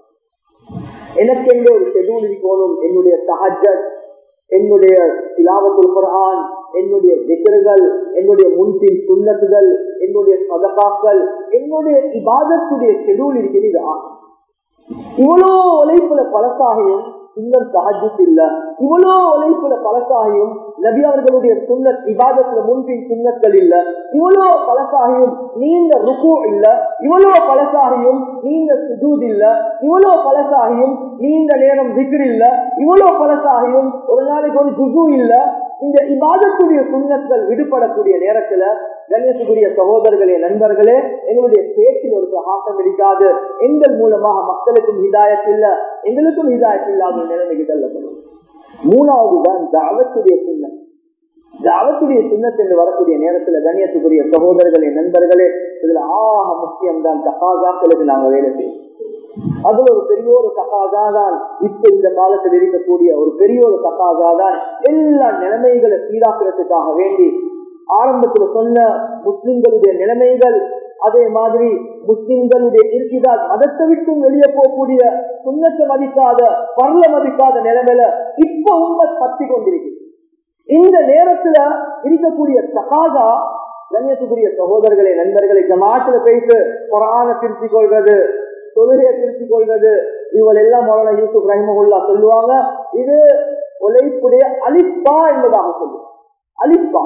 எனக்கு எங்க ஒரு ஷெடியூல் இருக்கணும் என்னுடைய சஹஜத் என்னுடைய திலாவத்துல் குரான் என்னுடைய திகர்கள் என்னுடைய முன்பின் சுண்ணத்துகள் என்னுடைய சதகாக்கள் என்னுடைய இபாதத்துடைய ஷெடியூல் இருக்குது இது ஆகும் இவ்வளோ உழைப்புல பழசாகியும் இன்னும் சஹஜத் இல்ல இவ்வளோ உழைப்புல பழசாகியும் நபி அவர்களுடைய சுண்ணத் இபாதத்துல முன்பின் சுண்ணங்கள் இல்ல இவ்வளோ பழசாகியும் நீண்ட ருக்கு இல்ல இவ்வளோ பழசாகியும் நீண்ட சுஜூத் இல்ல இவ்வளோ பழசாகியும் நீண்ட நேரம் திக்ர் இல்ல இவ்வளோ பழசாகியும் ஒரு நாளைக்கு ஒரு ஜுகு இல்ல இந்த இபாதத்துடைய சுண்ணங்கள் விடுபடக்கூடிய நேரத்துல கணேசக்குரிய சகோதரர்களே நண்பர்களே எங்களுடைய பேச்சில் ஒரு பிரகாசம் இருக்காது எங்கள் மூலமாக மக்களுக்கும் ஹிதாயத் இல்ல எங்களுக்கும் ஹிதாயத் இல்லாத நிலைமைக்கு தள்ளப்படும் மூணாவது தான் தாவத்துடைய சின்னம் தாவத்துடைய சின்னத் என்று வரக்கூடிய நேரத்துல கண்ணியத்துக்குரிய சகோதரர்களே நண்பர்களே இதுல ஆக முக்கியம் தான் தகாதாக்களுக்கு நாங்க வேலை செய்யும் அதுல ஒரு பெரிய ஒரு தகாதா தான் இப்ப இந்த காலத்தில் இருக்கக்கூடிய ஒரு பெரிய ஒரு தகாதா தான் எல்லா நிலைமைகளை சீராக்கிறதுக்காக வேண்டி ஆரம்பத்துல சொன்ன முஸ்லிம்களுடைய நிலைமைகள் அதே மாதிரி முஸ்லிம்களுடைய இருக்கிறார் மதத்தை விட்டும் வெளியே போகக்கூடிய சுண்ணத்தை மதிக்காத பரல மதிக்காத நிலைமையில இப்ப உண்மை பத்தி கொண்டிருக்கு இந்த நேரத்துல இருக்கக்கூடிய தகாதா கண்ணியத்துக்குரிய சகோதரர்களை நண்பர்களை ஜமாத்துல போயிட்டு குரான திருத்திக் கொள்வது தொழுகையை திருத்திக் கொள்வது இவள் எல்லாம் மௌலானா யூசுப் ரஹிமகுல்லா சொல்லுவாங்க இது உழைப்புடைய அலிப்பா என்பதாக சொல்லுவாங்க அலிப்பா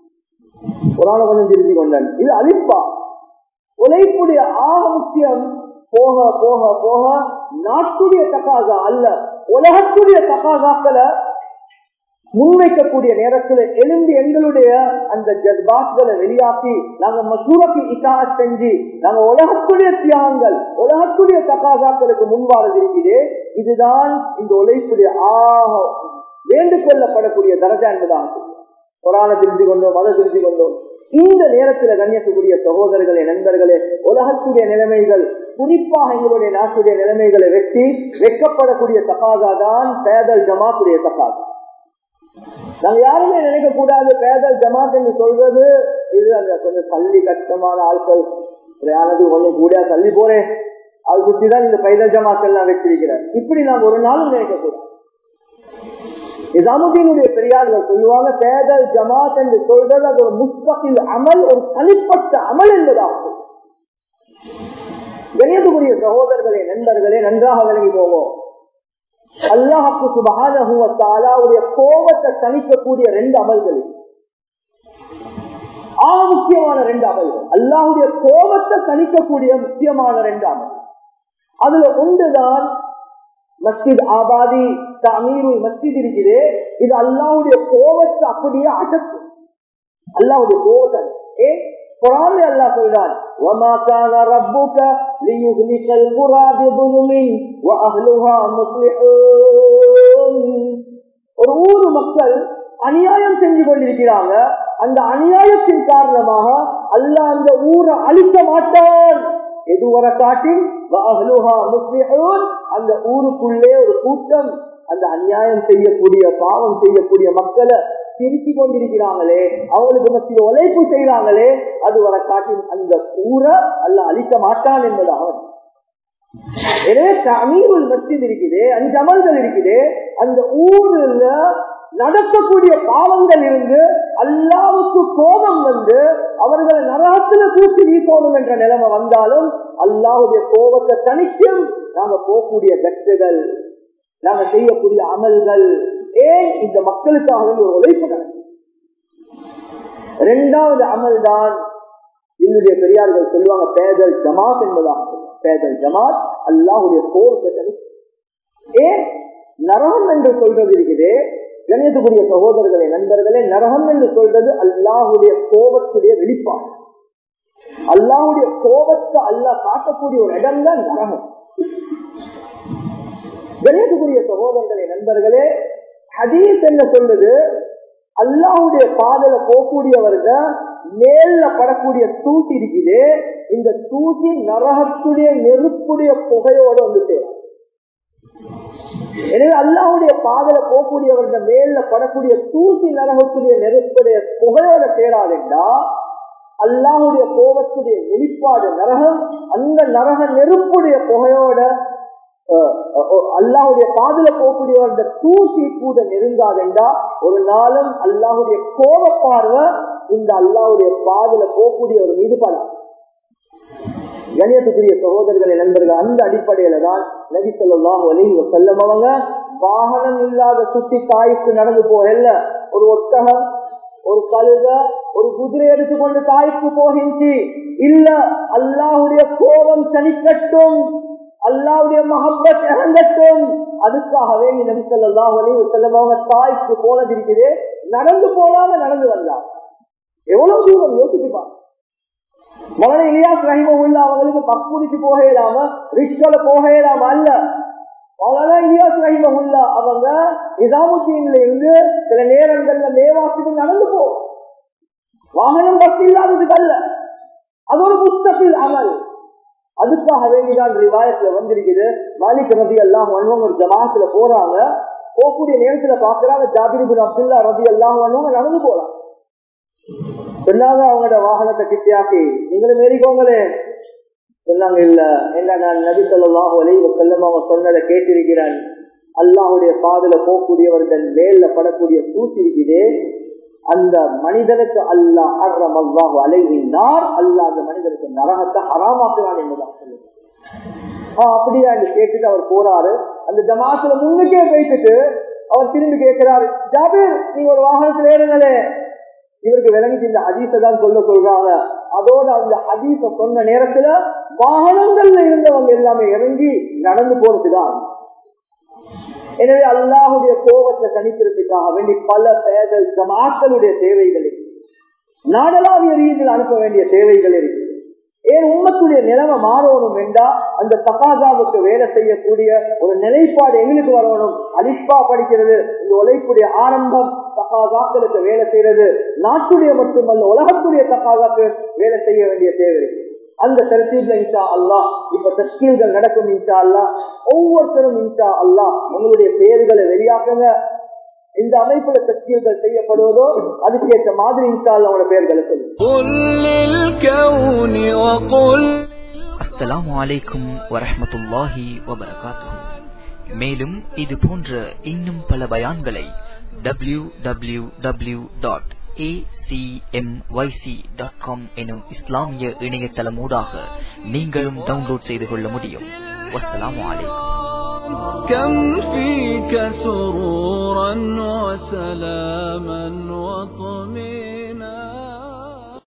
குரான கொஞ்சம் திருத்தி கொண்டன் இது அலிப்பா உழைப்புடைய ஆக முக்கியம் போக போக போக நாட்டுடைய தக்காகா அல்ல உலகத்துடைய தக்காகாக்களை முன்வைக்கக்கூடிய நேரத்தில் எழுந்து எங்களுடைய அந்த ஜஸ்பாஸ்களை வெளியாக்கி நாங்க மசூரக்கு இதாக செஞ்சு நாங்க உலகத்துடைய தியாகங்கள் உலகத்துடைய தக்காசாக்களுக்கு முன்வாரது இருக்குது இதுதான் இந்த உழைப்புடைய ஆக வேண்டுகொள்ளப்படக்கூடிய தரஜா என்பதாக புராண திருத்தி கொண்டோம் மத திருத்தி கொண்டோம் இந்த நேரத்துல கண்ணியத்துக்குரிய சகோதரர்களே நண்பர்களே உலகத்துடைய நிலைமைகள் குறிப்பாக எங்களுடைய நாட்டுடைய நிலைமைகளை வெட்டி வெக்கப்படக்கூடிய தக்காகா தான் பேதல் ஜமாத்துடைய தக்காகா நாங்க யாருமே நினைக்க கூடாது பேதல் ஜமாத் என்று சொல்றது இது அந்த கொஞ்சம் தள்ளி கஷ்டமான ஆட்கள் யாராவது கொஞ்சம் கூட தள்ளி போறேன் அது சுற்றிதான் இந்த பைதல் ஜமாத் எல்லாம் வச்சிருக்கிறார் இப்படி நாம் ஒரு நாளும் நினைக்க கூடாது நிசாமுதீனுடைய பெரியார்கள் சொல்லுவாங்க பேதல் ஜமாத் என்று சொல்றது அது ஒரு முஸ்தகில் அமல் ஒரு தனிப்பட்ட அமல் என்பதாகும் கணியத்துக்குரிய சகோதரர்களே நண்பர்களே நன்றாக விளங்கி போவோம் அல்லாஹுக்கு சுபகானுடைய கோபத்தை தணிக்கக்கூடிய ரெண்டு அமல்கள் ஆக முக்கியமான ரெண்டு அமல்கள் அல்லாஹுடைய கோபத்தை தணிக்கக்கூடிய முக்கியமான ரெண்டு அமல் அதுல ஒன்றுதான் மஸ்ஜித் ஆபாதி அமீருல் மஸ்ஜித் இருக்குது இது அல்லாவுடைய கோபத்தை அப்படியே அடக்கும் அல்லாவுடைய கோபத்தை ஏ குரான் அல்லாஹ் சொல்றான் وما كان ربك ليهلك القرى بظلم واهلها مصلحون ஒரு ஊர் மக்கள் அநியாயம் செஞ்சு கொண்டிருக்கிறாங்க அந்த அநியாயத்தின் காரணமாக அல்லாஹ் அந்த ஊரை அழிக்க மாட்டான் எதுவரை காட்டின் அந்த ஊருக்குள்ளே ஒரு கூட்டம் அந்த அநியாயம் செய்யக்கூடிய பாவம் செய்யக்கூடிய மக்களை திருத்தி கொண்டிருக்கிறாங்களே அவங்களுக்கு மத்திய உழைப்பு செய்யறாங்களே அது வர காட்டின் அந்த ஊரை அல்ல அழிக்க மாட்டான் என்பதாக எனவே அமீருள் மஸ்ஜித் இருக்குது அஞ்சு அமல்கள் இருக்குது அந்த ஊர்ல நடக்கக்கூடிய பாவங்கள் இருந்து அல்லாவுக்கு கோபம் வந்து அவர்களை நரகத்துல தூக்கி வீசணும் என்ற நிலைமை வந்தாலும் அல்லாவுடைய கோபத்தை தனிக்கும் நாங்க போகக்கூடிய கட்டுகள் நாங்க செய்யக்கூடிய அமல்கள் ஏன் இந்த மக்களுக்காக ஒரு உழைப்பு நடக்கும் இரண்டாவது அமல் தான் என்னுடைய பெரியார்கள் சொல்லுவாங்க பேதல் ஜமாத் என்பதாக பேதல் ஜமாத் அல்லாஹுடைய கோபத்தை தனிக்கும் ஏன் நரகம் என்று சொல்றது இருக்குது கணேசக்குரிய சகோதரர்களே நண்பர்களே நரகம் என்று சொல்றது அல்லாஹுடைய கோபத்துடைய வெளிப்பாடு அல்லாஹுடைய கோபத்தை அல்லாஹ் காட்டக்கூடிய ஒரு இடம் தான் நரகம் கணேசக்குரிய சகோதரர்களே நண்பர்களே ஹதீஸ் என்ன சொல்லுது அல்லாஹுடைய பாதையில போகக்கூடியவர்க மேல படக்கூடிய தூசி இருக்குது இந்த தூசி நரகத்துடைய நெருப்புடைய புகையோட வந்து சேரும் எனவே அல்லாஹுடைய பாதையில போகக்கூடியவர்கள் மேல படக்கூடிய தூசி நரகத்துடைய நெருப்புடைய புகையோட சேராதுண்டா அல்லாஹுடைய கோபத்துடைய வெளிப்பாடு நரகம் அந்த நரக நெருப்புடைய புகையோட அல்லாஹுடைய பாதுல போகக்கூடியவர்கள் தூசி கூட நெருங்காதென்றா ஒரு நாளும் அல்லாஹுடைய கோப பார்வை இந்த அல்லாஹுடைய பாதுல போகக்கூடியவர் மீது படம் கணியத்துக்குரிய சகோதரர்களை நண்பர்கள் அந்த அடிப்படையில தான் நபி சொல்லாஹ் அலைஹி செல்லம் அவங்க வாகனம் இல்லாத சுத்தி தாய்க்கு நடந்து போகல ஒரு ஒட்டகம் ஒரு கழுத ஒரு குதிரை எடுத்துக்கொண்டு தாய்க்கு போகின்றி இல்ல அல்லாஹுடைய கோபம் தனிக்கட்டும் அல்லாவுடைய மஹப்பத் இறங்கட்டும் அதுக்காகவே நீ நபி சொல்லாஹ் அலைஹி செல்லம் அவங்க தாய்க்கு போனது இருக்குது நடந்து போனாம நடந்து வந்தார் எவ்வளவு தூரம் யோசிச்சுப்பாங்க மகன இலியாஸ் ரஹிமகுல்லா அவங்களுக்கு பக்குடிக்கு போக இயலாம ரிக்ஷால போக இயலாம அல்ல மகனா இலியாஸ் ரஹிமகுல்லா அவங்க நிசாமுத்தீன்ல இருந்து சில நேரங்கள்ல மேவாசிக்கு நடந்து போ வாகனம் பஸ் இல்லாததுக்கு அல்ல அது ஒரு புஸ்தகில் அமல் அதுக்காக வேண்டிதான் ரிவாயத்துல வந்திருக்குது மாலிக் ரபி எல்லாம் ஒரு ஜமாத்துல போறாங்க போகக்கூடிய நேரத்துல பாக்குறாங்க ஜாபிரிபின் அப்துல்லா ரபி எல்லாம் நடந்து போறாங்க சொன்னாங்க அவங்களோட வாகனத்தை கிட்டியாக்கி நீங்களும் ஏறிக்கோங்களே சொன்னாங்க இல்ல என்ன நான் நபி சொல்லாஹ் ஒலைவ செல்லம் அவங்க சொன்னதை கேட்டிருக்கிறேன் அல்லாஹுடைய பாதல போகக்கூடியவர்கள் மேல படக்கூடிய தூசி இருக்குது அந்த மனிதனுக்கு அல்லாஹ் அர்ரம் அல்லாஹு அலைகின்றார் அல்லாஹ் அந்த மனிதனுக்கு நரகத்தை ஹராமாக்குறான் என்பதான் சொல்லுங்க அப்படியா என்று கேட்டுட்டு அவர் போறாரு அந்த ஜமாத்துல முன்னுக்கே பேசிட்டு அவர் திரும்பி கேட்கிறாரு ஜாபீர் நீங்க ஒரு வாகனத்தில் ஏறுங்களே இவருக்கு விளங்கி இந்த ஹதீஸை தான் சொல்ல சொல்றாங்க அதோட அந்த ஹதீஸ சொன்ன நேரத்துல வாகனங்கள்ல இருந்தவங்க எல்லாமே இறங்கி நடந்து போறதுதான் எனவே அல்லாஹுடைய கோபத்தை தனிக்கிறதுக்காக வேண்டி பல பெயர்கள் ஜமாக்களுடைய தேவைகள் நாடளாவிய ரீதியில் அனுப்ப வேண்டிய தேவைகள் இருக்கு ஏன் உண்மத்துடைய நிலைமை மாறணும் என்றா அந்த தகாதாவுக்கு வேலை செய்யக்கூடிய ஒரு நிலைப்பாடு எங்களுக்கு வரணும் அலிஷ்பா படிக்கிறது இந்த உழைப்புடைய ஆரம்பம் தகாதாக்களுக்கு வேலை செய்யறது நாட்டுடைய மட்டுமல்ல உலகத்துடைய தகாதாக்கு வேலை செய்ய வேண்டிய தேவை அந்த தரத்தீப்ல இன்ஷா அல்லா இப்ப தஸ்கீல்கள் நடக்கும் இன்ஷா அல்லா ஒவ்வொருத்தரும் இன்ஷா அல்லா உங்களுடைய பெயர்களை வெளியாக்குங்க இந்த அமைப்புல தஸ்கீல்கள் செய்யப்படுவதோ அதுக்கேற்ற மாதிரி இன்ஷா அல்லா உங்களோட பெயர்களை சொல்லுங்க அஸ்ஸலாமு அலைக்கும் வரஹமத்துல்லாஹி வபரகாத்துஹு மேலும் இது போன்ற இன்னும் பல பயான்களை W W W dot acmyc.com எனும் இஸ்லாமிய இணையதளம் ஊடாக நீங்களும் டவுன்லோட் செய்து கொள்ள முடியும் வஸ்ஸலாமு அலைக்கும் كم فيك سرورا وسلاما وطهورا